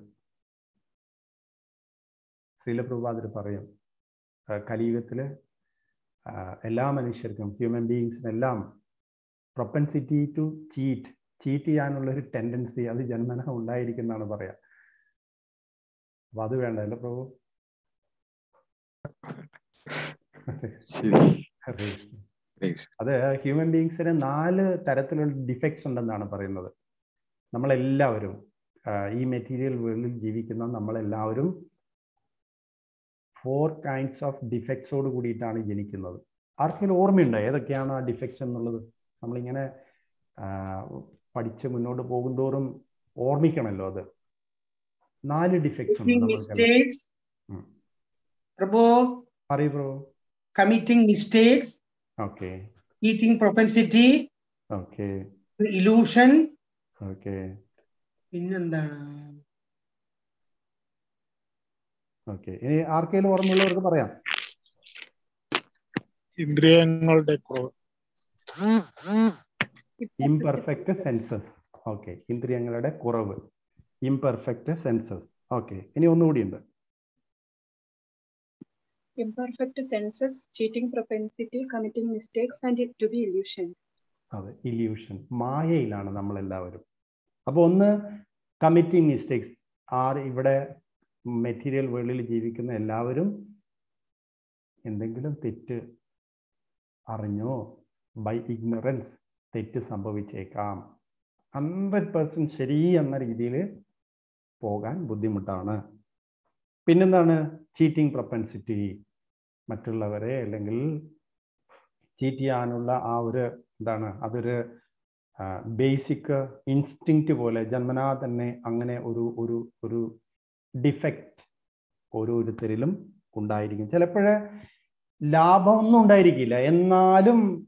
ശ്രീലപ്രഭാതിൽ പറയും കലിയുഗത്തില് എല്ലാ മനുഷ്യർക്കും ഹ്യൂമൻ ബീയിങ്സിനെല്ലാം പ്രൊപ്പൻസിറ്റി ടു ചീറ്റ് ചീറ്റ് ചെയ്യാനുള്ള ഒരു ടെൻഡൻസി അത് ജന്മന ഉണ്ടായിരിക്കുന്നതാണ് പറയാ അപ്പൊ അത് വേണ്ട അല്ലേ പ്രഭു അത് ഹ്യൂമൻ ബീയിങ്സിന് നാല് തരത്തിലുള്ള ഡിഫക്ട്സ് ഉണ്ടെന്നാണ് പറയുന്നത് നമ്മളെല്ലാവരും ഈ മെറ്റീരിയൽ വേൾഡിൽ ജീവിക്കുന്ന നമ്മളെല്ലാവരും ഫോർ കൈൻഡ്സ് ഓഫ് ഡിഫക്ട്സോട് കൂടിയിട്ടാണ് ജനിക്കുന്നത് ആർക്കെങ്കിലും ഓർമ്മയുണ്ടോ ഏതൊക്കെയാണ് ആ ഡിഫക്ട്സ് എന്നുള്ളത് നമ്മളിങ്ങനെ പഠിച്ച് മുന്നോട്ട് പോകുന്തോറും ഓർമ്മിക്കണമല്ലോ അത് നാല് ഡിഫക്ട്സ് ഉണ്ട് മിസ്റ്റേക്സ് പ്രഭു പറയൂ പ്രഭു committing mistakes okay eating propensity okay illusion okay പിന്നെന്താണ് ഓക്കെ ഇനി ആർക്കെങ്കിലും ഓർമ്മയുള്ളവർക്ക് പറയാം ഇന്ദ്രിയങ്ങളുടെ കുറവ് ഇംപെർഫെക്റ്റ് സെൻസസ് ഓക്കെ ഇന്ദ്രിയങ്ങളുടെ കുറവ് ഇംപെർഫെക്റ്റ് സെൻസസ് ഓക്കെ ഇനി ഒന്നുകൂടി ഉണ്ട് imperfect senses, cheating propensity, committing mistakes, and it to be illusion. അതെ ഇല്യൂഷൻ മായയിലാണ് നമ്മൾ എല്ലാവരും അപ്പോൾ ഒന്ന് കമ്മിറ്റിംഗ് മിസ്റ്റേക്സ് ആർ ഇവിടെ മെറ്റീരിയൽ വേൾഡിൽ ജീവിക്കുന്ന എല്ലാവരും എന്തെങ്കിലും തെറ്റ് അറിഞ്ഞോ ബൈ ഇഗ്നറൻസ് തെറ്റ് സംഭവിച്ചേക്കാം ഹൺഡ്രഡ് പേഴ്സൻറ്റ് ശരി എന്ന രീതിയിൽ പോകാൻ ബുദ്ധിമുട്ടാണ് പിന്നെന്താണ് ചീറ്റിംഗ് പ്രൊപ്പൻസിറ്റി മറ്റുള്ളവരെ അല്ലെങ്കിൽ ചീറ്റ് ചെയ്യാനുള്ള ആ ഒരു എന്താണ് അതൊരു ബേസിക് ഇൻസ്റ്റിങ്ക്റ്റ് പോലെ ജന്മനാ തന്നെ അങ്ങനെ ഒരു ഒരു ഒരു ഡിഫക്റ്റ് ഓരോരുത്തരിലും ഉണ്ടായിരിക്കും ചിലപ്പോഴ് ലാഭമൊന്നും ഉണ്ടായിരിക്കില്ല എന്നാലും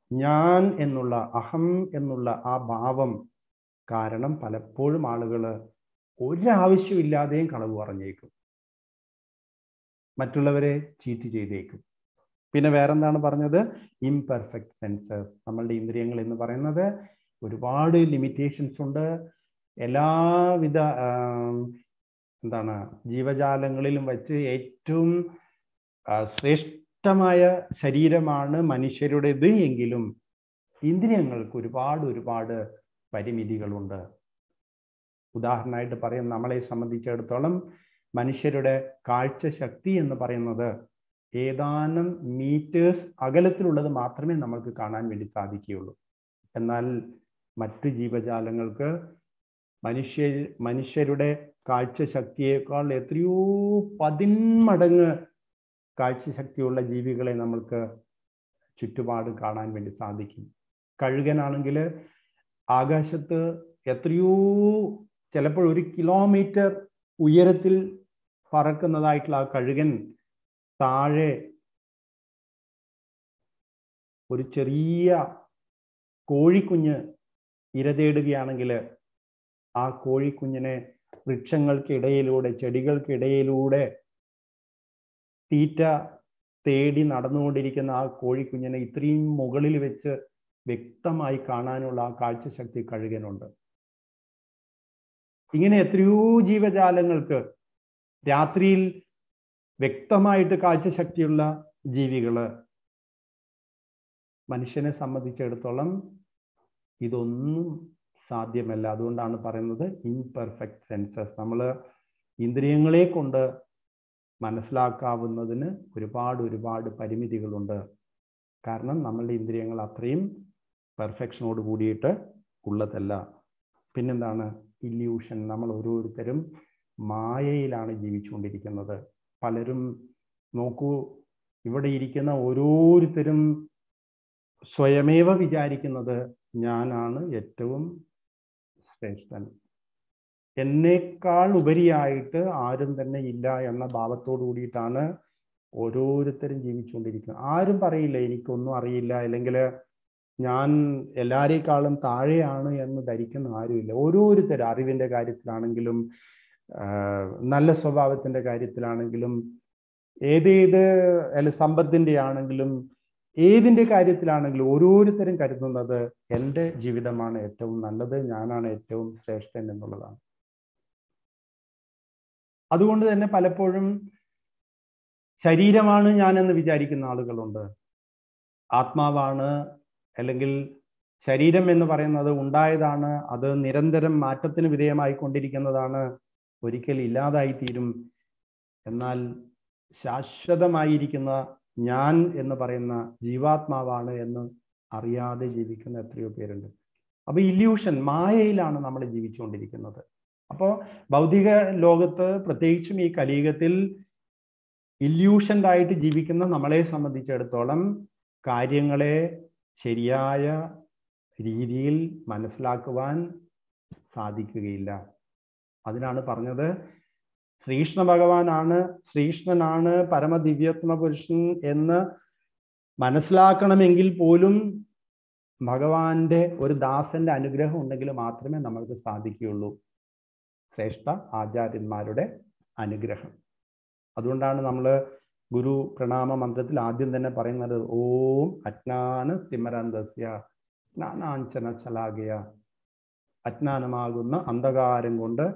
ഞാൻ എന്നുള്ള അഹം എന്നുള്ള ആ ഭാവം കാരണം പലപ്പോഴും ആളുകൾ ഒരാവശ്യമില്ലാതെയും കളവ് പറഞ്ഞേക്കും മറ്റുള്ളവരെ ചീറ്റ് ചെയ്തേക്കും പിന്നെ വേറെന്താണ് പറഞ്ഞത് ഇംപെർഫെക്റ്റ് സെൻസസ് നമ്മളുടെ ഇന്ദ്രിയങ്ങൾ എന്ന് പറയുന്നത് ഒരുപാട് ലിമിറ്റേഷൻസ് ഉണ്ട് എല്ലാവിധ ആം, എന്താണ് ജീവജാലങ്ങളിലും വെച്ച് ഏറ്റവും ആ, ശ്രേഷ്ഠമായ ശരീരമാണ് മനുഷ്യരുടേത് എങ്കിലും ഇന്ദ്രിയങ്ങൾക്ക് ഒരുപാട് ഒരുപാട് പരിമിതികളുണ്ട് ഉദാഹരണമായിട്ട് പറയും നമ്മളെ സംബന്ധിച്ചിടത്തോളം മനുഷ്യരുടെ കാഴ്ച ശക്തി എന്ന് പറയുന്നത് ഏതാനും മീറ്റേഴ്സ് അകലത്തിലുള്ളത് മാത്രമേ നമ്മൾക്ക് കാണാൻ വേണ്ടി സാധിക്കുകയുള്ളൂ എന്നാൽ മറ്റു ജീവജാലങ്ങൾക്ക് മനുഷ്യ മനുഷ്യരുടെ കാഴ്ച ശക്തിയേക്കാൾ എത്രയോ പതിന്മടങ്ങ് കാഴ്ചശക്തിയുള്ള ജീവികളെ നമ്മൾക്ക് ചുറ്റുപാട് കാണാൻ വേണ്ടി സാധിക്കും കഴുകനാണെങ്കിൽ ആകാശത്ത് എത്രയോ ചിലപ്പോൾ ഒരു കിലോമീറ്റർ ഉയരത്തിൽ പറക്കുന്നതായിട്ടുള്ള ആ കഴുകൻ താഴെ ഒരു ചെറിയ കോഴിക്കുഞ്ഞ് ഇരതേടുകയാണെങ്കിൽ ആ കോഴിക്കുഞ്ഞിനെ വൃക്ഷങ്ങൾക്കിടയിലൂടെ ചെടികൾക്കിടയിലൂടെ തീറ്റ തേടി നടന്നുകൊണ്ടിരിക്കുന്ന ആ കോഴിക്കുഞ്ഞിനെ ഇത്രയും മുകളിൽ വെച്ച് വ്യക്തമായി കാണാനുള്ള ആ കാഴ്ചശക്തി കഴുകനുണ്ട് ഇങ്ങനെ എത്രയോ ജീവജാലങ്ങൾക്ക് രാത്രിയിൽ വ്യക്തമായിട്ട് കാഴ്ചശക്തിയുള്ള ജീവികള് മനുഷ്യനെ സംബന്ധിച്ചിടത്തോളം ഇതൊന്നും സാധ്യമല്ല അതുകൊണ്ടാണ് പറയുന്നത് ഇംപെർഫെക്റ്റ് സെൻസസ് നമ്മൾ ഇന്ദ്രിയങ്ങളെ കൊണ്ട് മനസ്സിലാക്കാവുന്നതിന് ഒരുപാട് ഒരുപാട് പരിമിതികളുണ്ട് കാരണം നമ്മളുടെ ഇന്ദ്രിയങ്ങൾ അത്രയും പെർഫെക്ഷനോട് കൂടിയിട്ട് ഉള്ളതല്ല പിന്നെന്താണ് ഇല്യൂഷൻ നമ്മൾ ഓരോരുത്തരും മായയിലാണ് ജീവിച്ചുകൊണ്ടിരിക്കുന്നത് പലരും നോക്കൂ ഇവിടെ ഇരിക്കുന്ന ഓരോരുത്തരും സ്വയമേവ വിചാരിക്കുന്നത് ഞാനാണ് ഏറ്റവും ശ്രേഷ്ഠൻ എന്നേക്കാൾ ഉപരിയായിട്ട് ആരും തന്നെ ഇല്ല എന്ന ഭാവത്തോടു കൂടിയിട്ടാണ് ഓരോരുത്തരും ജീവിച്ചുകൊണ്ടിരിക്കുന്നത് ആരും പറയില്ല എനിക്കൊന്നും അറിയില്ല അല്ലെങ്കിൽ ഞാൻ എല്ലാരേക്കാളും താഴെയാണ് എന്ന് ധരിക്കുന്ന ആരുമില്ല ഓരോരുത്തരും അറിവിന്റെ കാര്യത്തിലാണെങ്കിലും നല്ല സ്വഭാവത്തിന്റെ കാര്യത്തിലാണെങ്കിലും ഏതേത് അല്ല സമ്പത്തിന്റെ ആണെങ്കിലും ഏതിന്റെ കാര്യത്തിലാണെങ്കിലും ഓരോരുത്തരും കരുതുന്നത് എൻ്റെ ജീവിതമാണ് ഏറ്റവും നല്ലത് ഞാനാണ് ഏറ്റവും ശ്രേഷ്ഠൻ എന്നുള്ളതാണ് അതുകൊണ്ട് തന്നെ പലപ്പോഴും ശരീരമാണ് ഞാനെന്ന് വിചാരിക്കുന്ന ആളുകളുണ്ട് ആത്മാവാണ് അല്ലെങ്കിൽ ശരീരം എന്ന് പറയുന്നത് ഉണ്ടായതാണ് അത് നിരന്തരം മാറ്റത്തിന് വിധേയമായി കൊണ്ടിരിക്കുന്നതാണ് ഒരിക്കൽ ഇല്ലാതായി തീരും എന്നാൽ ശാശ്വതമായിരിക്കുന്ന ഞാൻ എന്ന് പറയുന്ന ജീവാത്മാവാണ് എന്ന് അറിയാതെ ജീവിക്കുന്ന എത്രയോ പേരുണ്ട് അപ്പൊ ഇല്യൂഷൻ മായയിലാണ് നമ്മൾ ജീവിച്ചുകൊണ്ടിരിക്കുന്നത് അപ്പോൾ ഭൗതിക ലോകത്ത് പ്രത്യേകിച്ചും ഈ കലിയുഗത്തിൽ ഇല്യൂഷൻഡ് ആയിട്ട് ജീവിക്കുന്ന നമ്മളെ സംബന്ധിച്ചിടത്തോളം കാര്യങ്ങളെ ശരിയായ രീതിയിൽ മനസ്സിലാക്കുവാൻ സാധിക്കുകയില്ല അതിനാണ് പറഞ്ഞത് ശ്രീകൃഷ്ണ ഭഗവാനാണ് ശ്രീകൃഷ്ണനാണ് പരമദിവ്യത്മ പുരുഷൻ എന്ന് മനസ്സിലാക്കണമെങ്കിൽ പോലും ഭഗവാന്റെ ഒരു ദാസന്റെ അനുഗ്രഹം ഉണ്ടെങ്കിൽ മാത്രമേ നമ്മൾക്ക് സാധിക്കുകയുള്ളൂ ശ്രേഷ്ഠ ആചാര്യന്മാരുടെ അനുഗ്രഹം അതുകൊണ്ടാണ് നമ്മൾ ഗുരു പ്രണാമ മന്ത്രത്തിൽ ആദ്യം തന്നെ പറയുന്നത് ഓം അജ്ഞാന തിമരന്തസ്യ ജ്ഞാനാഞ്ചന ചലാകയ അജ്ഞാനമാകുന്ന അന്ധകാരം കൊണ്ട്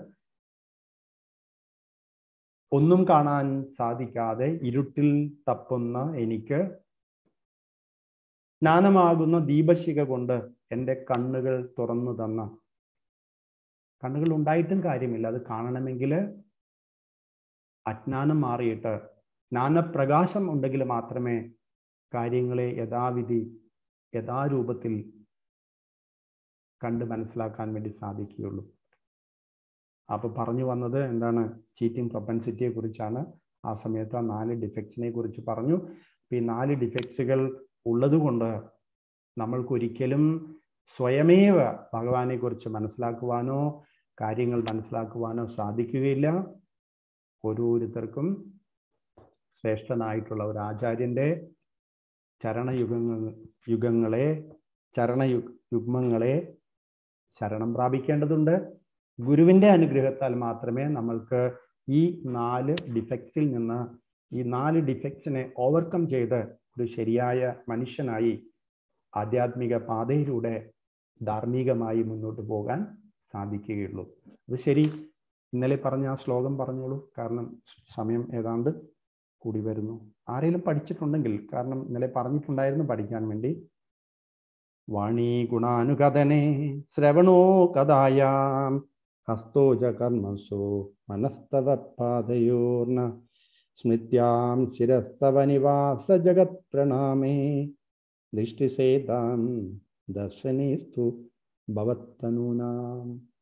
ഒന്നും കാണാൻ സാധിക്കാതെ ഇരുട്ടിൽ തപ്പുന്ന എനിക്ക് ജ്ഞാനമാകുന്ന ദീപശിക കൊണ്ട് എൻ്റെ കണ്ണുകൾ തുറന്നു തന്ന കണ്ണുകൾ ഉണ്ടായിട്ടും കാര്യമില്ല അത് കാണണമെങ്കിൽ അജ്ഞാനം മാറിയിട്ട് ജ്ഞാനപ്രകാശം ഉണ്ടെങ്കിൽ മാത്രമേ കാര്യങ്ങളെ യഥാവിധി യഥാരൂപത്തിൽ കണ്ട് മനസ്സിലാക്കാൻ വേണ്ടി സാധിക്കുകയുള്ളൂ അപ്പോൾ പറഞ്ഞു വന്നത് എന്താണ് ചീറ്റിംഗ് പ്രൊപ്പൻസിറ്റിയെ കുറിച്ചാണ് ആ സമയത്ത് ആ നാല് ഡിഫക്ട്സിനെ കുറിച്ച് പറഞ്ഞു ഈ നാല് ഡിഫക്ട്സുകൾ ഉള്ളതുകൊണ്ട് നമ്മൾക്കൊരിക്കലും സ്വയമേവ ഭഗവാനെ കുറിച്ച് മനസ്സിലാക്കുവാനോ കാര്യങ്ങൾ മനസ്സിലാക്കുവാനോ സാധിക്കുകയില്ല ഓരോരുത്തർക്കും ശ്രേഷ്ഠനായിട്ടുള്ള ഒരു ആചാര്യന്റെ ചരണയുഗങ്ങൾ യുഗങ്ങളെ ചരണയു യുഗ്മങ്ങളെ ശരണം പ്രാപിക്കേണ്ടതുണ്ട് ഗുരുവിൻ്റെ അനുഗ്രഹത്താൽ മാത്രമേ നമ്മൾക്ക് ഈ നാല് ഡിഫക്ട്സിൽ നിന്ന് ഈ നാല് ഡിഫക്ട്സിനെ ഓവർകം ചെയ്ത് ഒരു ശരിയായ മനുഷ്യനായി ആധ്യാത്മിക പാതയിലൂടെ ധാർമ്മികമായി മുന്നോട്ട് പോകാൻ സാധിക്കുകയുള്ളൂ അത് ശരി ഇന്നലെ പറഞ്ഞ ആ ശ്ലോകം പറഞ്ഞോളൂ കാരണം സമയം ഏതാണ്ട് കൂടി വരുന്നു ആരെങ്കിലും പഠിച്ചിട്ടുണ്ടെങ്കിൽ കാരണം ഇന്നലെ പറഞ്ഞിട്ടുണ്ടായിരുന്നു പഠിക്കാൻ വേണ്ടി വാണി ഗുണാനുകഥനെ ശ്രവണോ കഥായാം ഹസ്തോജ കർമ്മസോ മനസ്തവ പാദയോർണ സ്മൃത്യാം ശിരസ്തവ നിവാസ ജഗത് പ്രണാമേ ദൃഷ്ടിസേതാം ദർശനേസ്തു ഭവത്തനൂനാം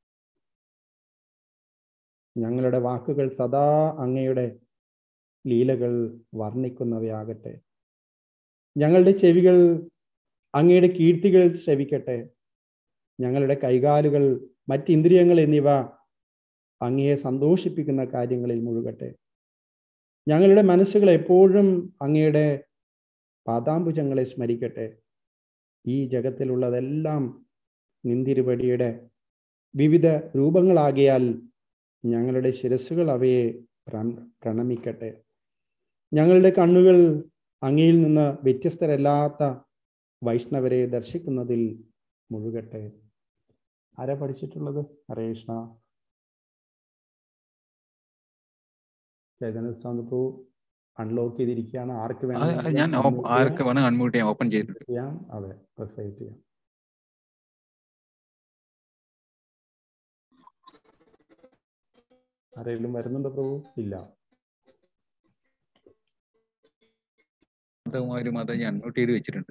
ഞങ്ങളുടെ വാക്കുകൾ സദാ അങ്ങയുടെ ലീലകൾ വർണ്ണിക്കുന്നവയാകട്ടെ ഞങ്ങളുടെ ചെവികൾ അങ്ങയുടെ കീർത്തികൾ ശ്രവിക്കട്ടെ ഞങ്ങളുടെ കൈകാലുകൾ മറ്റിന്ദ്രിയങ്ങൾ എന്നിവ അങ്ങയെ സന്തോഷിപ്പിക്കുന്ന കാര്യങ്ങളിൽ മുഴുകട്ടെ ഞങ്ങളുടെ മനസ്സുകൾ എപ്പോഴും അങ്ങയുടെ പാദാംബുജങ്ങളെ സ്മരിക്കട്ടെ ഈ ജഗത്തിലുള്ളതെല്ലാം നിന്തിരുപടിയുടെ വിവിധ രൂപങ്ങളാകിയാൽ ഞങ്ങളുടെ ശിരസ്സുകൾ അവയെ പ്രണമിക്കട്ടെ ഞങ്ങളുടെ കണ്ണുകൾ അങ്ങയിൽ നിന്ന് വ്യത്യസ്തരല്ലാത്ത വൈഷ്ണവരെ ദർശിക്കുന്നതിൽ മുഴുകട്ടെ ആരാ പഠിച്ചിട്ടുള്ളത് ഹരേ കൃഷ്ണ ചൈതന്യ സ്വാമിപ്പൂ അൺലോക്ക് ചെയ്തിരിക്കുകയാണ് ആർക്ക് അത് ഞാൻ ഓ- ആർക്ക് വേണം അൺമ്യൂട്ട് ചെയ്യാം ഓപ്പൺ ചെയ്തിട്ട് ചെയ്യാം അതെ പ്രൊഫൈറ്റ് ചെയ്യാം ആരെങ്കിലും വരുന്നുണ്ടോ പ്രഭു ഇല്ല മാതാവുമാരും അത് ഞാൻ അൺമ്യൂട്ട് ചെയ്ത് വെച്ചിട്ടുണ്ട്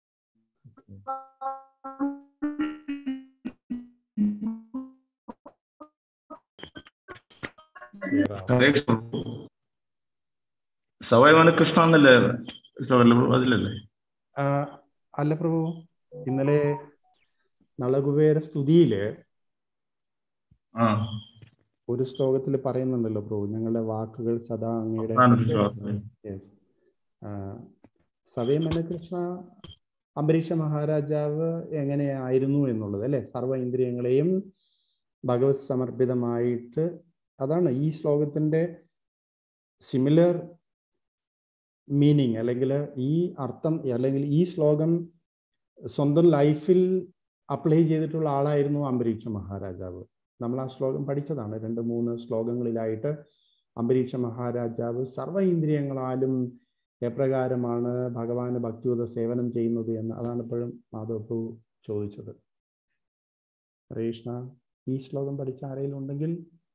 സവായ് കൃഷ്ണ എന്നല്ലേ അതിലല്ലേ ആ, അല്ല പ്രഭു ഇന്നലെ നളകുബേര സ്തുതിയില് ആ ഒരു ശ്ലോകത്തിൽ പറയുന്നുണ്ടല്ലോ പ്രഭു ഞങ്ങളുടെ വാക്കുകൾ സദാ അങ്ങയുടെ അവസാന ശ്ലോകത്തിൽ. Yes. ആ, സവയമന കൃഷ്ണ അംബരീഷ മഹാരാജാവ് എങ്ങനെയായിരുന്നു എന്നുള്ളത് അല്ലെ സർവ ഇന്ദ്രിയങ്ങളെയും ഭഗവത് സമർപ്പിതമായിട്ട് അതാണ് ഈ ശ്ലോകത്തിന്റെ സിമിലർ മീനിങ് അല്ലെങ്കിൽ ഈ അർത്ഥം അല്ലെങ്കിൽ ഈ ശ്ലോകം സ്വന്തം ലൈഫിൽ അപ്ലൈ ചെയ്തിട്ടുള്ള ആളായിരുന്നു അംബരീഷ മഹാരാജാവ് നമ്മൾ ആ ശ്ലോകം പഠിച്ചതാണ് രണ്ട് മൂന്ന് ശ്ലോകങ്ങളിലായിട്ട് അംബരീഷ മഹാരാജാവ് സർവ ഇന്ദ്രിയങ്ങളാലും എപ്രകാരമാണ് ഭഗവാന് ഭക്തിയുത സേവനം ചെയ്യുന്നത് എന്ന് അതാണ് ഇപ്പോഴും മാധവപ്പു ചോദിച്ചത് ഹരേ കൃഷ്ണ ഈ ശ്ലോകം പഠിച്ച ആരെങ്കിലും ഉണ്ടെങ്കിൽ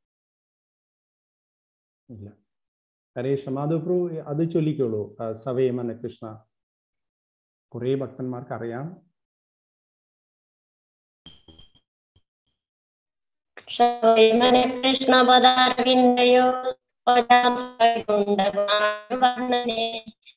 ഇല്ല ഹരേ കൃഷ്ണ മാധവപ്രഭു അത് ചൊല്ലിക്കോളൂ ആ, സവയമന കൃഷ്ണ കുറേ ഭക്തന്മാർക്ക് അറിയാം ശ്രീമനെ കൃഷ്ണ പദാരവിന്ദയോ വർണ്ണനെ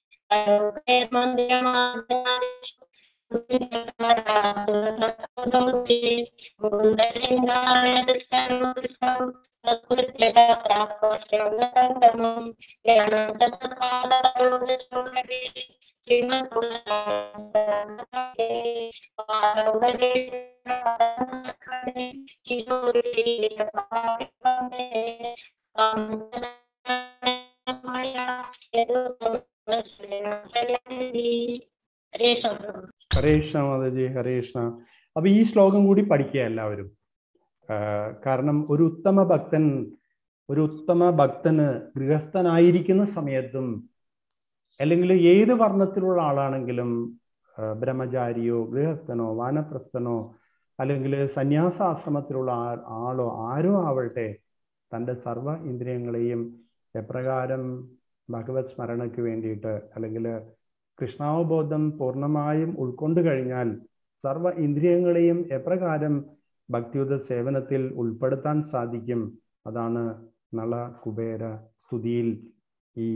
ഹരേ കൃഷ്ണ മാതാജി ഹരേ കൃഷ്ണ അപ്പൊ ഈ ശ്ലോകം കൂടി പഠിക്കുക എല്ലാവരും ആ, കാരണം ഒരു ഉത്തമ ഭക്തൻ ഒരു ഉത്തമ ഭക്തന് ഗൃഹസ്ഥനായിരിക്കുന്ന സമയത്തും അല്ലെങ്കിൽ ഏത് വർണ്ണത്തിലുള്ള ആളാണെങ്കിലും ആ, ബ്രഹ്മചാരിയോ ഗൃഹസ്ഥനോ വാനപ്രസ്ഥനോ അല്ലെങ്കിൽ സന്യാസാശ്രമത്തിലുള്ള ആ- ആളോ ആരോ ആവട്ടെ തൻ്റെ സർവ ഇന്ദ്രിയങ്ങളെയും എപ്രകാരം ഭഗവത് സ്മരണയ്ക്ക് വേണ്ടിയിട്ട് അല്ലെങ്കിൽ കൃഷ്ണാവബോധം പൂർണ്ണമായും ഉൾക്കൊണ്ടു കഴിഞ്ഞാൽ സർവ ഇന്ദ്രിയങ്ങളെയും എപ്രകാരം ഭക്തിയുത സേവനത്തിൽ ഉൾപ്പെടുത്താൻ സാധിക്കും അതാണ് നള കുബേര സ്തുതിയിൽ ഈ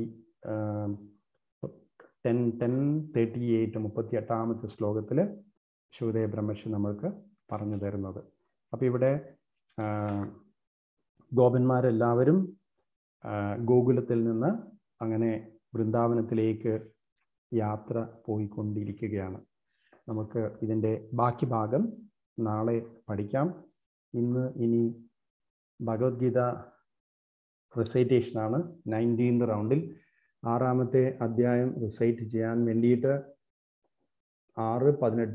ടെൻ ടെൻ തേർട്ടി എയ്റ്റ് മുപ്പത്തി എട്ടാമത്തെ ശ്ലോകത്തിൽ ശിവദേവ ബ്രഹ്മർഷി നമ്മൾക്ക് പറഞ്ഞു തരുന്നത് അപ്പം ഇവിടെ ആ, ഗോപന്മാരെല്ലാവരും ആ, ഗോകുലത്തിൽ നിന്ന് അങ്ങനെ വൃന്ദാവനത്തിലേക്ക് യാത്ര പോയിക്കൊണ്ടിരിക്കുകയാണ് നമുക്ക് ഇതിൻ്റെ ബാക്കി ഭാഗം നാളെ പഠിക്കാം ഇന്ന് ഇനി ഭഗവത്ഗീത റിസൈറ്റേഷനാണ് നയൻറ്റീൻത് റൗണ്ടിൽ ആറാമത്തെ അധ്യായം റിസൈറ്റ് ചെയ്യാൻ വേണ്ടിയിട്ട് ആറ് പതിനെട്ട്